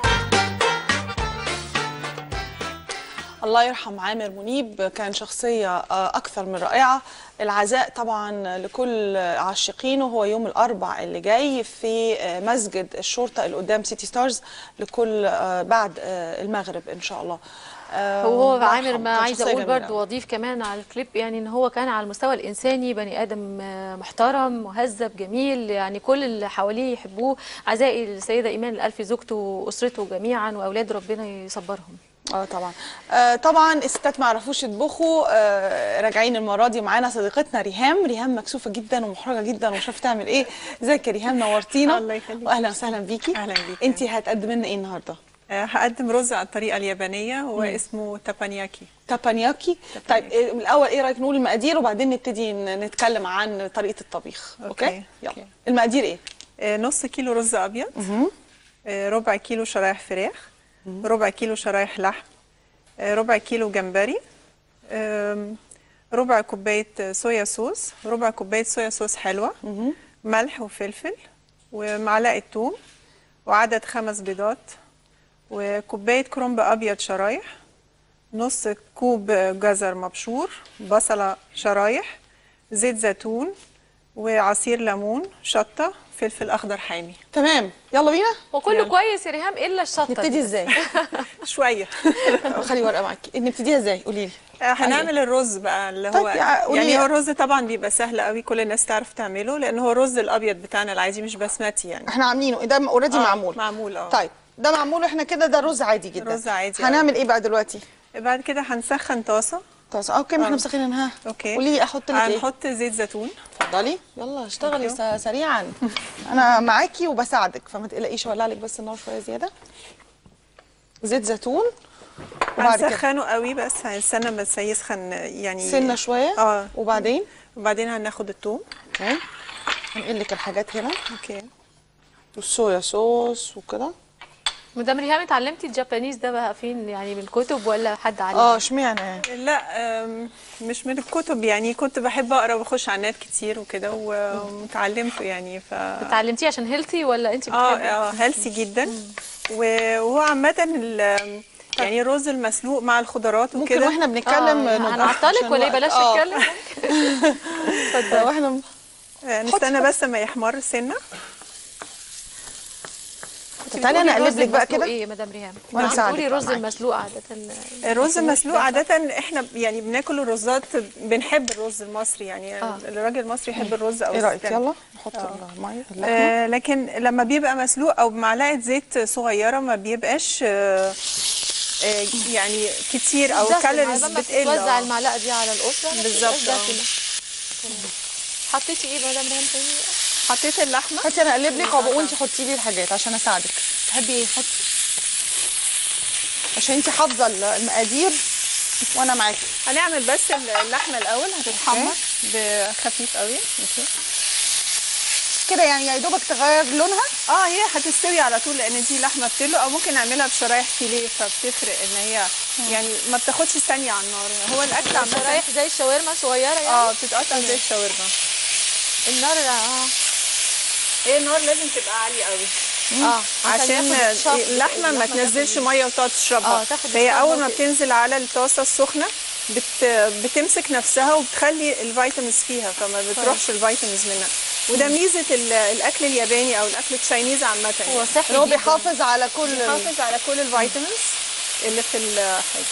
الله يرحم عامر منيب كان شخصية آه، أكثر من رائعة العزاء طبعا لكل عاشقينه هو يوم الأربع اللي جاي في آه، مسجد الشرطة اللي قدام سيتي ستارز لكل آه، بعد آه، المغرب إن شاء الله آه، هو الله عامر يرحمه، ما كان عايزه شخصية اقول جميلة برضو واضيف كمان على الكليب يعني ان هو كان على المستوى الانساني بني ادم آه، محترم مهذب جميل يعني كل اللي حواليه يحبوه عزائي للسيده ايمان الالفي زوجته واسرته جميعا واولاد ربنا يصبرهم اه طبعا آه طبعا الستات ما يعرفوش يطبخوا آه راجعين المره دي معانا صديقتنا ريهام ريهام مكسوفه جدا ومحرجه جدا ومش عارفه تعمل ايه ازيك يا ريهام نورتينا الله يخليك. واهلا وسهلا بيكي اهلا بيك انت هتقدمي لنا ايه النهارده آه، هقدم رز على الطريقه اليابانيه هو مم. اسمه تابانياكي تابانياكي طيب إيه، من الاول ايه رايك نقول المقادير وبعدين نبتدي ن- نتكلم عن طريقه الطبيخ اوكي, أوكي. يلا المقادير ايه آه، نص كيلو رز ابيض آه، ربع كيلو شرايح فراخ ربع كيلو شرايح لحم آه، ربع كيلو جمبري آم، ربع كوبايه صويا صوص ربع كوبايه صويا صوص حلوه ملح وفلفل ومعلقه ثوم وعدد خمس بيضات وكوبايه كرنب ابيض شرايح نص كوب جزر مبشور بصله شرايح زيت زيتون وعصير ليمون شطه فلفل اخضر حامي تمام يلا بينا هو كله يلا. كويس يا ريهام الا الشطه نبتدي دي. ازاي شويه خلي ورقه معاكي نبتديها ازاي قولي لي آه، هنعمل الرز بقى اللي طيب هو يا- قولي يعني لي. هو الرز طبعا بيبقى سهل قوي كل الناس تعرف تعمله لان هو الرز الابيض بتاعنا العادي مش بسمتي يعني احنا عاملينه ده اوريدي آه، معمول معمول اه طيب ده معمول واحنا كده ده رز عادي جدا رز عادي هنعمل ايه بقى دلوقتي بعد كده هنسخن طاسه طاسه اوكي ما احنا آه. مسخنينها اوكي قولي لي احط لك ايه هنحط زيت زيتون اتفضلي يلا اشتغلي أوكي. س- سريعا انا معاكي وبساعدك فما تقلقيش ولع لك بس النار شويه زياده زيت زيتون وبعد كده هنسخنه قوي بس هنستنى بس يسخن يعني سنه شويه اه وبعدين وبعدين هناخد الثوم اوكي هنقل لك الحاجات هنا اوكي والصويا صوص وكده مدام ريهام اتعلمتي الجابانيز ده بقى فين يعني من كتب ولا حد علمك اه اشمعنى يعني لا أم، مش من الكتب يعني كنت بحب اقرا واخش على النت كتير وكده وتعلمته يعني ف اتعلمتيه عشان هيلثي ولا انت اه بتحبي اه هيلثي جدا و- وهو عامه ال- يعني الرز المسلوق مع الخضروات ممكن وكده واحنا بنتكلم آه، نوضح هنعطلك عشان ولا ايه الوقت. بلاش آه. نتكلم اتفضل واحنا آه، نستنى بس ما يحمر سنه تعالي انا اقلب لك بقى كده ايه يا مدام ريهام وأنا أساعدك بتقولي بقى الرز معاكي. المسلوق عاده الرز المسلوق عادة احنا يعني بناكل الرزات بنحب الرز المصري يعني آه. الراجل المصري يحب الرز او ايه رايك الستان. يلا نحط آه. الميه اللحمه آه لكن لما بيبقى مسلوق او بمعلقه زيت صغيره ما بيبقاش آه آه يعني كتير او دسم، كالوريز عايزة ما بتقل تتوزع آه. المعلقه دي على الاسره ما بالظبط، تبقاش آه. دسمة. حطيتي ايه مدام ريهام تاني حطيت اللحمه حطي انا اقلب لك وانت حطي لي الحاجات عشان اساعدك تحبي ايه حطي عشان انت حافظه المقادير وانا معاكي هنعمل بس اللحمه الاول هتتحمر بخفيف قوي كده يعني يا دوبك تغير لونها اه هي هتستوي على طول لان دي لحمه بتلو او ممكن نعملها بشرايح فيليه فبتفرق ان هي يعني ما بتاخدش ثانيه على النار هو الاكل عامه شرايح زي الشاورما صغيره يعني اه بتتقطع زي الشاورما النار اه هي النار لازم تبقى عاليه قوي اه عشان ياخد الشط- اللحمه ما تنزلش ميه وتقعد تشربها اه تاخد فهي الشط اول ما وت- بتنزل على الطاسه السخنه بت... بتمسك نفسها وبتخلي الفيتامينز فيها فما بتروحش الفيتامينز منها وده ميزه ال- الاكل الياباني او الاكل التشاينيز عامه هو صحي هو بيحافظ على كل ال- بيحافظ على كل الفيتامينز اللي في الحاجه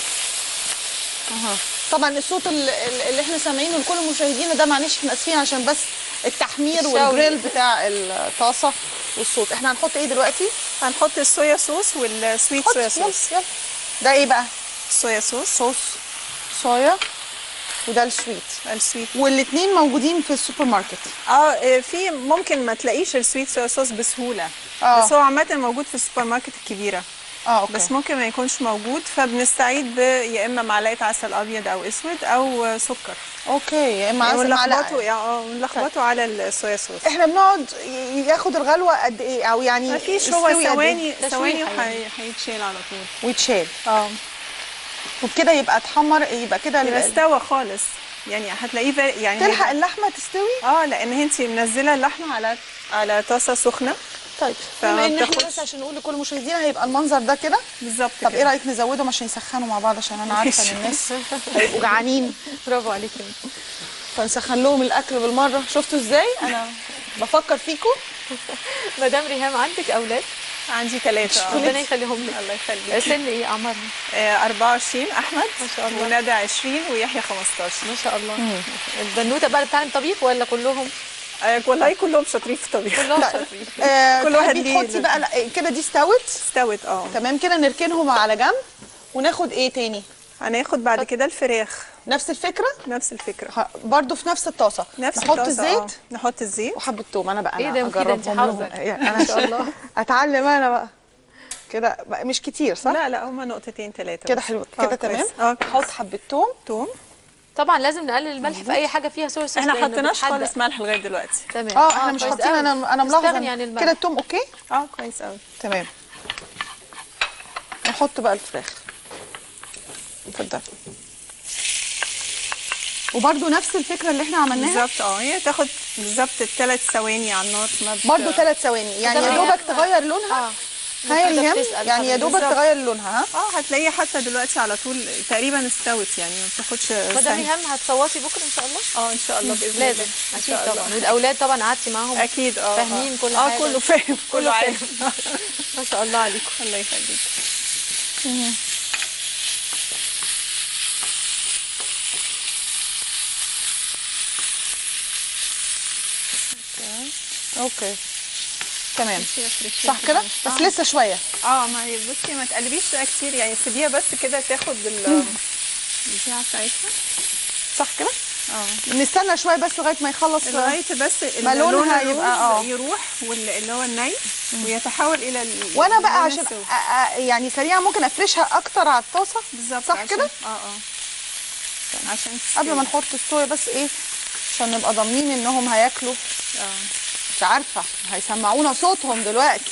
أها. طبعا الصوت ال- ال- اللي احنا سامعينه لكل مشاهدينا ده معلش احنا اسفين عشان بس التحمير الشوي. والجريل بتاع الطاسه والصوت احنا هنحط ايه دلوقتي هنحط الصويا صوص والسويت حط، صويا يلا، صوص يلا. ده ايه بقى صويا صوص صوص صويا وده السويت السويت والاثنين موجودين في السوبر ماركت اه إيه، في ممكن ما تلاقيش السويت صويا صوص بسهوله آه. بس هو عامه موجود في السوبر ماركت الكبيره اه اوكي بس ممكن ما يكونش موجود فبنستعيد ب يا اما معلقه عسل ابيض او اسود او سكر اوكي يا اما عسل معلقه ونلخبطه يا- اه ونلخبطه على الصويا صوص احنا بنقعد ي- ياخد الغلوه قد ايه او يعني ما فيش هو يستوي قد ثواني إيه؟ ثواني تشويح يعني. وهيتشال على طول ويتشال اه وبكده يبقى اتحمر يبقى كده ال- يبقى استوى خالص يعني هتلاقيه فا- يعني تلحق هيبقى- اللحمه تستوي اه لان انت منزله اللحمه على على طاسه سخنه طيب فما بما ان احنا بتاخدش- بس عشان نقول لكل مشاهدينا هيبقى المنظر ده كده بالظبط طب كده. ايه رايك نزودهم عشان يسخنوا مع بعض عشان انا عارفه ان الناس هيبقوا جعانين برافو عليكي فنسخن لهم الاكل بالمره شفتوا ازاي انا بفكر فيكم مدام ريهام عندك اولاد عندي ثلاثه ربنا يخليهم لك الله يخليك سن ايه اعمارهم آه 24 احمد ما شاء الله. وندى 20 ويحيى 15 ما شاء الله البنوته بقى بتعلم طبيخ ولا كلهم آه والله كلهم شاطرين في الطبيخ كلهم لا. شاطرين آه كل واحد تحبي ليه تحطي بقى لا، كده دي استوت استوت اه تمام كده نركنهم على جنب وناخد ايه تاني هناخد بعد كده الفراخ نفس الفكره نفس الفكره ح- برضو في نفس الطاسه نفس نحط الطاسة، الزيت آه. نحط الزيت وحبه توم انا بقى إيه انا ده مفيدة، أنت اجربهم حافظة. لهم. يعني انا ما شاء الله. اتعلم انا بقى كده بقى مش كتير صح لا لا هما نقطتين ثلاثه كده حلو كده تمام اه نحط حبه توم توم طبعا لازم نقلل الملح في اي حاجه فيها صويا صوص احنا لأنه حطيناش بتحدق. خالص ملح لغايه دلوقتي تمام اه احنا مش كويس حاطين قوي. انا انا ملاحظه نستغني عن إن الملح كده التوم اوكي اه كويس قوي تمام نحط بقى الفراخ اتفضل وبرده نفس الفكره اللي احنا عملناها بالظبط اه هي تاخد بالظبط الثلاث ثواني على النار ما بت- برضه ثلاث ثواني يعني يا طب دوبك هي- تغير لونها اه ها يا مفيدة ريهام بتسأل يعني يا حضرتك. دوبك بالظبط. تغير لونها ها اه هتلاقيها حتى دلوقتي على طول تقريبا استوت يعني ما بتاخدش مدام ثانية. ريهام هتصوتي بكره ان شاء الله اه ان شاء الله باذن لازم الله ان اكيد شاء طبعا الله والاولاد طبعا قعدتي معاهم اكيد اه فاهمين آه. كل اه حاجة. كله فاهم كله كله فاهم. عارف ما شاء الله عليكم الله يخليك اوكي تمام صح كده بس لسه شويه اه ما هي بصي ما تقلبيش فيها كتير يعني سيبيها بس كده تاخد ال البتاع بتاعتها صح كده اه نستنى شويه بس لغايه ما يخلص لغايه بس ال- ما لون لونها الرز يبقى اه يروح واللي هو الني ويتحول الى ال- وانا بقى اللون عشان السوداء. أ- أ- يعني سريعا ممكن افرشها اكتر على الطاسه بالظبط صح عشان- كده اه اه عشان قبل ما تستوي. نحط الصويا بس ايه عشان نبقى ضامنين انهم هياكلوا اه مش عارفه هيسمعونا صوتهم دلوقتي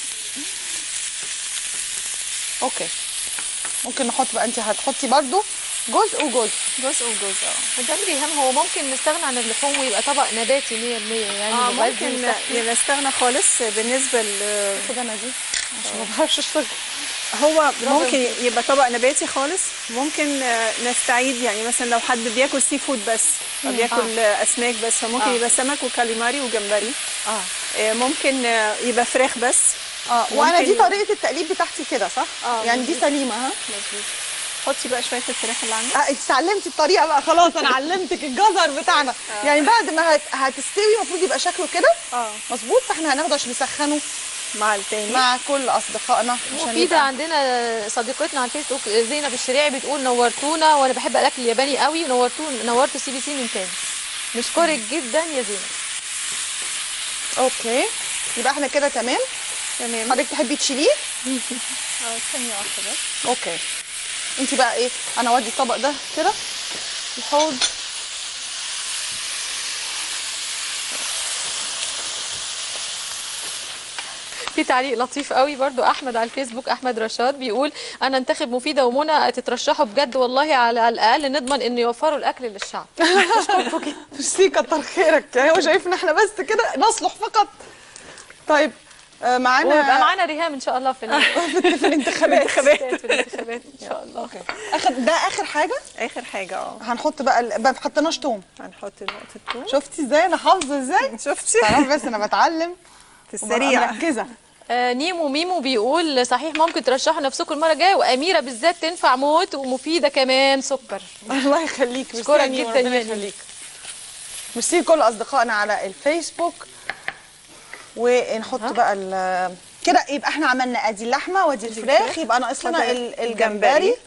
اوكي ممكن نحط بقى انت هتحطي برضو جزء وجزء جزء وجزء اه مدام ريهام هو ممكن نستغنى عن اللحوم ويبقى طبق نباتي 100% يعني اه ما يبقاش ممكن بنستخدم- نستغنى خالص بالنسبه ل خد انا دي عشان ما بعرفش اشتغل هو ممكن يبقى طبق نباتي خالص ممكن آه، نستعيد يعني مثلا لو حد بياكل سي فود بس او مم. بياكل آه. اسماك بس فممكن آه. يبقى سمك وكاليماري وجمبري اه آه، ممكن آه، يبقى فراخ بس اه وانا دي ممكن- طريقه التقليب بتاعتي كده صح اه يعني دي مظبوط. سليمه ها مظبوط حطي بقى شويه الفراخ اللي عندك اه انت اتعلمتي الطريقه بقى خلاص انا علمتك الجزر بتاعنا يعني بعد ما هت... هتستوي المفروض يبقى شكله كده اه مظبوط فاحنا هناخده عشان نسخنه مع التاني مع كل اصدقائنا عشان مفيدة يبقى- عندنا صديقتنا على الفيسبوك زينب الشريعي بتقول نورتونا وانا بحب الاكل الياباني قوي ونورتونا نورتوا سي بي سي من تاني نشكرك جدا يا زينب اوكي يبقى احنا كده تمام تمام حضرتك تحبي تشيليه اه ثانيه واحده بس اوكي انت بقى ايه انا اودي الطبق ده كده الحوض في تعليق لطيف قوي برضو احمد على الفيسبوك احمد رشاد بيقول انا انتخب مفيده ومنى تترشحوا بجد والله على الاقل نضمن ان يوفروا الاكل للشعب ميرسي كتر خيرك يعني هو شايف ان احنا بس كده نصلح فقط طيب آه، معانا ويبقى معانا ريهام ان شاء الله في ال- في الانتخابات في الانتخابات ان شاء الله اوكي اخر ده اخر حاجه اخر حاجه اه هنحط بقى ال- ما حطيناش توم هنحط نقطه توم شفتي ازاي انا حافظه ازاي شفتي تعرفي بس انا بتعلم في السريع. مركزه آه نيمو ميمو بيقول صحيح ممكن ترشحوا نفسكم المره الجايه واميره بالذات تنفع موت ومفيده كمان سكر الله يخليك ميرسي اشكرك يا نيمو، جدا ربنا يا يخليك ميرسي لكل اصدقائنا على الفيسبوك ونحط بقى ال كده يبقى احنا عملنا ادي اللحمه وادي الفراخ يبقى ناقص لنا فاضل ال- الجمبري. الجمبري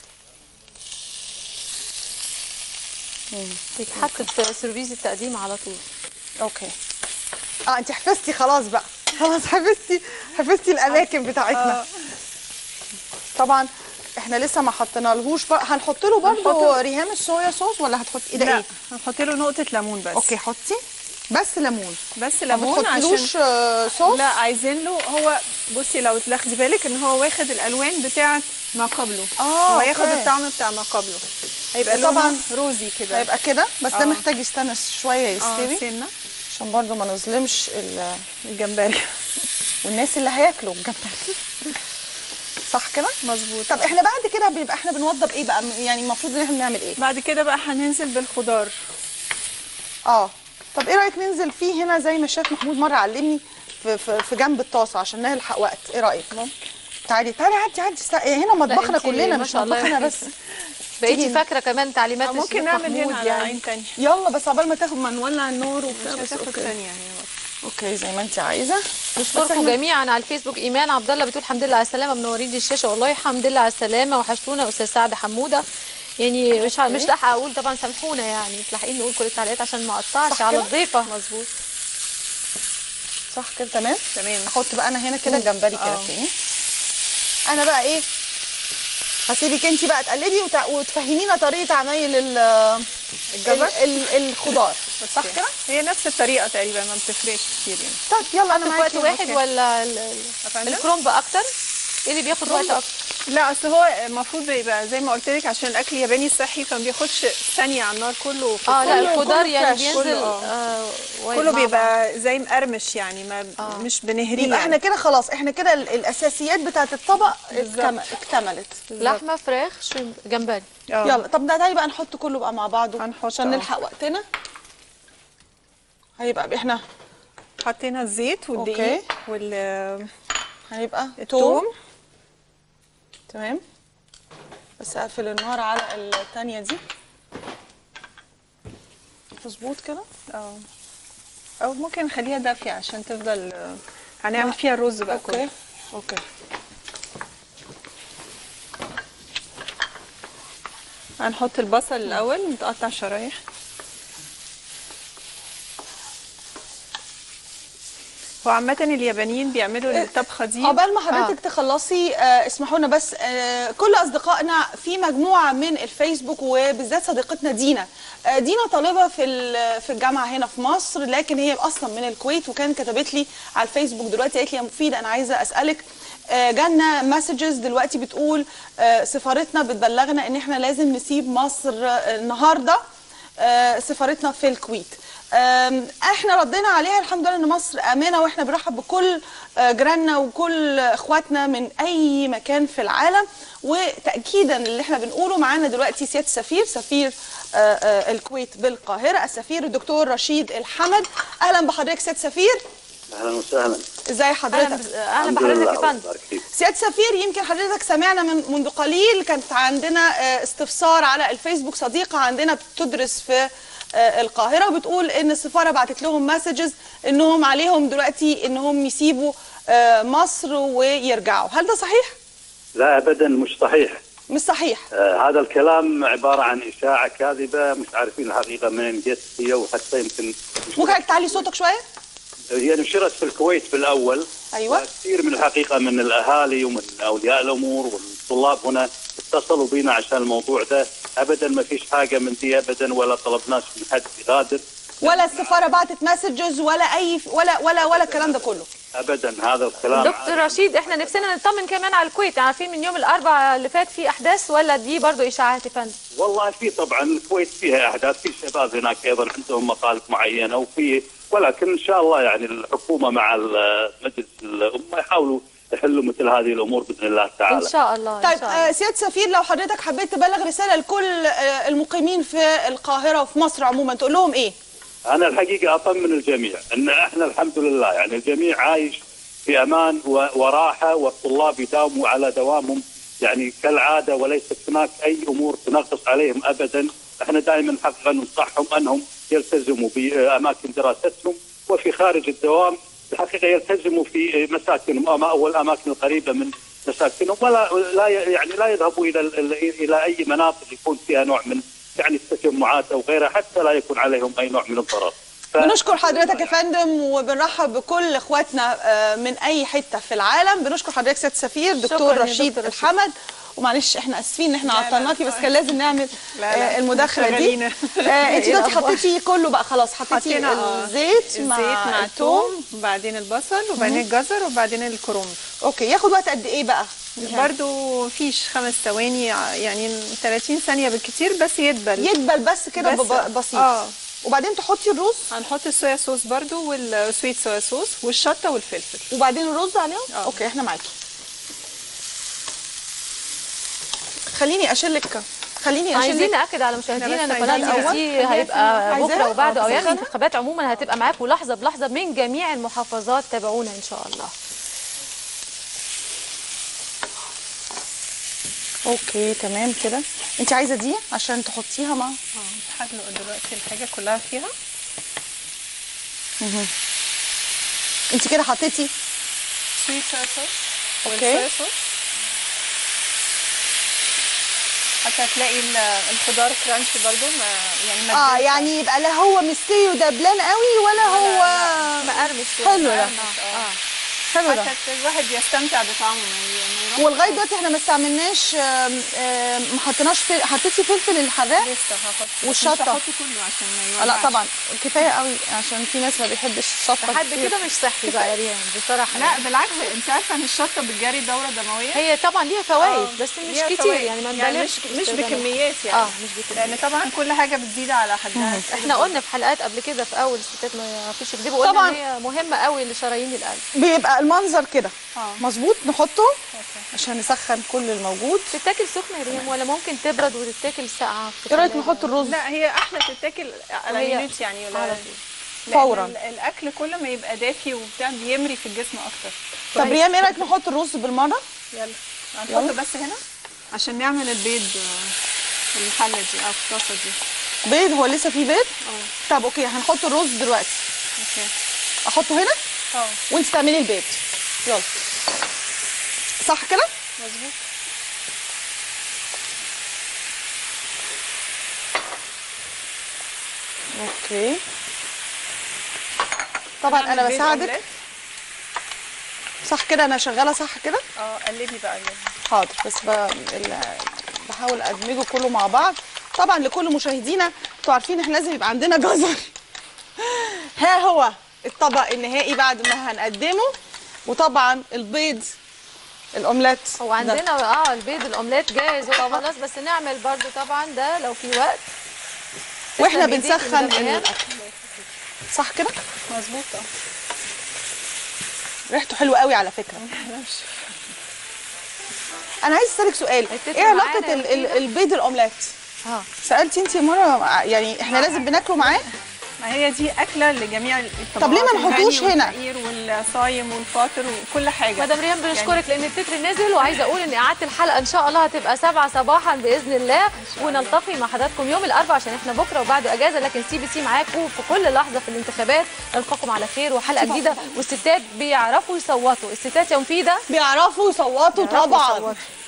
تتحط في سيرفيس التقديم على طول اوكي اه انت حفظتي خلاص بقى خلاص حفظتي حفظتي الاماكن بتاعتنا طبعا احنا لسه ما حطينالهوش بقى هنحط له برضه هنحط- ريهام الصويا صوص ولا هتحطي ايه ده لا ايه هنحط له نقطه ليمون بس اوكي حطي بس ليمون بس ما ليمون بتحطيلوش، عشان آه، صوص لا عايزين له هو بصي لو تاخدي بالك ان هو واخد الالوان بتاعه ما قبله آه، هو ياخد أوكي. الطعم بتاع ما قبله هيبقى طبعاً طبعا روزي كده هيبقى كده بس ده آه. محتاج يستنى شويه يستوي اه سنه عشان برضو ما نظلمش ال- الجمبري والناس اللي هياكلوا الجمبري صح كده مظبوط طب احنا بعد كده بيبقى احنا بنوضب ايه بقى يعني المفروض ان احنا بنعمل ايه بعد كده بقى هننزل بالخضار اه طب ايه رايك ننزل فيه هنا زي ما الشيف محمود مره علمني في, في, في جنب الطاسه عشان نلحق وقت ايه رايك تعالي تعالي عدي عدي است- هنا مطبخنا انتي كلنا ما مش شاء الله مطبخنا يا بس بقيتي تيجي- فاكره كمان تعليمات ممكن الشيف نعمل محمود هنا على يعني. عين تانية يلا بس عقبال ما تاخد ما نولع النور وبتاع مش بس هتاخد اوكي ثانيه يعني اوكي زي ما انت عايزه بس نشكركم احنا- جميعا على الفيسبوك ايمان عبد الله بتقول الحمد لله على السلامه منورين لي الشاشه والله الحمد لله على السلامه وحشتونا استاذ سعد حموده يعني مش ع- مش لاحقه اقول طبعا سامحونا يعني مش لاحقين نقول كل التعليقات عشان ما اقطعش صح على كده؟ الضيفه مظبوط صح كده تمام تمام احط بقى انا هنا كده الجمبري كده آه. تاني انا بقى ايه هسيبك انت بقى تقلبي وتع... وتفهمينا طريقه عمايل ال الجزر؟ ال... ال... الخضار صح أوكي. كده هي نفس الطريقه تقريبا ما بتفرقش كتير يعني طب يلا انا في وقت معاكي واحد أوكي. ولا ال- ال- أفندم؟ الكرومب اكتر ايه اللي بياخد وقت اكتر لا اصل هو المفروض بيبقى زي ما قلت لك عشان الاكل الياباني صحي فما بياخدش ثانيه على النار كله اه لا كله- الخضار كله يعني fresh. بينزل كله, آه. آه وايد كله مع بيبقى زي مقرمش يعني ما مش بنهريه يبقى احنا يعني. كده خلاص احنا كده ال- الاساسيات بتاعه الطبق اكتم- اكتملت بعض. لحمه فراخ شريمب جمبري آه. يلا طب ده تعالي بقى نحط كله بقى مع بعضه هنحط عشان آه. نلحق وقتنا هيبقى احنا حطينا الزيت والدقيق وال هيبقى التوم. توم تمام بس اقفل النار على التانية دي مظبوط كده اه او ممكن نخليها دافيه عشان تفضل هنعمل فيها الرز بقى اوكي كله اوكي هنحط البصل الاول متقطع شرايح هو عامة اليابانيين بيعملوا الطبخة دي عقبال ما حضرتك تخلصي آه اسمحوا لنا بس آه كل اصدقائنا في مجموعه من الفيسبوك وبالذات صديقتنا دينا آه دينا طالبه في ال- في الجامعه هنا في مصر لكن هي اصلا من الكويت وكانت كتبت لي على الفيسبوك دلوقتي قالت لي يا مفيده انا عايزه اسالك آه جالنا مسجز دلوقتي بتقول آه سفارتنا بتبلغنا ان احنا لازم نسيب مصر آه النهارده آه، سفارتنا في الكويت آم، احنا ردينا عليها الحمد لله ان مصر امنه واحنا بنرحب بكل آه، جيراننا وكل اخواتنا من اي مكان في العالم وتاكيدا اللي احنا بنقوله معانا دلوقتي سياده السفير سفير آه، آه، الكويت بالقاهره السفير الدكتور رشيد الحمد اهلا بحضرتك سياده سفير اهلا وسهلا ازاي حضرتك اهلا الحمد بحضرتك لله، يا الله فندم يبارك فيك. سيادة سفير يمكن حضرتك سمعنا من منذ قليل كانت عندنا آه، استفسار على الفيسبوك صديقة عندنا بتدرس في آه، القاهرة وبتقول ان السفارة بعتت لهم مسجز انهم عليهم دلوقتي انهم يسيبوا آه، مصر ويرجعوا هل ده صحيح؟ لا ابدا مش صحيح مش صحيح آه هذا الكلام عباره عن اشاعه كاذبه مش عارفين الحقيقه منين جت هي وحتى يمكن ممكن حضرتك تعلي صوتك شوية؟ هي نشرت في الكويت في الاول ايوه كثير من الحقيقه من الاهالي ومن اولياء الامور والطلاب هنا اتصلوا بينا عشان الموضوع ده ابدا ما فيش حاجه من دي ابدا ولا طلبناش من حد يغادر ولا السفارة بعتت مسجز ولا اي ولا ولا ولا الكلام ده كله ابدا هذا الكلام دكتور رشيد احنا نفسنا نطمن كمان على الكويت عارفين من يوم الاربعاء اللي فات في احداث ولا دي برضو اشاعات يا فندم والله في طبعا الكويت فيها احداث في شباب هناك ايضا عندهم مطالب معينه وفي ولكن ان شاء الله يعني الحكومه مع ال- مجلس الامه يحاولوا يحلوا مثل هذه الامور باذن الله تعالى. ان شاء الله طيب آه، سياده سفير لو حضرتك حبيت تبلغ رساله لكل آه، المقيمين في القاهره وفي مصر عموما تقول لهم ايه؟ انا الحقيقه اطمن الجميع ان احنا الحمد لله يعني الجميع عايش في امان و- وراحه والطلاب يداوموا على دوامهم يعني كالعاده وليست هناك اي امور تنغص عليهم ابدا، احنا دائما حقا ننصحهم انهم يلتزموا باماكن دراستهم وفي خارج الدوام الحقيقه يلتزموا في مساكنهم أما- او الاماكن القريبه من مساكنهم ولا لا ي- يعني لا يذهبوا الى ال- الى اي مناطق يكون فيها نوع من يعني التجمعات او غيرها حتى لا يكون عليهم اي نوع من الضرر. ف- بنشكر حضرتك يا فندم وبنرحب بكل اخواتنا آه، من اي حته في العالم بنشكر حضرتك سياده السفير دكتور شكراً يا رشيد دكتور رشيد. الحمد ومعلش احنا اسفين ان احنا عطلناكي بس كان لازم نعمل لا، لا، آه، المداخله دي شغالين. آه، انت إيه دلوقتي الأخبار؟ حطيتي كله بقى خلاص حطيتي حطينا آه، الزيت مع الزيت مع الثوم وبعدين البصل وبعدين مهم. الجزر وبعدين الكرنب اوكي ياخد وقت قد ايه بقى برضو فيش خمس ثواني ع- يعني 30 ثانية بالكتير بس يدبل يدبل بس كده بس- بب- بسيط اه وبعدين تحطي الرز هنحط الصويا صوص برضو والسويت صويا صوص والشطة والفلفل وبعدين الرز عليهم آه. اوكي احنا معاكي خليني اشيلك خليني اشيلك عايزين ناكد على مشاهدينا ان إحنا بس قناه عايزين سي نسخن. هيبقى عايزاها؟ بكره وبعده آه، او يعني نسخنها؟ الانتخابات عموما هتبقى معاكم لحظه بلحظه من جميع المحافظات تابعونا ان شاء الله اوكي تمام كده انت عايزه دي عشان تحطيها مع اه هدلق دلوقتي الحاجة كلها فيها مهم. انت كده حطيتي سويت صويا صوص أوكي. والصويا صوص حتى هتلاقي ال- الخضار كرانشي برضو ما يعني ما اه تجيش- يعني يبقى لا هو مستوي ودبلان قوي ولا هو مقرمش حلو ده مقرمش، اه حلو ده حتى الواحد يستمتع بطعمه ما ي- ما يروحش ولغايه دلوقتي احنا ما استعملناش آم، آم، ما حطيناش فل... حطيتي فلفل الحراق لسه هحط والشطة. مش هحط كله عشان ما آه، لا يولعش. طبعا كفايه قوي عشان في ناس ما بيحبش الشطه لحد كتير. كده مش صحي بقى يا ريان بصراحه لا يعني. بالعكس انت عارفه ان الشطه بتجري الدوره الدمويه هي طبعا ليها فوائد آه، بس مش ليها كتير فوائد. يعني ما يعني نبالغش مش في مش استخدامها. بكميات يعني اه مش بكميات لان طبعا كل حاجه بتزيد على حدها احنا قلنا في حلقات قبل كده في اول الستات ما فيش يكذبوا قلنا طبعاً. ان هي مهمه قوي لشرايين القلب بيبقى المنظر كده اه مظبوط نحطه عشان نسخن كل الموجود تتاكل سخنه يا ريم ولا ممكن تبرد وتتاكل ساقعه في ايه رايك الثلاجة؟ نحط الرز لا هي احلى تتاكل على وهي مينوت يعني ولا على لأن فوراً. ال- الاكل كل ما يبقى دافي وبتاع بيمري في الجسم اكتر طب ريم ايه رايك نحط الرز بالمره يلا يلا. هنحطه بس هنا عشان نعمل البيض آه، في الحله دي او في الطاسه دي بيض هو لسه فيه بيض اه طب اوكي هنحط الرز دلوقتي اوكي احطه هنا اه وانت تعملي البيض يلا صح كده مظبوط اوكي طبعا هنعمل انا بيض بساعدك أومليت. صح كده انا شغاله صح كده اه قلبي بقى قلبي حاضر بس ب... ال... بحاول ادمجه كله مع بعض طبعا لكل مشاهدينا انتوا عارفين احنا لازم يبقى عندنا جزر ها هو الطبق النهائي بعد ما هنقدمه وطبعا البيض الاومليت هو عندنا اه البيض الاومليت جاهز هو خلاص بس نعمل برضو طبعا ده لو في وقت واحنا تسلم إيديكي بنسخن مدام إيهاب. الاكل صح كده مظبوط اه ريحته حلوه قوي على فكره انا عايز اسالك سؤال هتفرق ايه علاقه معانا ال... ال... البيض الاومليت اه سالتي انت مره يعني احنا لازم بناكله معاه ما هي دي اكله لجميع الطبقات طب ليه ما نحطوش الغني هنا؟ والفقير والصايم والفاطر وكل حاجه مدام ريان بنشكرك لان التتر نزل وعايزه اقول ان اعاده الحلقه ان شاء الله هتبقى 7 صباحا باذن الله ونلتقي مع حضراتكم يوم الاربعاء عشان احنا بكره وبعده اجازه لكن سي بي سي معاكم في كل لحظه في الانتخابات نلقاكم على خير وحلقه جديده والستات بيعرفوا يصوتوا الستات يا مفيده بيعرفوا يصوتوا بيعرفوا طبعا يصوتوا.